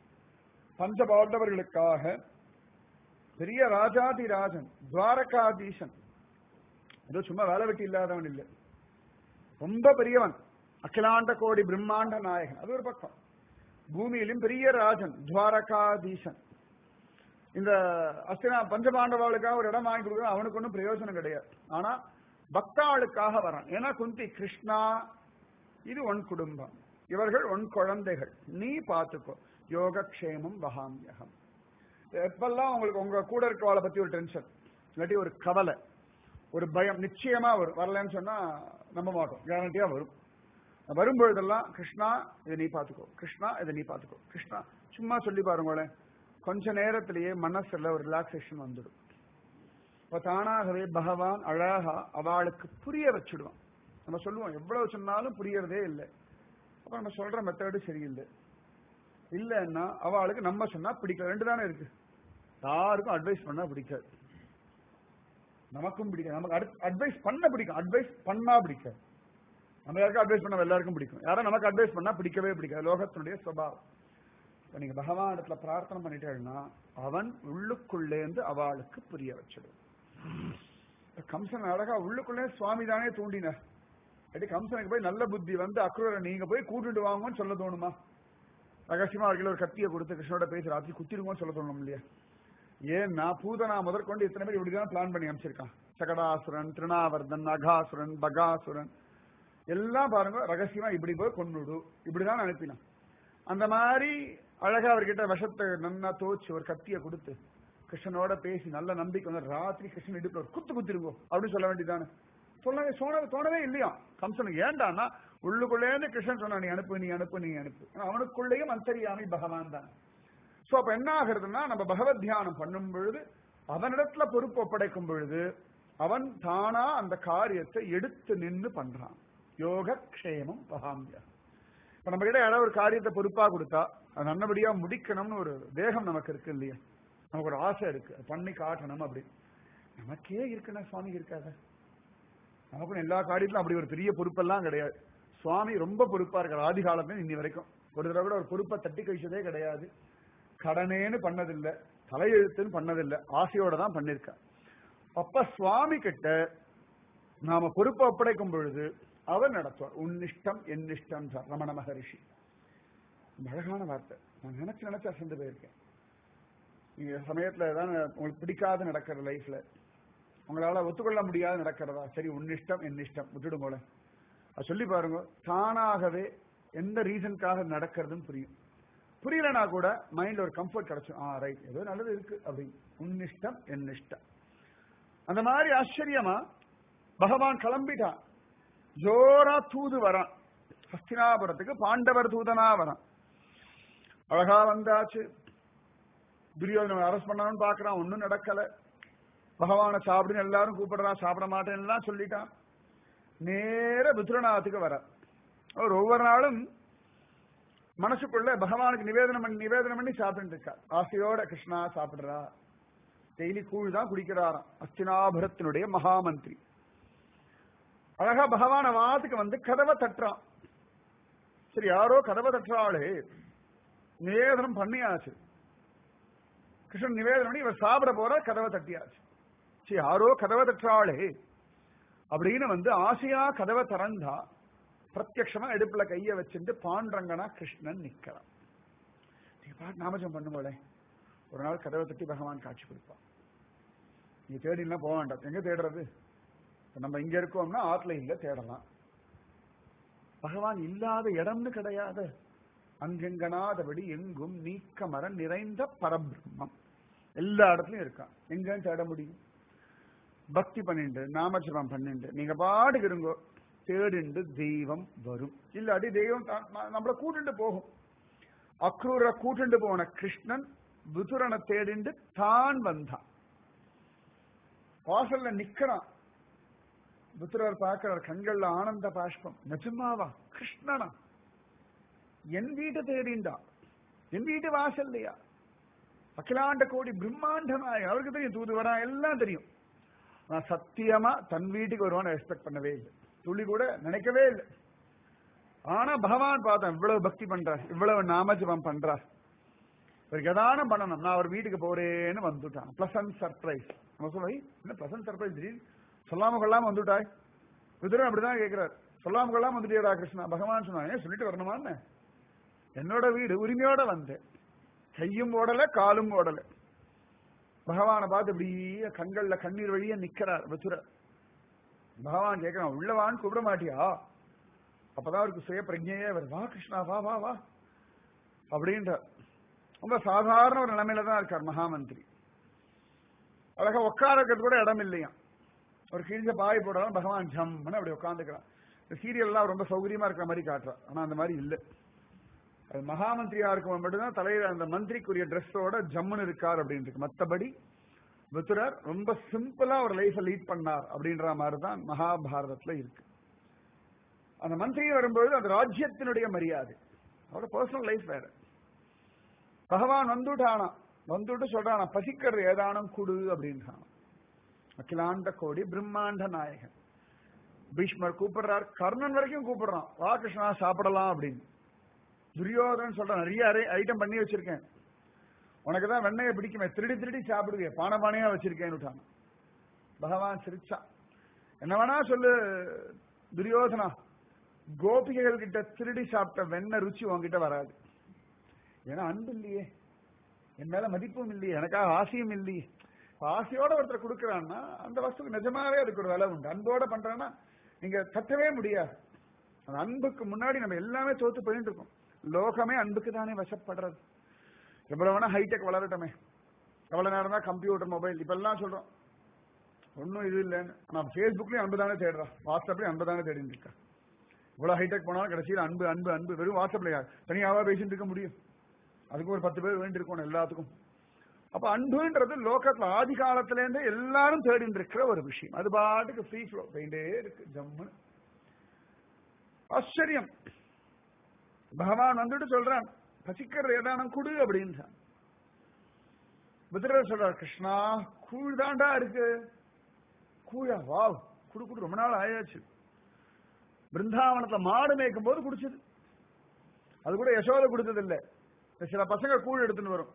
பஞ்ச பாண்டவர்களுக்காக பெரிய ராஜாதி ராஜன் துவாரகாதீசன் ஏதோ சும்மா வேலை வெட்டி இல்லாதவன் இல்லை ரொம்ப பெரியவன் அகிலாண்ட கோடி பிரம்மாண்ட நாயகன் அது ஒரு பக்கம் பூமியிலும் பெரிய ராஜன் துவாரகாதீசன் இந்த அஸ்தினா பஞ்சபாண்டவாளுக்காக ஒரு இடம் வாங்கி கொடுக்குறோம் அவனுக்கு ஒன்றும் பிரயோஜனம் கிடையாது ஆனா பக்தாளுக்காக வரான் ஏன்னா குந்தி கிருஷ்ணா இது உன் குடும்பம் இவர்கள் உன் குழந்தைகள் நீ பார்த்துக்கோ யோகக்ஷேமம் வகாமியகம் எப்பெல்லாம் உங்களுக்கு உங்க கூட இருக்கவாளை பத்தி ஒரு டென்ஷன் இல்லாட்டி ஒரு கவலை ஒரு பயம் நிச்சயமா வரும் வரலன்னு சொன்னா நம்ப மாட்டோம் கேரண்டியா வரும் வரும்பொழுதெல்லாம் கிருஷ்ணா இதை நீ பாத்துக்கோ கிருஷ்ணா இதை நீ பாத்துக்கோ கிருஷ்ணா சும்மா சொல்லி பாருங்களேன் கொஞ்ச நேரத்திலேயே மனசுல ஒரு ரிலாக்ஸேஷன் வந்துடும் இப்ப தானாகவே பகவான் அழகா அவளுக்கு புரிய வச்சுடுவான் நம்ம சொல்லுவோம் எவ்வளவு சொன்னாலும் புரியறதே இல்லை அப்ப நம்ம சொல்ற மெத்தடு சரியில்லை இல்லைன்னா அவளுக்கு நம்ம சொன்னா பிடிக்கல ரெண்டு தானே இருக்கு யாருக்கும் அட்வைஸ் பண்ணா பிடிக்காது நமக்கும் பிடிக்காது நமக்கு அட்வைஸ் பண்ண பிடிக்கும் அட்வைஸ் பண்ணா பிடிக்காது நம்ம யாருக்கும் அட்வைஸ் பண்ண எல்லாருக்கும் பிடிக்கும் யாரும் நமக்கு அட்வைஸ் பண்ணா பிடிக்கவே பிடிக்காது லோகத்தினுடைய சுபாவம் இப்ப நீங்க பகவான் இடத்துல பிரார்த்தனை பண்ணிட்டேன்னா அவன் உள்ளுக்குள்ளேந்து அவளுக்கு புரிய வச்சிடும் கம்சன் அழகா உள்ளுக்குள்ளே சுவாமி தானே தூண்டினார் அப்படி கம்சனுக்கு போய் நல்ல புத்தி வந்து அக்ரூரை நீங்க போய் கூட்டிட்டு வாங்கன்னு சொல்ல தோணுமா ரகசியமா அவர்கள் ஒரு கத்தியை கொடுத்து கிருஷ்ணோட பேசி ராத்திரி குத்திருங்கன்னு சொல்ல தோணும் இல்லையா ஏன்னா பூதனா முதற்கொண்டு இத்தனை பேர் இப்படிதான் பிளான் பண்ணி அமைச்சிருக்கான் சகடாசுரன் திருணாவர்தன் அகாசுரன் பகாசுரன் எல்லாம் பாருங்க ரகசியமா இப்படி போய் கொண்டுடு இப்படிதான் அனுப்பினான் அந்த மாதிரி அழகா அவர்கிட்ட விஷத்தை நன்னா தோச்சு ஒரு கத்தியை கொடுத்து கிருஷ்ணனோட பேசி நல்ல நம்பிக்கை வந்து ராத்திரி கிருஷ்ணன் இடுப்புல ஒரு குத்து குத்திருங்கோ அப்படின்னு சொல்ல வேண்டியதானே சொல்லவே தோணவே தோணவே இல்லையா கம்சனுக்கு ஏண்டான்னா உள்ளுக்குள்ளேருந்து கிருஷ்ணன் சொன்னா நீ அனுப்பு நீ அனுப்பு நீ அனுப்பு ஆனா அவனுக்குள்ளேயும் அந்தரியாமி பகவான் தான் சோ அப்ப என்ன ஆகுறதுன்னா நம்ம பகவத் தியானம் பண்ணும் பொழுது அவனிடத்துல பொறுப்பு ஒப்படைக்கும் பொழுது அவன் தானா அந்த காரியத்தை எடுத்து நின்னு பண்றான் யோக க்ஷேமம் பகாமியா இப்ப நம்ம கிட்ட யாராவது ஒரு காரியத்தை பொறுப்பா கொடுத்தா அது நல்லபடியா முடிக்கணும்னு ஒரு தேகம் நமக்கு இருக்கு இல்லையா நமக்கு ஒரு ஆசை இருக்கு அது பண்ணி காட்டணும் அப்படி நமக்கே இருக்குன்னா சுவாமி இருக்காத நமக்கும் எல்லா காரியத்திலும் அப்படி ஒரு பெரிய பொறுப்பெல்லாம் கிடையாது சுவாமி ரொம்ப பொறுப்பா இருக்கார் ஆதி காலத்துல இன்னி வரைக்கும் ஒரு தடவை கூட ஒரு பொறுப்பை தட்டி கழிச்சதே கிடையாது கடனேன்னு பண்ணதில்லை தலையெழுத்துன்னு பண்ணதில்லை ஆசையோட தான் பண்ணிருக்கார் அப்ப சுவாமி கிட்ட நாம பொறுப்பை ஒப்படைக்கும் பொழுது அவர் நடத்துவார் உன்னிஷ்டம் என்னிஷ்டம் சார் ரமண மகரிஷி ரொம்ப அழகான வார்த்தை நான் நினைச்சு நினைச்சு அசந்து போயிருக்கேன் நீங்க சமயத்துல ஏதாவது உங்களுக்கு பிடிக்காத நடக்கிற லைஃப்ல உங்களால ஒத்துக்கொள்ள முடியாத நடக்கிறதா சரி உன்னிஷ்டம் என்னிஷ்டம் விட்டுடுங்களேன் அது சொல்லி பாருங்க தானாகவே எந்த ரீசனுக்காக நடக்கிறதுன்னு புரியும் புரியலனா கூட மைண்ட்ல ஒரு கம்ஃபர்ட் கிடைச்சும் ஆ ரைட் ஏதோ நல்லது இருக்கு அப்படின்னு உன்னிஷ்டம் என்னிஷ்டம் அந்த மாதிரி ஆச்சரியமா பகவான் கிளம்பிட்டான் ஜோரா தூது வரான் ஹஸ்தினாபுரத்துக்கு பாண்டவர் தூதனா வரான் அழகா வந்தாச்சு துரியோதன அரெஸ்ட் பண்ணணும்னு பாக்குறான் ஒன்னும் நடக்கல பகவான சாப்பிடுன்னு எல்லாரும் கூப்பிடுறான் சாப்பிட மாட்டேன்னு எல்லாம் சொல்லிட்டான் நேர பித்ருநாத்துக்கு வர அவர் ஒவ்வொரு நாளும் மனசுக்குள்ள பகவானுக்கு நிவேதனம் பண்ணி நிவேதனம் பண்ணி சாப்பிட்டு இருக்கா ஆசையோட கிருஷ்ணா சாப்பிடுறா டெய்லி கூழ் தான் குடிக்கிறாராம் அஸ்தினாபுரத்தினுடைய மகாமந்திரி அழகா பகவான வாத்துக்கு வந்து கதவை தட்டுறான் சரி யாரோ கதவை தட்டுறாளே நிவேதனம் பண்ணியாச்சு கிருஷ்ணன் நிவேதனம் பண்ணி இவர் சாப்பிட போற கதவை தட்டியாச்சு சரி யாரோ கதவை தட்டுறாளே அப்படின்னு வந்து ஆசையா கதவை திறந்தா பிரத்யக்ஷமா இடுப்புல கைய வச்சுட்டு பாண்டரங்கனா கிருஷ்ணன் நிக்கிறான் நீங்க பாட்டு நாமஜம் பண்ணும்போதே ஒரு நாள் கதவை தட்டி பகவான் காட்சி கொடுப்பான் நீ தேடிலாம் போக வேண்டாம் எங்க தேடுறது இப்ப நம்ம இங்க இருக்கோம்னா ஆத்துல இல்ல தேடலாம் பகவான் இல்லாத இடம்னு கிடையாது அங்கெங்கனாதபடி எங்கும் நீக்கமர நிறைந்த பரபிரம்மம் எல்லா இடத்துலயும் இருக்கான் எங்கன்னு தேட முடியும் பக்தி பண்ணிண்டு நாமஜபம் பண்ணிண்டு நீங்க பாட்டுக்கு இருங்கோ தேடிண்டு தெய்வம் வரும் இல்லாட்டி தெய்வம் தான் ந- நம்மள கூட்டிட்டு போகும் அக்ரூர கூட்டிட்டு போன கிருஷ்ணன் விதுரனை தேடிண்டு தான் வந்தான் வாசல்ல நிக்கிறான் புத்திரர் பார்க்கிறார் கண்கள்ல ஆனந்த பாஷ்பம் நிஜமாவா கிருஷ்ணனா என் வீட்டை தேடிண்டா என் வீட்டு வாசல்லையா அகிலாண்ட கோடி பிரம்மாண்ட நாயகன் அவருக்கு தெரியும் தூதுவரா எல்லாம் தெரியும் நான் சத்தியமா தன் வீட்டுக்கு வருவான்னு எக்ஸ்பெக்ட் பண்ணவே இல்லை துளி கூட நினைக்கவே இல்லை ஆனா பகவான் பார்த்தேன் இவ்வளவு பக்தி பண்றார் இவ்வளவு நாமஜபம் பண்றார் இவருக்கு எதானம் பண்ணணும் நான் அவர் வீட்டுக்கு போறேன்னு வந்துட்டான் பிளசன்ட் சர்ப்ரைஸ் நம்ம சொல்ல "ஏய், என்ன பிளசன்ட் சர்ப்ரைஸ் திடீர்னு சொல்லாம கொள்ளாம வந்துட்டாய் விதுரன் அப்படிதான் கேட்கிறார் சொல்லாம கொள்ளாம வந்துட்டியடா கிருஷ்ணா பகவான் சொன்னான் "ஏன் சொல்லிட்டு வரணுமான்னு என்னோட வீடு உரிமையோட வந்தேன் கையும் ஓடல காலும் ஓடல பகவானை பார்த்து இப்படி கண்கள்ல கண்ணீர் வழிய நிக்கிறார் விதுரர் பகவான் கேட்கிறான் உள்ளவான்னு கூப்பிட மாட்டியா அப்பதான் அவருக்கு சுய பிரஜையே வருது வா கிருஷ்ணா வா வா வா அப்படின்றார் ரொம்ப சாதாரண ஒரு நிலைமையில தான் இருக்கார் மகாமந்திரி அழகா உட்காரக்கிறது கூட இடம் இல்லையா ஒரு கிழிஞ்ச பாய் போடாலும் பகவான் ஜம்னு அப்படி உட்காந்துக்கிறான் இந்த சீரியல்லாம் ரொம்ப சௌகரியமா இருக்கிற மாதிரி காட்டுறான் ஆனா அந்த மாதிரி இல்லை அது மகாமந்திரியா இருக்கும் மட்டும்தான் தலையில அந்த மந்திரிக்குரிய ட்ரெஸ்ஸோட ஜம்முன்னு இருக்கார் அப்படின்னு இருக்கு மத்தபடி வித்துரர் ரொம்ப சிம்பிளா ஒரு லைஃப லீட் பண்ணார் அப்படின்ற மாதிரி தான் மகாபாரதத்துல இருக்கு அந்த மந்திரி வரும்பொழுது அந்த ராஜ்யத்தினுடைய மரியாதை அவரோட பர்சனல் லைஃப் வேற பகவான் வந்துட்டானா வந்துட்டு சொல்றானா பசிக்கிறது ஏதானம் குடு அப்படின்றான் அகிலாண்ட கோடி பிரம்மாண்ட நாயகன் பீஷ்மர் கூப்பிடுறார் கர்ணன் வரைக்கும் கூப்பிடுறான் வா கிருஷ்ணா சாப்பிடலாம் அப்படின்னு துரியோதனன் சொல்றான் நிறைய ஐட்டம் பண்ணி வச்சிருக்கேன் உனக்கு தான் வெண்ணையை பிடிக்குமே திருடி திருடி சாப்பிடுவிய பானை பானையா வச்சிருக்கேன்னு பகவான் சிரிச்சான் என்ன வேணா சொல்லு துரியோதனா கோபிகைகள் கிட்ட திருடி சாப்பிட்ட வெண்ணெய் ருச்சி உன்கிட்ட வராது ஏன்னா அன்பு இல்லையே என் மேல மதிப்பும் இல்லையே எனக்காக ஆசையும் இல்லையே ஆசையோட ஒருத்தர் கொடுக்கறான்னா அந்த வஸ்துக்கு நிஜமாவே அதுக்கு ஒரு விலை உண்டு அன்போட பண்றேன்னா நீங்க தட்டவே முடியாது அந்த அன்புக்கு முன்னாடி நம்ம எல்லாமே தோத்து போயிட்டு இருக்கோம் லோகமே அன்புக்கு தானே வசப்படுறது எவ்வளவு வேணா ஹைடெக் வளரட்டுமே எவ்வளவு நேரம் தான் கம்ப்யூட்டர் மொபைல் இப்ப எல்லாம் சொல்றோம் ஒன்னும் இது இல்லைன்னு நான் ஃபேஸ்புக்லயும் அன்பு தானே தேடுறான் வாட்ஸ்அப்லயும் அன்பு தானே தேடிட்டு இருக்கேன் இவ்வளவு ஹைடெக் போனாலும் கடைசியில் அன்பு அன்பு அன்பு வெறும் வாட்ஸ்அப்ல யார் தனியாவா பேசிட்டு இருக்க முடியும் அதுக்கு ஒரு பத்து பேர் வேண்டி இருக்கணும் எல்லாத்துக்கும் அப்ப அன்புன்றது லோகத்துல ஆதி காலத்துல இருந்தே எல்லாரும் தேடிட்டு இருக்கிற ஒரு விஷயம் அது பாட்டுக்கு ஃப்ரீ ஃப்ளோ போயிட்டே இருக்கு ஜம்மு ஆச்சரியம் பகவான் வந்துட்டு சொல்றான் பசிக்கிறது ஏதானம் குடு அப்படின்றான் புத்திரர் சொல்றார் கிருஷ்ணா கூழ் தாண்டா இருக்கு கூழா வாவ் குடு குடு ரொம்ப நாள் ஆயாச்சு பிருந்தாவனத்துல மாடு மேய்க்கும் போது குடிச்சது அது கூட யசோத கொடுத்தது இல்ல சில பசங்க கூழ் எடுத்துன்னு வரும்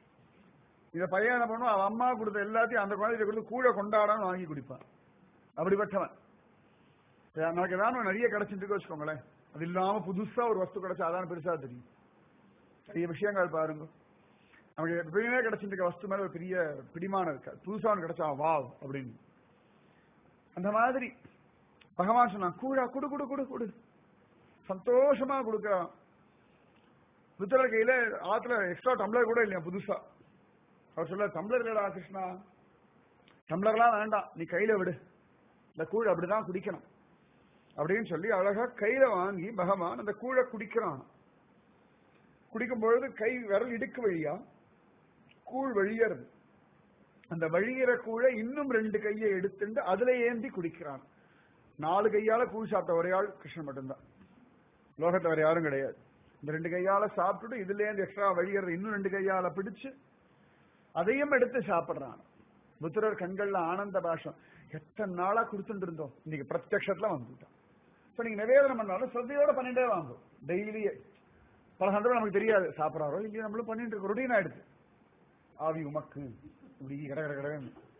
இத பையன் என்ன பண்ணுவோம் அவன் அம்மா கொடுத்த எல்லாத்தையும் அந்த குழந்தைய கொடுத்து கூழ கொண்டாடான்னு வாங்கி குடிப்பான் அப்படிப்பட்டவன் நமக்கு ஏதாவது நிறைய கிடைச்சிட்டு வச்சுக்கோங்களேன் அது இல்லாம புதுசா ஒரு வஸ்து கிடைச்சா அதான் பெருசா தெரியும் நிறைய விஷயங்கள் பாருங்க நமக்கு எப்பயுமே கிடைச்சிருக்க வஸ்து மேல ஒரு பெரிய பிடிமானம் இருக்கா புதுசா ஒன்று கிடைச்சா வாவ் அப்படின்னு அந்த மாதிரி பகவான் சொன்னான் கூழா குடு குடு குடு குடு சந்தோஷமா கொடுக்கறான் புத்தர் கையில ஆத்துல எக்ஸ்ட்ரா டம்ளர் கூட இல்லையா புதுசா அவர் சொல்ல டம்ளர் இல்லடா கிருஷ்ணா டம்ளர்லாம் வேண்டாம் நீ கையில விடு இந்த கூழ் அப்படிதான் குடிக்கணும் அப்படின்னு சொல்லி அழகா கையில வாங்கி பகவான் அந்த கூழை குடிக்கிறான் குடிக்கும் பொழுது கை விரல் இடுக்கு வழியா கூழ் வழியறது அந்த வழியிற கூழை இன்னும் ரெண்டு கையை எடுத்துட்டு அதுல ஏந்தி குடிக்கிறான் நாலு கையால கூழ் சாப்பிட்ட ஒரே ஆள் கிருஷ்ணன் மட்டும்தான் லோகத்துல வேற யாரும் கிடையாது இந்த ரெண்டு கையால சாப்பிட்டுட்டு இதுல இருந்து எக்ஸ்ட்ரா வழியறது இன்னும் ரெண்டு கையால பிடிச்சு அதையும் எடுத்து சாப்பிடுறான் புத்திரர் கண்கள்ல ஆனந்த பாஷம் எத்தனை நாளா கொடுத்துட்டு இருந்தோம் இன்னைக்கு பிரத்யக்ஷத்துல வந்துட்டோம் இப்ப நீங்க நிவேதனம் பண்ணாலும் ஸ்ரத்தையோட பண்ணிட்டே வாங்கும் டெய்லியே பல சந்தர்ப்பம் நமக்கு தெரியாது சாப்பிடறாரோ இல்லையோ நம்மளும் பண்ணிட்டு இருக்கோம் ரொட்டீன் ஆயிடுச்சு ஆவி உமக்கு இப்படி கட கட கடன்னு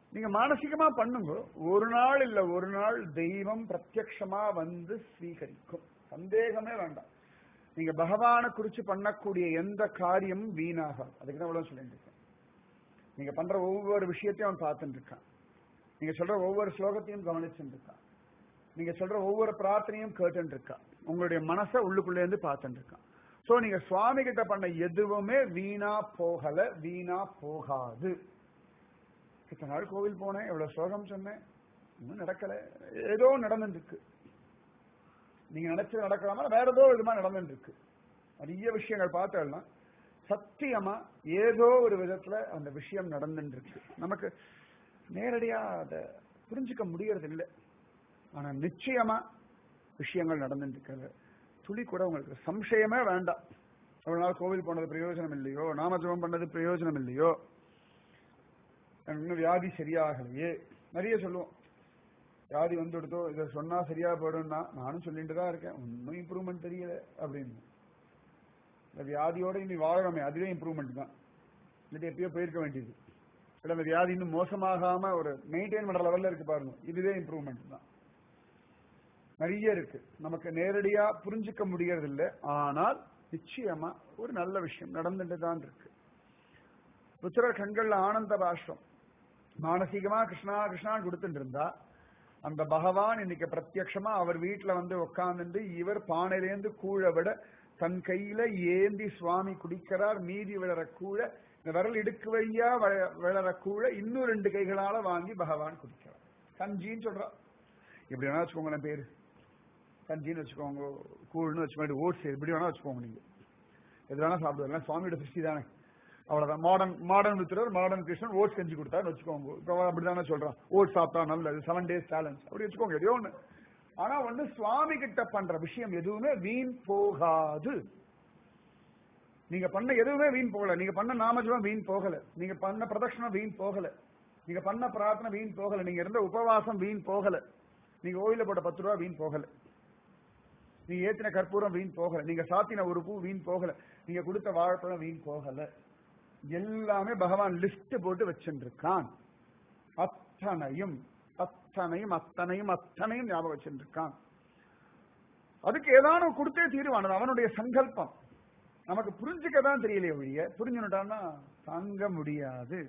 நீங்க மானசீகமா பண்ணுங்க ஒரு நாள் இல்ல ஒரு நாள் தெய்வம் பிரத்யக்ஷமா வந்து ஸ்வீகரிக்கும் சந்தேகமே வேண்டாம் நீங்க பகவானை குறிச்சு பண்ணக்கூடிய எந்த காரியமும் வீணாகாது அதுக்கு தான் இவ்வளவு சொல்லிட்டு இருக்கேன் நீங்க பண்ற ஒவ்வொரு விஷயத்தையும் அவன் பார்த்துட்டு இருக்கான் நீங்க சொல்ற ஒவ்வொரு ஸ்லோகத்தையும் கவனிச்சுட்டு இருக்கான் நீங்க சொல்ற ஒவ்வொரு பிரார்த்தனையும் கேட்டுட்டு இருக்கான் உங்களுடைய மனசை உள்ளுக்குள்ளே இருந்து பார்த்துட்டு இருக்கான் சோ நீங்க சுவாமி கிட்ட பண்ண எதுவுமே வீணா போகல வீணா போகாது இத்தனை நாள் கோவில் போனேன் எவ்வளவு ஸ்லோகம் சொன்னேன் இன்னும் நடக்கல ஏதோ நடந்துட்டு இருக்கு நீங்க நினைச்சது நடக்காம வேற ஏதோ விதமா நடந்துட்டு இருக்கு நிறைய விஷயங்கள் பார்த்தோம்னா சத்தியமா ஏதோ ஒரு விதத்துல அந்த விஷயம் நடந்துட்டு இருக்கு நமக்கு நேரடியா அதை புரிஞ்சுக்க முடியறது இல்லை ஆனா நிச்சயமா விஷயங்கள் நடந்துட்டு இருக்கிறது துளி கூட உங்களுக்கு சம்சயமே வேண்டாம் அவ்வளவு நாள் கோவில் போனது பிரயோஜனம் இல்லையோ நாமஜபம் பண்ணது பிரயோஜனம் இல்லையோ எனக்கு இன்னும் வியாதி சரியாகலையே நிறைய சொல்லுவோம் வியாதி வந்து எடுத்தோ இதை சொன்னா சரியா போயிடும்னா நானும் சொல்லிட்டு தான் இருக்கேன் ஒன்னும் இம்ப்ரூவ்மெண்ட் தெரியல அப்படின்னு இந்த வியாதியோட இனி வாழறோமே அதுவே இம்ப்ரூவ்மெண்ட் தான் இல்லாட்டி எப்பயோ போயிருக்க வேண்டியது இல்லை அந்த வியாதி இன்னும் மோசமாகாம ஒரு மெயின்டைன் பண்ற லெவல்ல இருக்கு பாருங்க இதுவே இம்ப்ரூவ்மெண்ட் தான் நிறைய இருக்கு நமக்கு நேரடியா புரிஞ்சுக்க முடியறது இல்லை ஆனால் நிச்சயமா ஒரு நல்ல விஷயம் நடந்துட்டு தான் இருக்கு புத்திரர் கண்கள்ல ஆனந்த பாஷ்பம் மானசீகமா கிருஷ்ணா கிருஷ்ணான்னு கொடுத்துட்டு இருந்தா அந்த பகவான் இன்னைக்கு பிரத்யக்ஷமா அவர் வீட்டுல வந்து உட்கார்ந்துட்டு இவர் பானையிலேந்து கூழ விட தன் கையில ஏந்தி சுவாமி குடிக்கிறார் மீதி விழற கூழ இந்த விரல் இடுக்கு வழியா வ- விழற கூழ இன்னும் ரெண்டு கைகளால வாங்கி பகவான் குடிக்கிறார் கஞ்சின்னு சொல்றா இப்படி வேணா வச்சுக்கோங்களேன் பேரு கஞ்சின்னு வச்சுக்கோங்க கூழ்னு வச்சுக்கோங்க ஓட்ஸ் எப்படி வேணா வச்சுக்கோங்க நீங்க எது வேணா சாப்பிடுவாங்க சுவாமியோட சிருஷ்டி தானே அவ்வளவுதான் மாடர்ன் மாடர்ன் வித்துறவர் மாடர்ன் கிருஷ்ணன் ஓட்ஸ் கஞ்சி கொடுத்தாருன்னு வச்சுக்கோங்க இப்போ அப்படிதானே சொல்றான் ஓட்ஸ் சாப்பிட்டா நல்லது செவன் டேஸ் சேலஞ்ச் அப்படி வச்சுக்கோங்க எதையோ ஒண்ணு ஆனா வந்து சுவாமி கிட்ட பண்ற விஷயம் எதுவுமே வீண் போகாது நீங்க பண்ண எதுவுமே வீண் போகல நீங்க பண்ண நாமஜபம் வீண் போகல நீங்க பண்ண பிரதட்சணம் வீண் போகல நீங்க பண்ண பிரார்த்தனை வீண் போகல நீங்க இருந்த உபவாசம் வீண் போகல நீங்க ஓயில போட்ட பத்து ரூபா வீண் போகல நீங்க ஏத்தின கற்பூரம் வீண் போகல நீங்க சாத்தின ஒரு பூ வீண் போகல நீங்க கொடுத்த வாழைப்பழம் வீண் போகல எல்லாமே பகவான் லிஸ்ட் போட்டு வச்சுருக்கான் அத்தனையும் அத்தனையும் அத்தனையும் அத்தனையும் ஞாபகம் வச்சுருக்கான் அதுக்கு ஏதானும் கொடுத்தே தீருவான் அது அவனுடைய சங்கல்பம் நமக்கு புரிஞ்சுக்க தான் தெரியலையே ஒழிய புரிஞ்சுனுட்டான்னா தாங்க முடியாது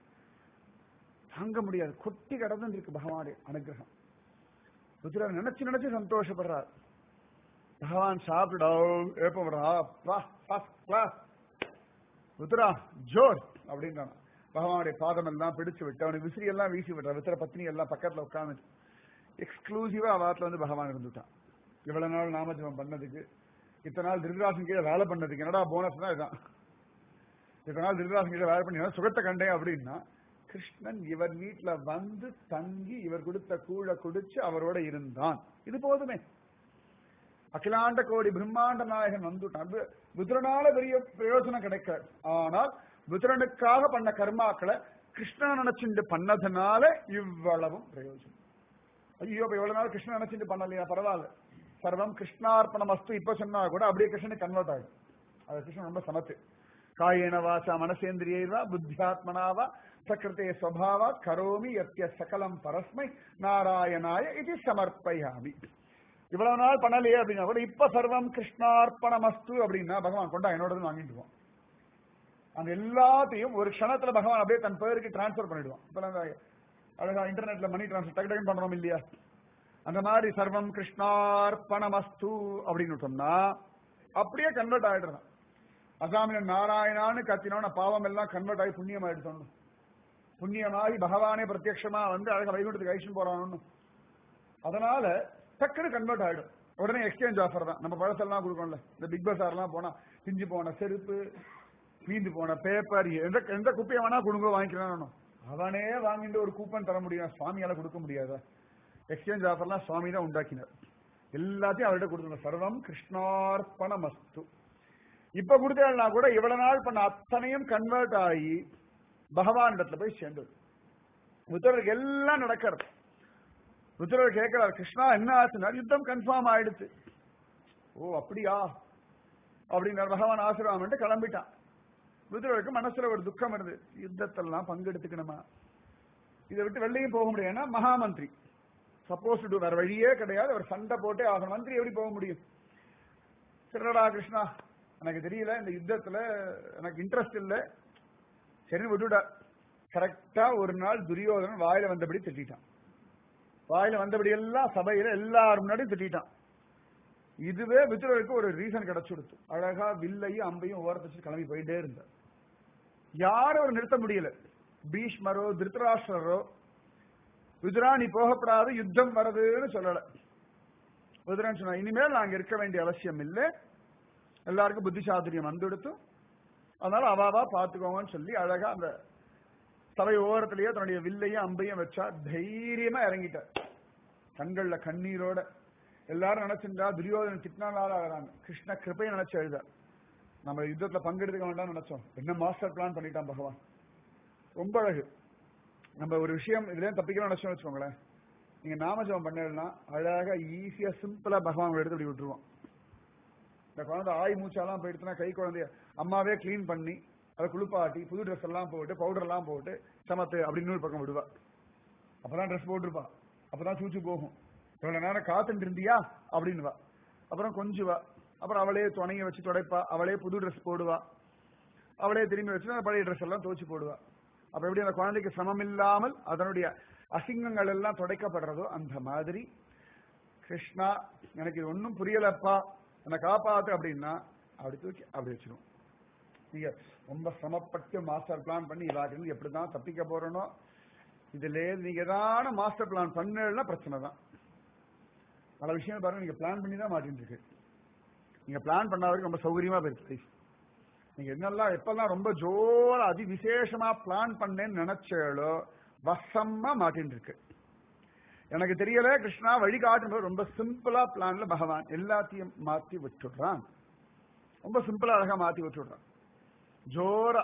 தாங்க முடியாது கொட்டி கடந்து இருக்கு பகவானுடைய அனுகிரகம் ருத்ரர் நினைச்சு நினைச்சு சந்தோஷப்படுறார் பகவான் சாப்பிடா ஏப்பா கிளாஸ் ருத்ரா ஜோர் அப்படின்றான் பகவானுடைய பாதம் எல்லாம் பிடிச்சு விட்டு அவனுக்கு விசிறி எல்லாம் வீசி விட்டான் வித்திர பத்னி எல்லாம் பக்கத்துல உட்கார்ந்து எக்ஸ்க்ளூசிவா வாரத்துல வந்து பகவான் இருந்துட்டான் இவ்வளவு நாள் நாமஜபம் பண்ணதுக்கு இத்தனை நாள் திருதராசன் கீழே வேலை பண்ணதுக்கு என்னடா போனஸ் தான் இதான் இத்தனை நாள் திருதராசன் கீழே வேலை பண்ணி சுகத்தை கண்டேன் அப்படின்னா கிருஷ்ணன் இவர் வீட்டுல வந்து தங்கி இவர் கொடுத்த கூழ குடிச்சு அவரோட இருந்தான் இது போதுமே அகிலாண்ட கோடி பிரம்மாண்ட நாயகன் வந்துட்டான் வி- விதுரனால பெரிய பிரயோஜனம் கிடைக்க ஆனால் விதுரனுக்காக பண்ண கர்மாக்களை கிருஷ்ணன் நினைச்சுட்டு பண்ணதுனால இவ்வளவும் பிரயோஜனம் ஐயோ இப்ப இவ்வளவு நாள் கிருஷ்ணன் நினைச்சுட்டு பண்ணலையா பரவாயில்ல சர்வம் கிருஷ்ணார்ப்பணம் அஸ்து இப்ப சொன்னா கூட அப்படியே கிருஷ்ணனுக்கு கன்வெர்ட் ஆகும் அது கிருஷ்ணன் ரொம்ப சமத்து காயேன வாசா மனசேந்திரியைவா புத்தியாத்மனாவா பிரகிருத்தே ஸ்வபாவா கரோமி யத்ய சகலம் பரஸ்மை நாராயணாய இது சமர்ப்பயாமி இவ்வளவு நாள் பண்ணலையே அப்படின்னா கூட இப்ப சர்வம் கிருஷ்ணார்ப்பணமஸ்து அப்படின்னா பகவான் கொண்டா என்னோட வாங்கிட்டு அந்த எல்லாத்தையும் ஒரு க்ஷணத்துல பகவான் அப்படியே தன் பேருக்கு டிரான்ஸ்ஃபர் பண்ணிடுவான் இப்ப நாங்க அழகா இன்டர்நெட்ல மணி டிரான்ஸ்ஃபர் டக்கு டக்குன்னு பண்றோம் இல்லையா அந்த மாதிரி சர்வம் கிருஷ்ணார்ப்பணமஸ்து அப்படின்னு சொன்னா அப்படியே கன்வெர்ட் ஆயிடுறான் அசாமில நாராயணான்னு கத்தினோட பாவம் எல்லாம் கன்வெர்ட் ஆகி புண்ணியம் ஆயிடுச்சோம் புண்ணியமாகி பகவானே பிரத்யட்சமா வந்து அழகா வைகுண்டத்துக்கு ஐஷன் போறான்னு அதனால டக்குனு கன்வெர்ட் ஆயிடும் உடனே எக்ஸ்சேஞ்ச் ஆஃபர் தான் நம்ம பழசெல்லாம் கொடுக்கணும்ல இந்த பிக் பஸார்லாம் போனா பிஞ்சு போன செருப்பு மீந்து போன பேப்பர் எந்த எந்த குப்பையை வேணா கொடுங்க வாங்கிக்கலாம் அவனே வாங்கிட்டு ஒரு கூப்பன் தர முடியும் சுவாமியால கொடுக்க முடியாதா எக்ஸ்சேஞ்ச் ஆஃபர்லாம் சுவாமி தான் உண்டாக்கினார் எல்லாத்தையும் அவர்கிட்ட கொடுத்துருங்க சர்வம் கிருஷ்ணார்ப்பணமஸ்து இப்ப கொடுத்தா கூட இவ்வளவு நாள் பண்ண அத்தனையும் கன்வெர்ட் ஆகி பகவான் இடத்துல போய் சேர்ந்தது புத்தருக்கு எல்லாம் நடக்கிறது ருத்ரர் கேட்கிறார் கிருஷ்ணா என்ன ஆச்சுன்னா யுத்தம் கன்ஃபார்ம் ஆயிடுச்சு ஓ அப்படியா அப்படின்னார் பகவான் ஆசிரமம் கிளம்பிட்டான் ருத்ரருக்கு மனசுல ஒரு துக்கம் இருந்தது யுத்தத்தெல்லாம் பங்கெடுத்துக்கணுமா இதை விட்டு வெளிலையும் போக முடியும் ஏன்னா மகாமந்திரி சப்போஸ் டு வேற வழியே கிடையாது அவர் சண்டை போட்டே ஆகணும் மந்திரி எப்படி போக முடியும் சரிடா கிருஷ்ணா எனக்கு தெரியல இந்த யுத்தத்துல எனக்கு இன்ட்ரெஸ்ட் இல்லை சரி விட்டுடா கரெக்டா ஒரு நாள் துரியோதனன் வாயில வந்தபடி திட்டான் வாயில வந்தபடி எல்லாம் சபையில எல்லாரும் முன்னாடியும் திட்டான் இதுவே வித்துரருக்கு ஒரு ரீசன் கிடைச்சு கொடுத்து அழகா வில்லையும் அம்பையும் ஓரத்தை வச்சு கிளம்பி போயிட்டே இருந்தார் யாரும் அவர் நிறுத்த முடியல பீஷ்மரோ திருத்தராஷ்டரோ விதுரா நீ போகப்படாது யுத்தம் வருதுன்னு சொல்லல விதுரன் சொன்னா இனிமேல் நாங்க இருக்க வேண்டிய அவசியம் இல்லை எல்லாருக்கும் புத்தி சாதுரியம் வந்துடுத்து அதனால அவாவா பாத்துக்கோங்கன்னு சொல்லி அழகா அந்த சபை ஓரத்திலேயே தன்னுடைய வில்லையும் அம்பையும் வச்சா தைரியமா இறங்கிட்டார் கண்கள்ல கண்ணீரோட எல்லாரும் நினைச்சிருந்தா துரியோதனன் திட்டினால வராங்க கிருஷ்ண கிருப்பையை நினைச்சு எழுதார் நம்ம யுத்தத்துல பங்கெடுக்க வேண்டாம்னு நினைச்சோம் என்ன மாஸ்டர் பிளான் பண்ணிட்டான் பகவான் ரொம்ப அழகு நம்ம ஒரு விஷயம் இதுல தப்பிக்கலாம் நினைச்சோம் வச்சுக்கோங்களேன் நீங்க நாமஜபம் பண்ணலாம் அழகா ஈஸியா சிம்பிளா பகவான் உங்களை எடுத்து இப்படி விட்டுருவோம் இந்த குழந்தை ஆய் மூச்சாலாம் போயிடுச்சுன்னா கை குழந்தைய அம்மாவே க்ளீன் பண்ணி அதை குளிப்பாட்டி புது ட்ரெஸ் எல்லாம் போட்டு பவுடர் எல்லாம் போட்டு சமத்து அப்படின்னு ஒரு பக்கம் விடுவா அப்பதான் ட்ரெஸ் போட்டிருப்பா அப்பதான் சூச்சு போகும் இவ்வளவு நேரம் காத்துட்டு இருந்தியா அப்படின்னுவா அப்புறம் கொஞ்சுவா அப்புறம் அவளே துணைய வச்சு துடைப்பா அவளே புது ட்ரெஸ் போடுவா அவளே திரும்பி வச்சு அந்த பழைய ட்ரெஸ் எல்லாம் துவச்சு போடுவா அப்ப எப்படி அந்த குழந்தைக்கு சிரமம் இல்லாமல் அதனுடைய அசிங்கங்கள் எல்லாம் துடைக்கப்படுறதோ அந்த மாதிரி கிருஷ்ணா எனக்கு இது ஒன்றும் புரியலப்பா என்னை காப்பாத்து அப்படின்னா அப்படி தூக்கி அப்படி வச்சிடும் நீங்க ரொம்ப சிரமப்பட்டு மாஸ்டர் பிளான் பண்ணி இவாட்டிருந்து எப்படிதான் தப்பிக்க போறனோ இதுல நீங்க ஏதான மாஸ்டர் பிளான் பண்ணலன்னா பிரச்சனை தான் பல விஷயம் பாருங்க நீங்க பிளான் பண்ணி தான் மாட்டின்னு இருக்கு நீங்க பிளான் பண்ண வரைக்கும் ரொம்ப சௌகரியமா போயிருக்கு லைஃப் நீங்க என்னெல்லாம் எப்பெல்லாம் ரொம்ப ஜோர அதி விசேஷமா பிளான் பண்ணேன்னு நினைச்சாலோ வசமா மாட்டின்னு இருக்கு எனக்கு தெரியல கிருஷ்ணா வழி காட்டும்போது ரொம்ப சிம்பிளா பிளான்ல பகவான் எல்லாத்தையும் மாத்தி விட்டுடுறான் ரொம்ப சிம்பிளா அழகா மாத்தி விட்டுடுறான் ஜோரா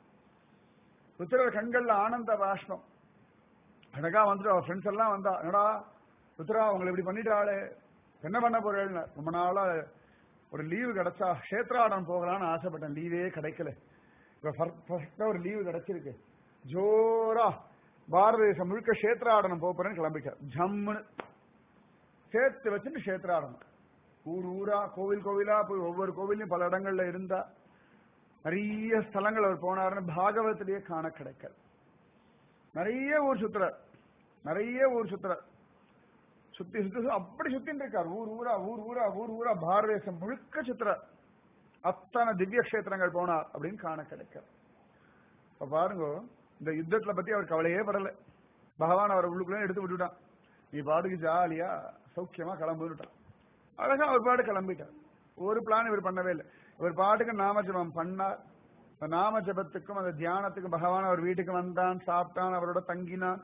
ருத்ரர் கண்கள்ல ஆனந்த பாஷ்பம் அழகா வந்துட்டு அவர் ஃப்ரெண்ட்ஸ் எல்லாம் வந்தா என்னடா ருத்ரா உங்களை இப்படி பண்ணிட்டாளே என்ன பண்ண போறேன்னு ரொம்ப நாளா ஒரு லீவு கிடைச்சா கஷேத்ராடம் போகலான்னு ஆசைப்பட்டேன் லீவே கிடைக்கல இப்ப பர்ஃபெக்டா ஒரு லீவு கிடைச்சிருக்கு ஜோரா பாரத தேசம் முழுக்க கஷேத்ராடனம் போறேன்னு கிளம்பிட்டார் ஜம்முன்னு சேர்த்து வச்சுட்டு கஷேத்ராடனம் ஊர் ஊரா கோவில் கோவிலா போய் ஒவ்வொரு கோவிலையும் பல இடங்கள்ல இருந்தா நிறைய ஸ்தலங்கள் அவர் போனாருன்னு பாகவத்திலேயே காண கிடைக்கல நிறைய ஊர் சுத்துறார் நிறைய ஊர் சுத்துறார் சுத்தி சுத்தி அப்படி சுத்தின்னு இருக்கார் ஊர் ஊரா ஊர் ஊரா ஊர் ஊரா பாரத தேசம் முழுக்க சுத்துறார் அத்தனை திவ்ய கஷேத்திரங்கள் போனார் அப்படின்னு காண கிடைக்க இப்ப பாருங்க இந்த யுத்தத்துல பத்தி அவர் கவலையே படல பகவான் அவர் உள்ளுக்குள்ள எடுத்து விட்டுட்டான் நீ பாட்டுக்கு ஜாலியா சௌக்கியமா கிளம்பிட்டான் அழகா அவர் பாட்டு கிளம்பிட்டார் ஒரு பிளான் இவர் பண்ணவே இல்லை இவர் பாட்டுக்கு நாமஜபம் பண்ணார் அந்த நாம ஜபத்துக்கும் அந்த தியானத்துக்கும் பகவான் அவர் வீட்டுக்கு வந்தான் சாப்பிட்டான் அவரோட தங்கினான்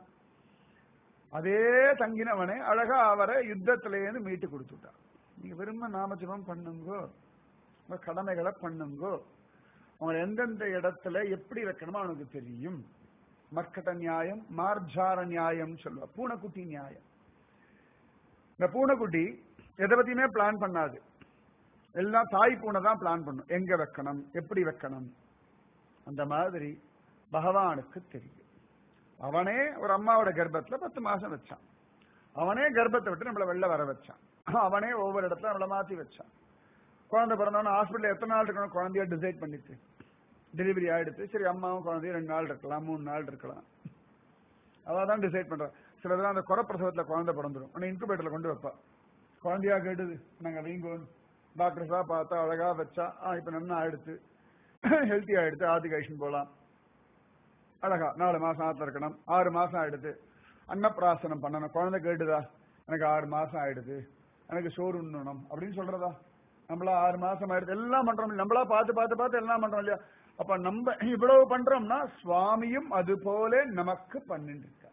அதே தங்கினவனே அழகா அவரை யுத்தத்திலேருந்து மீட்டு கொடுத்துட்டார் நீங்க விரும்ப நாமஜபம் பண்ணுங்கோ உங்க கடமைகளை பண்ணுங்கோ உங்களை எந்தெந்த இடத்துல எப்படி வைக்கணுமோ அவனுக்கு தெரியும் மர்க்கட்ட நியாயம் மார்ஜார நியாயம் சொல்லுவா பூனைக்குட்டி நியாயம் இந்த பூனைக்குட்டி எதை பத்தியுமே பிளான் பண்ணாது எல்லாம் தாய் பூனை தான் பிளான் பண்ணும் எங்க வைக்கணும் எப்படி வைக்கணும் அந்த மாதிரி பகவானுக்கு தெரியும் அவனே ஒரு அம்மாவோட கர்ப்பத்துல பத்து மாசம் வச்சான் அவனே கர்ப்பத்தை விட்டு நம்மள வெளில வர வச்சான் அவனே ஒவ்வொரு இடத்துல நம்மள மாத்தி வச்சான் குழந்தை பிறந்தவன ஹாஸ்பிட்டல் எத்தனை நாள் இருக்கணும் குழந்தைய டிசைட் பண்ணிட்டு டெலிவரி ஆயிடுச்சு சரி அம்மாவும் குழந்தையும் ரெண்டு நாள் இருக்கலாம் மூணு நாள் இருக்கலாம் அதான் டிசைட் பண்றான் சிலதெல்லாம் அந்த குறை பிரசவத்துல குழந்தை பிறந்துடும் உடனே இன்குபேட்டர்ல கொண்டு வைப்பா குழந்தையா கேட்டுது நாங்க வீங்கோன்னு டாக்டர்ஸா பார்த்தா அழகா வச்சா ஆ இப்ப நல்லா ஆயிடுச்சு ஹெல்த்தி ஆயிடுச்சு ஆதி கைஷன் போலாம் அழகா நாலு மாசம் ஆத்துல இருக்கணும் ஆறு மாசம் ஆயிடுது அன்னப்பிராசனம் பண்ணணும் குழந்தை கேட்டுதா எனக்கு ஆறு மாசம் ஆயிடுது எனக்கு சோறு உண்ணணும் அப்படின்னு சொல்றதா நம்மளா ஆறு மாசம் ஆயிடுது எல்லாம் பண்றோம் நம்மளா பார்த்து பார்த்து பார்த்து எல்லாம் பண்றோம் இல்லையா அப்ப நம்ம இவ்வளவு பண்றோம்னா சுவாமியும் அது போல நமக்கு பண்ணிட்டு இருக்கார்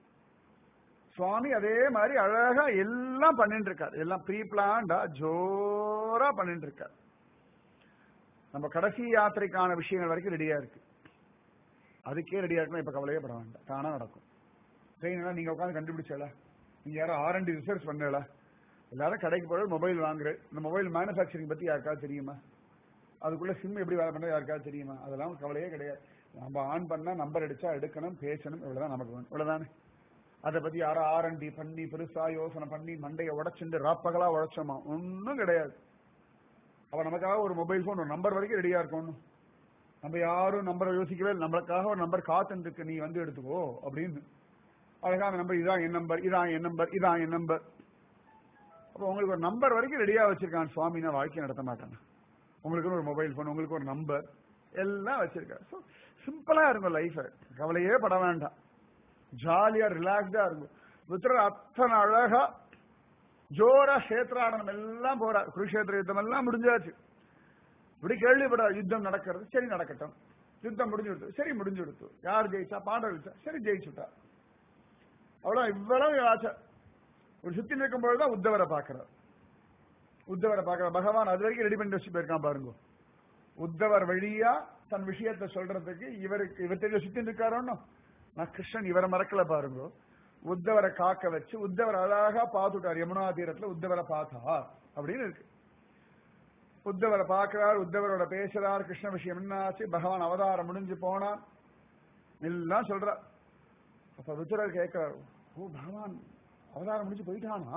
சுவாமி அதே மாதிரி அழகா எல்லாம் பண்ணிட்டு இருக்கார் எல்லாம் ப்ரீ பிளான்டா ஜோரா பண்ணிட்டு இருக்கார் நம்ம கடைசி யாத்திரைக்கான விஷயங்கள் வரைக்கும் ரெடியா இருக்கு அதுக்கே ரெடியா இருக்கணும் இப்ப கவலையே பட வேண்டாம் தானா நடக்கும் ட்ரெயின் எல்லாம் நீங்க உட்காந்து கண்டுபிடிச்சல நீங்க யாரும் ஆர் அண்ட் ரிசர்ச் பண்ணல எல்லாரும் கடைக்கு போய் மொபைல் வாங்குறது இந்த மொபைல் மேனுஃபேக்சரிங் பத்தி யாருக்காவது தெரியுமா அதுக்குள்ள சிம் எப்படி வேலை பண்ண யாருக்காவது தெரியுமா அதெல்லாம் கவலையே கிடையாது நம்ம ஆன் பண்ணா நம்பர் அடிச்சா எடுக்கணும் பேசணும் இவ்வளவுதான் நமக்கு வேணும் இவ்வளவுதானே அதை பத்தி யாரும் ஆரண்டி பண்ணி பெருசா யோசனை பண்ணி மண்டையை உடைச்சுண்டு ராப்பகலா உழைச்சோமா ஒன்றும் கிடையாது அவ நமக்காக ஒரு மொபைல் போன் ஒரு நம்பர் வரைக்கும் ரெடியா இருக்கணும் நம்ம யாரும் நம்பரை யோசிக்கவே இல்லை நம்மளுக்காக ஒரு நம்பர் காத்துன்னு இருக்கு நீ வந்து எடுத்துக்கோ அப்படின்னு அழகா அந்த நம்பர் இதான் என் நம்பர் இதான் என் நம்பர் இதான் என் நம்பர் அப்போ உங்களுக்கு ஒரு நம்பர் வரைக்கும் ரெடியா வச்சிருக்கான் சுவாமி நான் வாழ்க்கை நடத்த மாட்டேன் உங்களுக்கு ஒரு மொபைல் போன் உங்களுக்கு ஒரு நம்பர் எல்லாம் வச்சிருக்காரு ஸோ சிம்பிளா இருக்கும் லைஃப் கவலையே பட வேண்டாம் ஜாலியா ரிலாக்ஸ்டா இருக்கும் புத்திரர் அத்தனை அழகா ஜோரா கஷேத்ராடனம் எல்லாம் போறார் குருஷேத்திர யுத்தம் எல்லாம் முடிஞ்சாச்சு இப்படி கேள்விப்படாது யுத்தம் நடக்கிறது சரி நடக்கட்டும் யுத்தம் முடிஞ்சு கொடுத்து சரி முடிஞ்சு கொடுத்து யார் ஜெயிச்சா பாண்டவர் ஜெயிச்சா சரி ஜெயிச்சுட்டா அவ்வளவு இவ்வளவு ஆசை ஒரு சுத்தி நிற்கும்போது தான் உத்தவரை பார்க்கிறார் உத்தவரை பார்க்கிற பகவான் அது வரைக்கும் ரெடி பண்ணி வச்சு போயிருக்கான் பாருங்க உத்தவர் வழியா தன் விஷயத்தை சொல்றதுக்கு இவருக்கு இவர் தெரிய சுத்தி இருக்காரோன்னு நான் கிருஷ்ணன் இவரை மறக்கல பாருங்க உத்தவரை காக்க வச்சு உத்தவர் அழகா பார்த்துட்டார் யமுனா தீரத்துல உத்தவரை பார்த்தா அப்படின்னு இருக்கு உத்தவரை பார்க்கிறார் உத்தவரோட பேசுறார் கிருஷ்ண விஷயம் என்னாச்சு பகவான் அவதாரம் முடிஞ்சு போனா எல்லாம் சொல்றார் அப்ப ருத்ரர் கேட்கிறார் ஓ பகவான் அவதாரம் முடிஞ்சு போயிட்டானா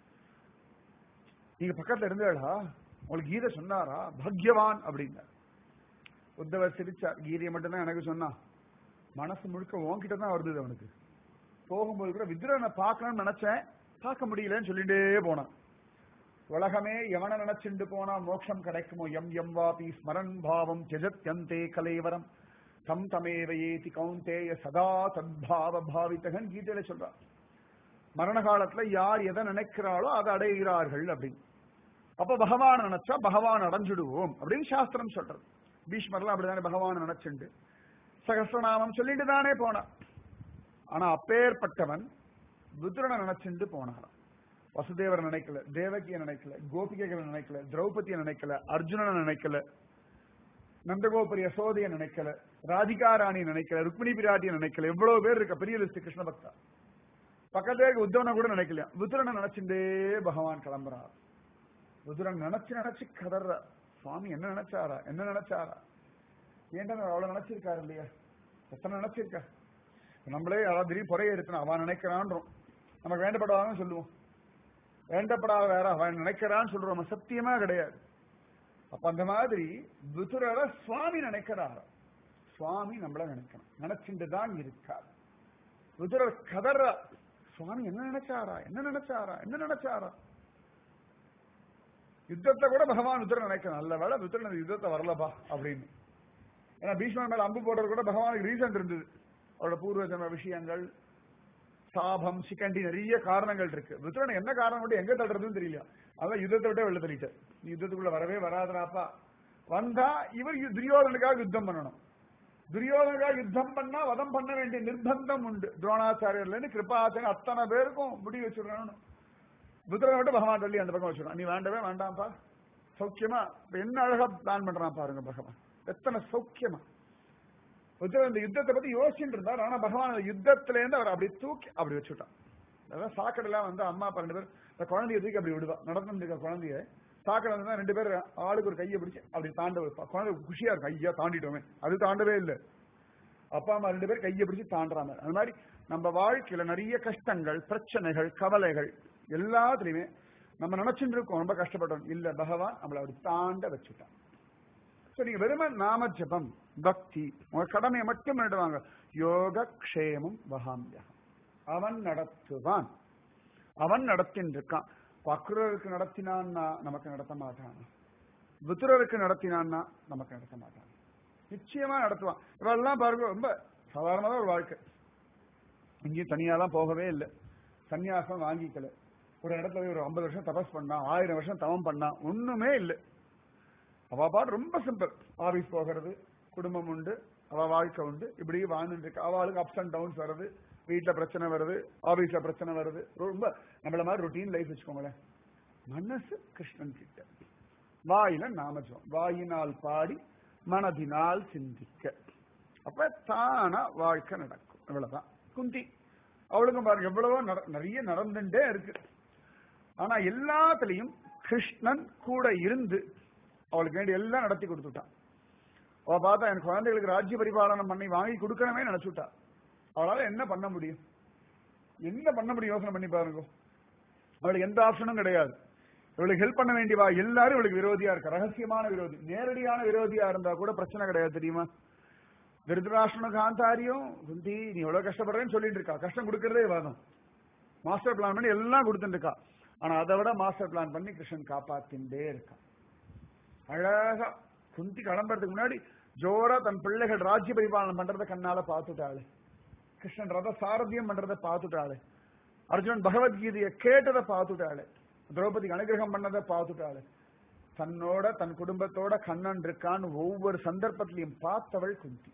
நீங்க பக்கத்துல இருந்தேடா உங்களுக்கு கீதை சொன்னாரா பாக்யவான் அப்படின்னார் உத்தவர் சிரிச்சார் கீதையை மட்டும்தான் எனக்கு சொன்னா மனசு முழுக்க உன்கிட்ட தான் வருது அவனுக்கு போகும்போது கூட வித்ரனை பார்க்கணும்னு நினைச்சேன் பார்க்க முடியலன்னு சொல்லிட்டே போனான் உலகமே எவனை நினைச்சுண்டு போனா மோட்சம் கிடைக்குமோ எம் எம் வாபி ஸ்மரன் பாவம் ஜெஜத்யந்தே கலைவரம் தம் தமேவ ஏதி கௌந்தேய சதா தத்பாவ பாவித்தகன் கீதையில சொல்றான் மரண காலத்துல யார் எதை நினைக்கிறாளோ அதை அடைகிறார்கள் அப்படின்னு அப்ப பகவான் நினைச்சா பகவான் அடைஞ்சிடுவோம் அப்படின்னு சாஸ்திரம் சொல்றது பீஷ்மர்லாம் அப்படிதானே பகவான் நினைச்சுண்டு சகசிரநாமம் சொல்லிட்டு தானே போனான் ஆனா அப்பேற்பட்டவன் ருத்ரனை நினைச்சுண்டு போனாராம் வசுதேவர் நினைக்கல தேவகிய நினைக்கல கோபிகைகளை நினைக்கல திரௌபதிய நினைக்கல அர்ஜுனனை நினைக்கல நந்தகோபுரி யசோதைய நினைக்கல ராதிகா ராணி நினைக்கல ருக்மிணி பிராட்டிய நினைக்கல எவ்வளவு பேர் இருக்க பெரிய லிஸ்ட் கிருஷ்ண பக்தா பக்கத்துல இருக்க உத்தவனை கூட நினைக்கல ருத்ரனை நினைச்சுட்டே பகவான் கிளம்புறார் ருத்ரன் நினைச்சு நினைச்சு கதற சுவாமி என்ன நினைச்சாரா என்ன நினைச்சாரா ஏன்டா அவ்வளவு நினைச்சிருக்காரு இல்லையா எத்தனை நினைச்சிருக்கா நம்மளே யாராவது திடீர் புறைய எடுத்தணும் அவன் நினைக்கிறான்றோம் நமக்கு வேண்டப்படாதான்னு சொல்லுவோம் வேண்டப்படாத வேற அவன் நினைக்கிறான்னு சொல்றோம் சத்தியமா கிடையாது அப்ப அந்த மாதிரி விதுரரை சுவாமி நினைக்கிறார் சுவாமி நம்மள நினைக்கணும் நினைச்சுட்டு தான் இருக்கார் விதுரர் கதற சுவாமி என்ன நினைச்சாரா என்ன நினைச்சாரா என்ன நினைச்சாரா யுத்தத்தை கூட பகவான் விதுரன் நினைக்கணும் நல்ல வேலை விதுரன் யுத்தத்தை வரலப்பா அப்படின்னு ஏன்னா பீஷ்மன் மேல அம்பு போடுறது கூட பகவானுக்கு ரீசன் இருந்தது அவரோட பூர்வ ஜென்ம விஷயங்கள் சாபம் சிக்கண்டி நிறைய காரணங்கள் இருக்கு விதுரன் என்ன காரணம் மட்டும் எங்க தள்ளுறதுன்னு தெரியல அதான் யுத்தத்தை விட்டே வெளில தள்ளிட்டார் நீ யுத்தத்துக்குள்ள வரவே வராதராப்பா வந்தா இவர் யு- துரியோதனுக்காக யுத்தம் பண்ணணும் துரியோதனுக்காக யுத்தம் பண்ணா வதம் பண்ண வேண்டிய நிர்பந்தம் உண்டு துரோணாச்சாரியர்ல இருந்து கிருபாச்சாரியர் அத்தனை பேருக்கும் முடி வச்சுடணும் புத்திரனை விட்டு பகவான் தள்ளி அந்த பக்கம் வச்சுடும் நீ வேண்டவே வேண்டாம்ப்பா சௌக்கியமா இப்ப என்ன அழகா பிளான் பண்றான் பாருங்க பகவான் எத்தனை சௌக்கியமா புத்திரன் இந்த யுத்தத்தை பத்தி யோசிச்சுட்டு இருந்தார் ஆனா பகவான் அந்த யுத்தத்துல இருந்து அவர் அப்படி தூக்கி அப்படி வச்சுட்டான் அதான் சாக்கடைலாம் வந்து அம்மா அப்பா ரெண்டு பேர் இந்த குழந்தைய தூக்கி அப்படி விடுவா நடந்து இருக்க குழந்தைய சாக்கடை வந்து ரெண்டு பேர் ஆளுக்கு ஒரு கையை பிடிச்சு அப்படி தாண்ட வைப்பா குழந்தை குஷியா இருக்கும் ஐயா தாண்டிட்டோமே அது தாண்டவே இல்லை அப்பா அம்மா ரெண்டு பேர் கையை பிடிச்சு தாண்டுறாங்க அது மாதிரி நம்ம வாழ்க்கையில நிறைய கஷ்டங்கள் பிரச்சனைகள் கவலைகள் எல்லாத்துலயுமே நம்ம நினைச்சுட்டு இருக்கோம் ரொம்ப கஷ்டப்பட்டோம் இல்ல பகவான் நம்மளை அப்படி தாண்ட வச்சுட்டான் சோ நீங்க வெறும நாம ஜபம் பக்தி உங்க கடமையை மட்டும் பண்ணிடுவாங்க யோக க்ஷேமம் வகாமியம் அவன் நடத்துவான் அவன் நடத்தின்னு இருக்கான் வக்ரருக்கு நடத்தினான்னா நமக்கு நடத்த மாட்டான் விதுரருக்கு நடத்தினான்னா நமக்கு நடத்த மாட்டான் நிச்சயமா நடத்துவான் இவெல்லாம் பாருங்க ரொம்ப சாதாரணமான ஒரு வாழ்க்கை எங்கேயும் தனியாலாம் போகவே இல்லை சன்னியாசம் வாங்கிக்கல ஒரு இடத்துல போய் ஒரு ஐம்பது வருஷம் தபஸ் பண்ணா ஆயிரம் வருஷம் தவம் பண்ணா ஒண்ணுமே இல்லை அவ பாட்டு ரொம்ப சிம்பிள் ஆபீஸ் போகிறது குடும்பம் உண்டு அவ வாழ்க்கை உண்டு இப்படி வாழ்ந்துட்டு இருக்கு அவளுக்கு அப்ஸ் அண்ட் டவுன்ஸ் வருது வீட்டுல பிரச்சனை வருது ஆபீஸ்ல பிரச்சனை வருது ரொம்ப நம்மள மாதிரி ரொட்டீன் லைஃப் வச்சுக்கோங்களேன் மனசு கிருஷ்ணன் கிட்ட வாயில நாமஜம் வாயினால் பாடி மனதினால் சிந்திக்க அப்ப தானா வாழ்க்கை நடக்கும் இவ்வளவுதான் குந்தி அவளுக்கும் பாருங்க எவ்வளவோ நட- நிறைய நடந்துட்டே இருக்கு ஆனா எல்லாத்துலயும் கிருஷ்ணன் கூட இருந்து அவளுக்கு வேண்டிய எல்லாம் நடத்தி கொடுத்துட்டான் அவ பார்த்தா என் குழந்தைகளுக்கு ராஜ்ய பரிபாலனம் பண்ணி வாங்கி கொடுக்கணுமே நினைச்சுட்டா அவளால என்ன பண்ண முடியும் என்ன பண்ண முடியும் யோசனை பண்ணி பாருங்க அவளுக்கு எந்த ஆப்ஷனும் கிடையாது இவளுக்கு ஹெல்ப் பண்ண வேண்டியவா எல்லாரும் இவளுக்கு விரோதியா இருக்கா ரகசியமான விரோதி நேரடியான விரோதியா இருந்தா கூட பிரச்சனை கிடையாது தெரியுமா திருதராஷ்டன காந்தாரியும் குந்தி நீ எவ்வளவு கஷ்டப்படுறேன்னு சொல்லிட்டு இருக்கா கஷ்டம் கொடுக்கறதே வாதம் மாஸ்டர் பிளான் பண்ணி எல்லாம் கொடுத்துட்டு இருக்கா ஆனா அதை விட மாஸ்டர் பிளான் பண்ணி கிருஷ்ணன் காப்பாத்தின்றே இருக்கான் அழகா குந்தி கிளம்புறதுக்கு முன்னாடி ஜோரா தன் பிள்ளைகள் ராஜ்ய பரிபாலனம் பண்றத கண்ணால பார்த்துட்டாளு கிருஷ்ணன் ரத சாரதியம் பண்றத பார்த்துட்டாளு அர்ஜுனன் பகவத்கீதையை கேட்டதை பார்த்துட்டாளு திரௌபதிக்கு அனுகிரகம் பண்ணதை பார்த்துட்டாளு தன்னோட தன் குடும்பத்தோட கண்ணன் இருக்கான்னு ஒவ்வொரு சந்தர்ப்பத்திலையும் பார்த்தவள் குந்தி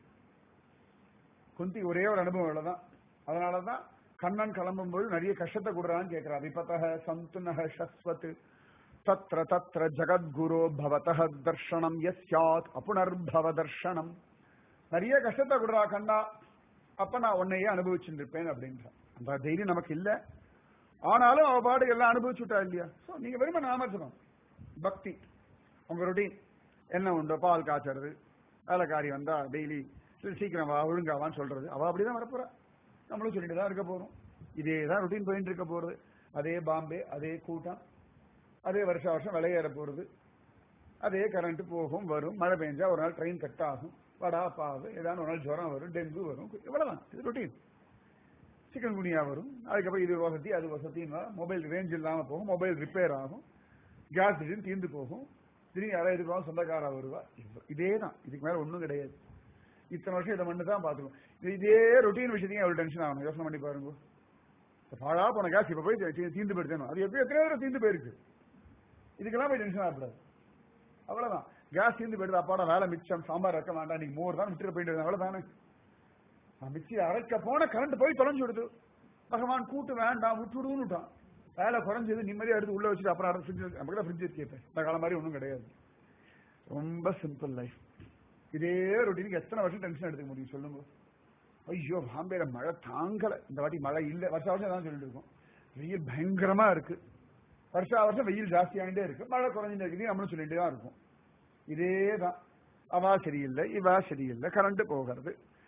குந்தி ஒரே ஒரு அனுபவம் இவ்வளவுதான் அதனாலதான் கண்ணன் கிளம்பும்போது நிறைய கஷ்டத்தை கொடுறான்னு கேட்கிறா விபத்தக சந்துனக சஸ்வத் தத்ர தத்ர ஜகத்குரு பவதः தர்ஷனம் யஸ்யாத் அப்புனர்பவ தர்ஷனம் நிறைய கஷ்டத்தை கொடுறா கண்ணா அப்ப நான் உன்னையே அனுபவிச்சுட்டு இருப்பேன் அப்படின்றான் அந்த தைரியம் நமக்கு இல்ல ஆனாலும் அவ பாடு எல்லாம் அனுபவிச்சுட்டா இல்லையா சோ நீங்க வெறும நாமஜபம் பக்தி உங்க ரொட்டீன் என்ன உண்டோ பால் காய்ச்சறது வேலைக்காரி வந்தா டெய்லி சீக்கிரம் வா ஒழுங்காவான்னு சொல்றது அவ அப்படிதான் வரப்போறா நம்மளும் சொல்லிட்டு தான் இருக்க போறோம் இதே தான் ரொட்டீன் போயிட்டு இருக்க போறது அதே பாம்பே அதே கூட்டம் அதே வருஷ வருஷம் விளையேற போறது அதே கரண்ட் போகும் வரும் மழை பெஞ்சா ஒரு நாள் ட்ரெயின் கட் ஆகும் வடா பாவு ஏதாவது ஒரு நாள் ஜுரம் வரும் டெங்கு வரும் இவ்வளவுதான் இது ரொட்டீன் சிக்கன் குனியா வரும் அதுக்கப்புறம் இது வசதி அது வசதின்னா மொபைல் ரேஞ்ச் இல்லாம போகும் மொபைல் ரிப்பேர் ஆகும் கேஸ் திடீர்னு தீர்ந்து போகும் திடீர்னு யாராவது இருப்பாங்க சொந்தக்காரா வருவா இதே தான் இதுக்கு மேல ஒண்ணும் கிடையாது இத்தனை வருஷம் இதை மட்டும் தான் பாத்துக்கணும் இது இதே ரொட்டீன் விஷயத்தையும் எவ்வளவு டென்ஷன் ஆகணும் யோசனை பண்ணி பாருங்க இப்ப பாழா போன கேஸ் இப்ப போய் தீ- தீர்ந்து போயிடுச்சேனும் அது எப்பயும் எத்தனை தடவை தீர்ந்து போயிருக்கு இதுக்கெல்லாம் போய் டென்ஷன் ஆகக்கூடாது அவ்வளவுதான் கேஸ் தீர்ந்து போயிடுது அப்பாடா வேலை மிச்சம் சாம்பார் வைக்க வேண்டாம் நீங்க மோர் தான் விட்டுட்டு போயிட்டு அவ்வளவுதானே நான் மிக்சி அரைக்க போன கரண்ட் போய் தொலைஞ்சு விடுது பகவான் கூட்டு வேண்டாம் விட்டுடுன்னுட்டான் வேலை குறைஞ்சது நிம்மதியா எடுத்து உள்ள வச்சுட்டு அப்புறம் அடுத்த ஃப்ரிட்ஜ் நமக்கு தான் ஃப்ரிட்ஜ் இருக்கே இப்ப. இந்த காலம் மாதிரி ஒன்றும் கிடையாது ரொம்ப சிம்பிள் லைஃப் இதே ரொட்டீனுக்கு எத்தனை வருஷம் டென்ஷன் எடுத்துக்க முடியும் சொல்லுங்க ஐயோ பாம்பேல மழை தாங்கல இந்த வாட்டி மழை இல்ல வருஷ வருஷம் தான் சொல்லிட்டு இருக்கோம் வெயில் பயங்கரமா இருக்கு வருஷா வருஷம் வெயில் ஜாஸ்தியாகிட்டே இருக்கு மழை குறைஞ்சிட்டே இருக்கு நம்மளும் சொல்லிட்டே தான் இருக்கும் இதே தான் அவா சரியில்லை இவா சரியில்லை கரண்ட் போகிறது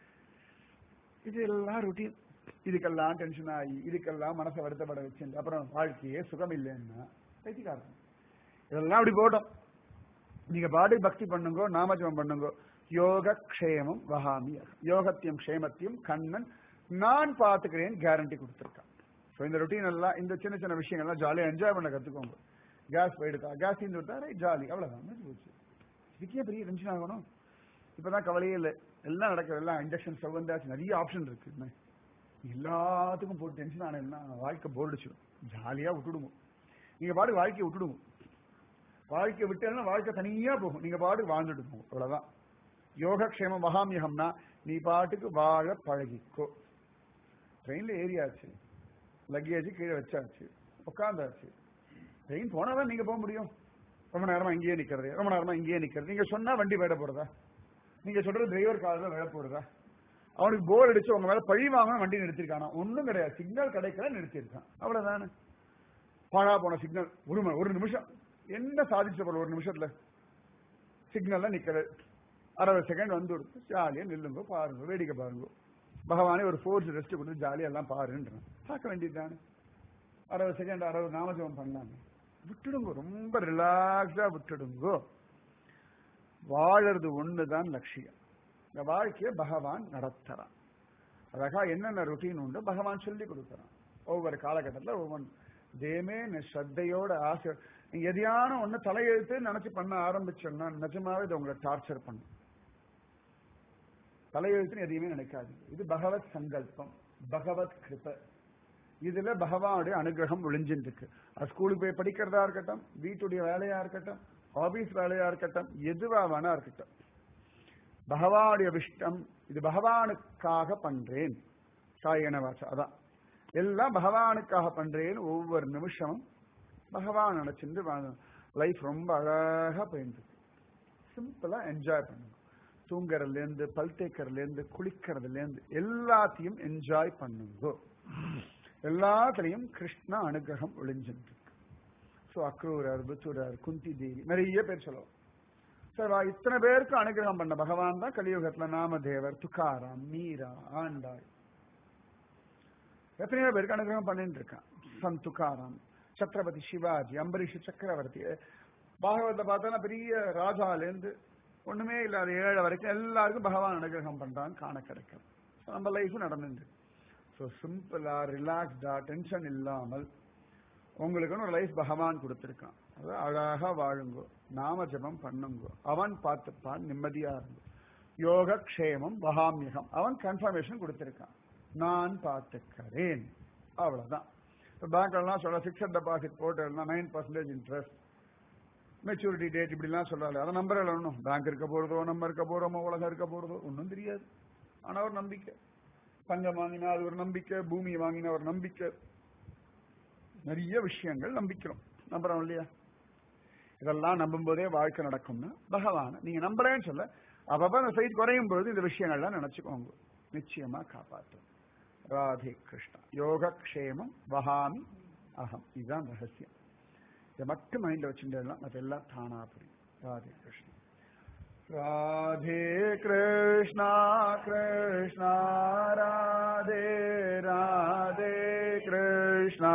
இது எல்லாம் ருட்டீன் இதுக்கெல்லாம் டென்ஷன் ஆகி இதுக்கெல்லாம் மனசை வருத்தப்பட வச்சு அப்புறம் வாழ்க்கையே சுகம் இல்லைன்னா பைத்தியக்காரன் இதெல்லாம் அப்படி போட்டோம் நீங்க பாடி பக்தி பண்ணுங்க நாமஜபம் பண்ணுங்க யோக க்ஷேமம் வகாமி யோகத்தையும் க்ஷேமத்தையும் கண்ணன் நான் பாத்துக்கிறேன் கேரண்டி கொடுத்துருக்கான் ஸோ இந்த ரொட்டீன் எல்லாம் இந்த சின்ன சின்ன விஷயங்கள்லாம் ஜாலியா என்ஜாய் பண்ண கத்துக்கோங்க கேஸ் போயிடுதா கேஸ் தீர்ந்து விட்டா ரைட் ஜாலி அவ்வளவுதான் முடிஞ்சு போச்சு இதுக்கே பெரிய டென்ஷன் ஆகணும் இப்பதான் கவலையே இல்லை எல்லாம் நடக்குது எல்லாம் இண்டக்ஷன் ஸ்டவ் வந்தாச்சு நிறைய ஆப்ஷன் இருக்கு என்ன? எல்லாத்துக்கும் போட்டு டென்ஷன் ஆனா வாழ்க்கை போர் அடிச்சிடும் ஜாலியா விட்டுடுங்க நீங்க பாடு வாழ்க்கையை விட்டுடுங்க வாழ்க்கையை விட்டேன்னா வாழ்க்கை தனியா போகும் நீங்க பாட்டு வாழ்ந்துட்டு போகும் அவ்வளவுதான் யோகக்ஷேம மகாமியகம்னா நீ பாட்டுக்கு வாழ பழகிக்கோ ட்ரெயின்ல ஏறியாச்சு லக்கேஜ் கீழே வச்சாச்சு உட்காந்தாச்சு ட்ரெயின் போனாதான் நீங்க போக முடியும் ரொம்ப நேரமா இங்கேயே நிக்கிறது ரொம்ப நேரமா இங்கேயே நிக்கிறது நீங்க சொன்னா வண்டி விட போறதா நீங்க சொல்றது டிரைவர் காலில் விட போறதா அவனுக்கு போர் அடிச்சு உங்க மேல பழி வாங்க வண்டி நிறுத்திருக்கானா ஒண்ணும் கிடையாது சிக்னல் கிடைக்கல நிறுத்திருக்கான் அவ்வளவுதானே பாழா போன சிக்னல் ஒரு மணி ஒரு நிமிஷம் என்ன சாதிச்ச போல ஒரு நிமிஷத்துல சிக்னல்ல நிக்கிறது அறுபது செகண்ட் வந்து கொடுத்து ஜாலியா நில்லுங்க பாருங்க வேடிக்கை பாருங்க பகவானே ஒரு ஃபோர்ஸ் ரெஸ்ட் கொடுத்து ஜாலியா எல்லாம் பாருன்றான் பார்க்க வேண்டியதுதானே அறுபது செகண்ட் அறுபது நாமஜபம் பண்ணலாங்க விட்டுடுங்க ரொம்ப ரிலாக்ஸா விட்டுடுங்க வாழறது ஒண்ணுதான் லட்சியம் இந்த வாழ்க்கையை பகவான் நடத்துறான் அழகா என்னென்ன ருட்டீன் உண்டு பகவான் சொல்லி கொடுக்கறான் ஒவ்வொரு காலகட்டத்தில் ஒவ்வொன்று தேமே ஸ்ரத்தையோட ஆசை நீங்க எதையான ஒண்ணு தலையெழுத்து நினைச்சு பண்ண ஆரம்பிச்சோம்னா நிஜமாவே இது உங்களை டார்ச்சர் பண்ணும் தலையெழுத்துன்னு எதையுமே நினைக்காது இது பகவத் சங்கல்பம் பகவத் கிருப இதுல பகவானுடைய அனுகிரகம் ஒளிஞ்சின்னு இருக்கு அது ஸ்கூலுக்கு போய் படிக்கிறதா இருக்கட்டும் வீட்டுடைய வேலையா இருக்கட்டும் ஆபீஸ் வேலையா இருக்கட்டும் எதுவா வேணா இருக்கட்டும் பகவானுடைய விஷ்டம் இது பகவானுக்காக பண்றேன் சாயன வாசா அதான் எல்லாம் பகவானுக்காக பண்றேன் ஒவ்வொரு நிமிஷமும் பகவான் நினைச்சிருந்து லைஃப் ரொம்ப அழகா போயிட்டு சிம்பிளா என்ஜாய் பண்ணுங்க தூங்குறதுல இருந்து பல் தேக்கறதுல இருந்து குளிக்கிறதுல இருந்து எல்லாத்தையும் என்ஜாய் பண்ணுங்க எல்லாத்துலயும் கிருஷ்ண அனுகிரகம் ஒளிஞ்சிருக்கு ஸோ அக்ரூரர் புத்தூரர் குந்தி தேவி நிறைய பேர் சொல்லுவோம் சரி இத்தனை பேருக்கு அனுகிரகம் பண்ண பகவான் தான் கலியுகத்துல நாமதேவர் துக்காராம் மீரா ஆண்டாள் எத்தனையோ பேருக்கு அனுகிரகம் பண்ணிட்டு இருக்கான் சந்த் துக்காராம் சத்ரபதி சிவாஜி அம்பரீஷ் சக்கரவர்த்தி பாகவத்தை பார்த்தோன்னா பெரிய ராஜாலேருந்து ஒண்ணுமே இல்லாத ஏழை வரைக்கும் எல்லாருக்கும் பகவான் அனுகிரகம் பண்றான் காண கிடைக்கும் நம்ம லைஃப் நடந்துட்டு ஸோ சிம்பிளா ரிலாக்ஸ்டா டென்ஷன் இல்லாமல் உங்களுக்குன்னு ஒரு லைஃப் பகவான் கொடுத்துருக்கான் அது அழகா வாழுங்கோ நாம ஜபம் பண்ணுங்கோ அவன் பார்த்துப்பான் நிம்மதியா இருங்கோ யோக க்ஷேமம் பகாமியகம் அவன் கன்ஃபர்மேஷன் கொடுத்துருக்கான் நான் பார்த்துக்கிறேன் அவ்வளவுதான் இப்போ பேங்க்லாம் சொல்ல ஃபிக்ஸட் டெபாசிட் போட்டு nine percentage interest maturity date இப்படிலாம் சொல்றாரு அதை நம்பர் ஒன்றும் பேங்க் இருக்க போறதோ நம்ம இருக்க போறோமோ உலகம் இருக்க போறதோ ஒன்றும் தெரியாது ஆனா ஒரு நம்பிக்கை தங்கம் வாங்கினா அது ஒரு நம்பிக்கை பூமி வாங்கினா ஒரு நம்பிக்கை நிறைய விஷயங்கள் நம்பிக்கிறோம் நம்புறோம் இல்லையா இதெல்லாம் நம்பும் போதே வாழ்க்கை நடக்கும்னா பகவான் நீங்க நம்புறேன்னு சொல்ல அப்பப்ப அந்த சைட் குறையும் பொழுது இந்த விஷயங்கள்லாம் நினைச்சுக்கோங்க நிச்சயமா காப்பாற்றும் ராதே கிருஷ்ணா யோகக்ஷேமம் வகாமி அகம் இதுதான் ரகசியம் இதை மட்டும் மைண்ட்ல வச்சுட்டேன்னா அதெல்லாம் தானா புரியும் ராதே கிருஷ்ணா ராதே கிருஷ்ணா கிருஷ்ணா ராதே ராதே கிருஷ்ணா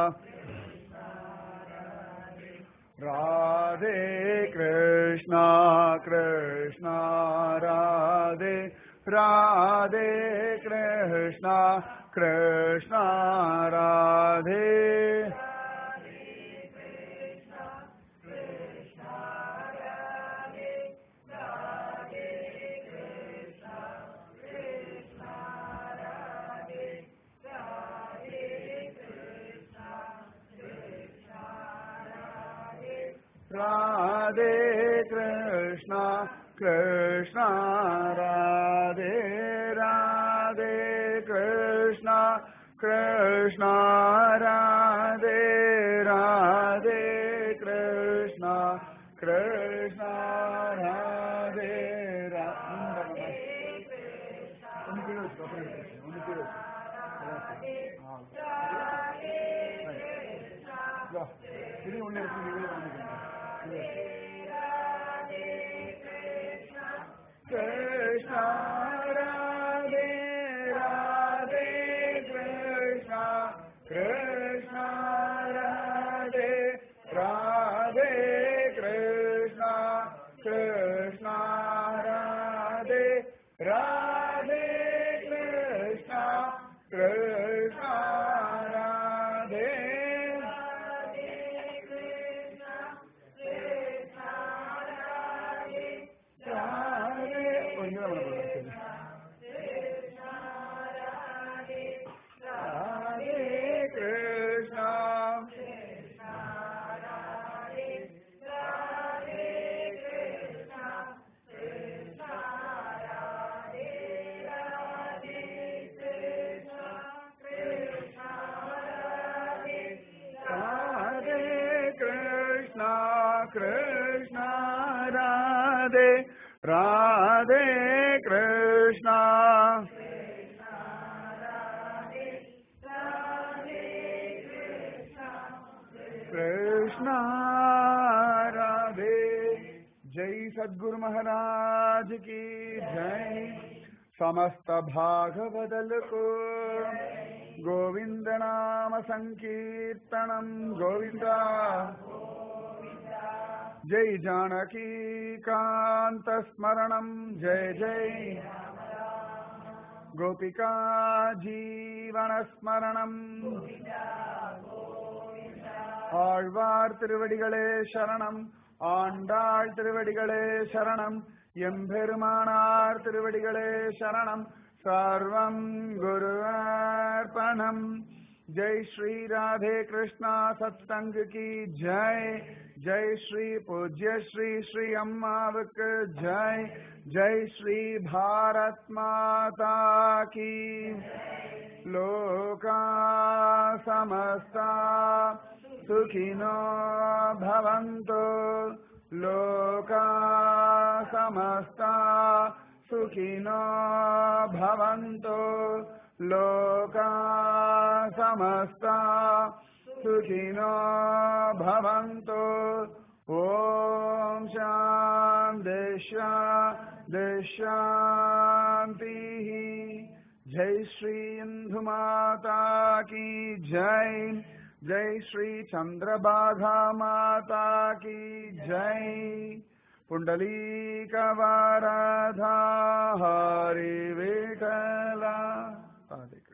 ராதே கிருஷ்ணா கிருஷ்ணா ராதே ராதே கிருஷ்ணா கிருஷ்ணா ராதே ராதே கிருஷ்ணா கிருஷ்ணா ராதே ராதே கிருஷ்ணா கிருஷ்ணா ராதே ராதே கிருஷ்ணா கிருஷ்ணா ராதே ராதே ஒன்று கீழே வச்சுக்கோ அப்புறம் எடுத்துக்கோ. ஒன்று கீழே வச்சுக்கோ. வா. இது ஒண்ணு இருக்கு நீங்களே வாங்கிக்கோங்க. கிருஷ்ணா ராதே ராதே கிருஷ்ணா கிருஷ்ணா ராதே ராதே கிருஷ்ணா கிருஷ்ணா ராதே ராதே கிருஷ்ணா கிருஷ்ணா ராதே ராதே ஒன்று தான் பண்ண ராதே கிருஷ்ணா ராதே கிருஷ்ணா கிருஷ்ணா ராதே ராதே கிருஷ்ணா कृष्णा राधे जय सद्गुरु महाराज की जय समस्त भागवदल को गोविंद नाम संकीर्तनम गोविंदा जय जानकी कांत स्मरणम जय जय गोपिका जीवन स्मरणम ஆழ்வார் திருவடிகளே சரணம் ஆண்டாள் திருவடிகளே சரணம் எம்பெருமானார் திருவடிகளே சரணம் சர்வம் குருவார்ப்பணம் ஜெய் ஸ்ரீ ராதே கிருஷ்ணா சத்சங் கி ஜெய் ஜெய் ஸ்ரீ பூஜ்ய ஸ்ரீ ஸ்ரீ அம்மாவுக்கு ஜெய் ஜெய் ஸ்ரீ பாரத் மாதா கி लोका समस्ता सुखिनो भवन्तु लोका समस्ता सुखिनो भवन्तु लोका समस्ता सुखिनो भवन्तु ॐ शान्ति शान्तिः जय श्री इंदु माता की जय जय श्री चंद्रबाघा माता की जय पुंडलीकवाराधा हरि विठला राधिका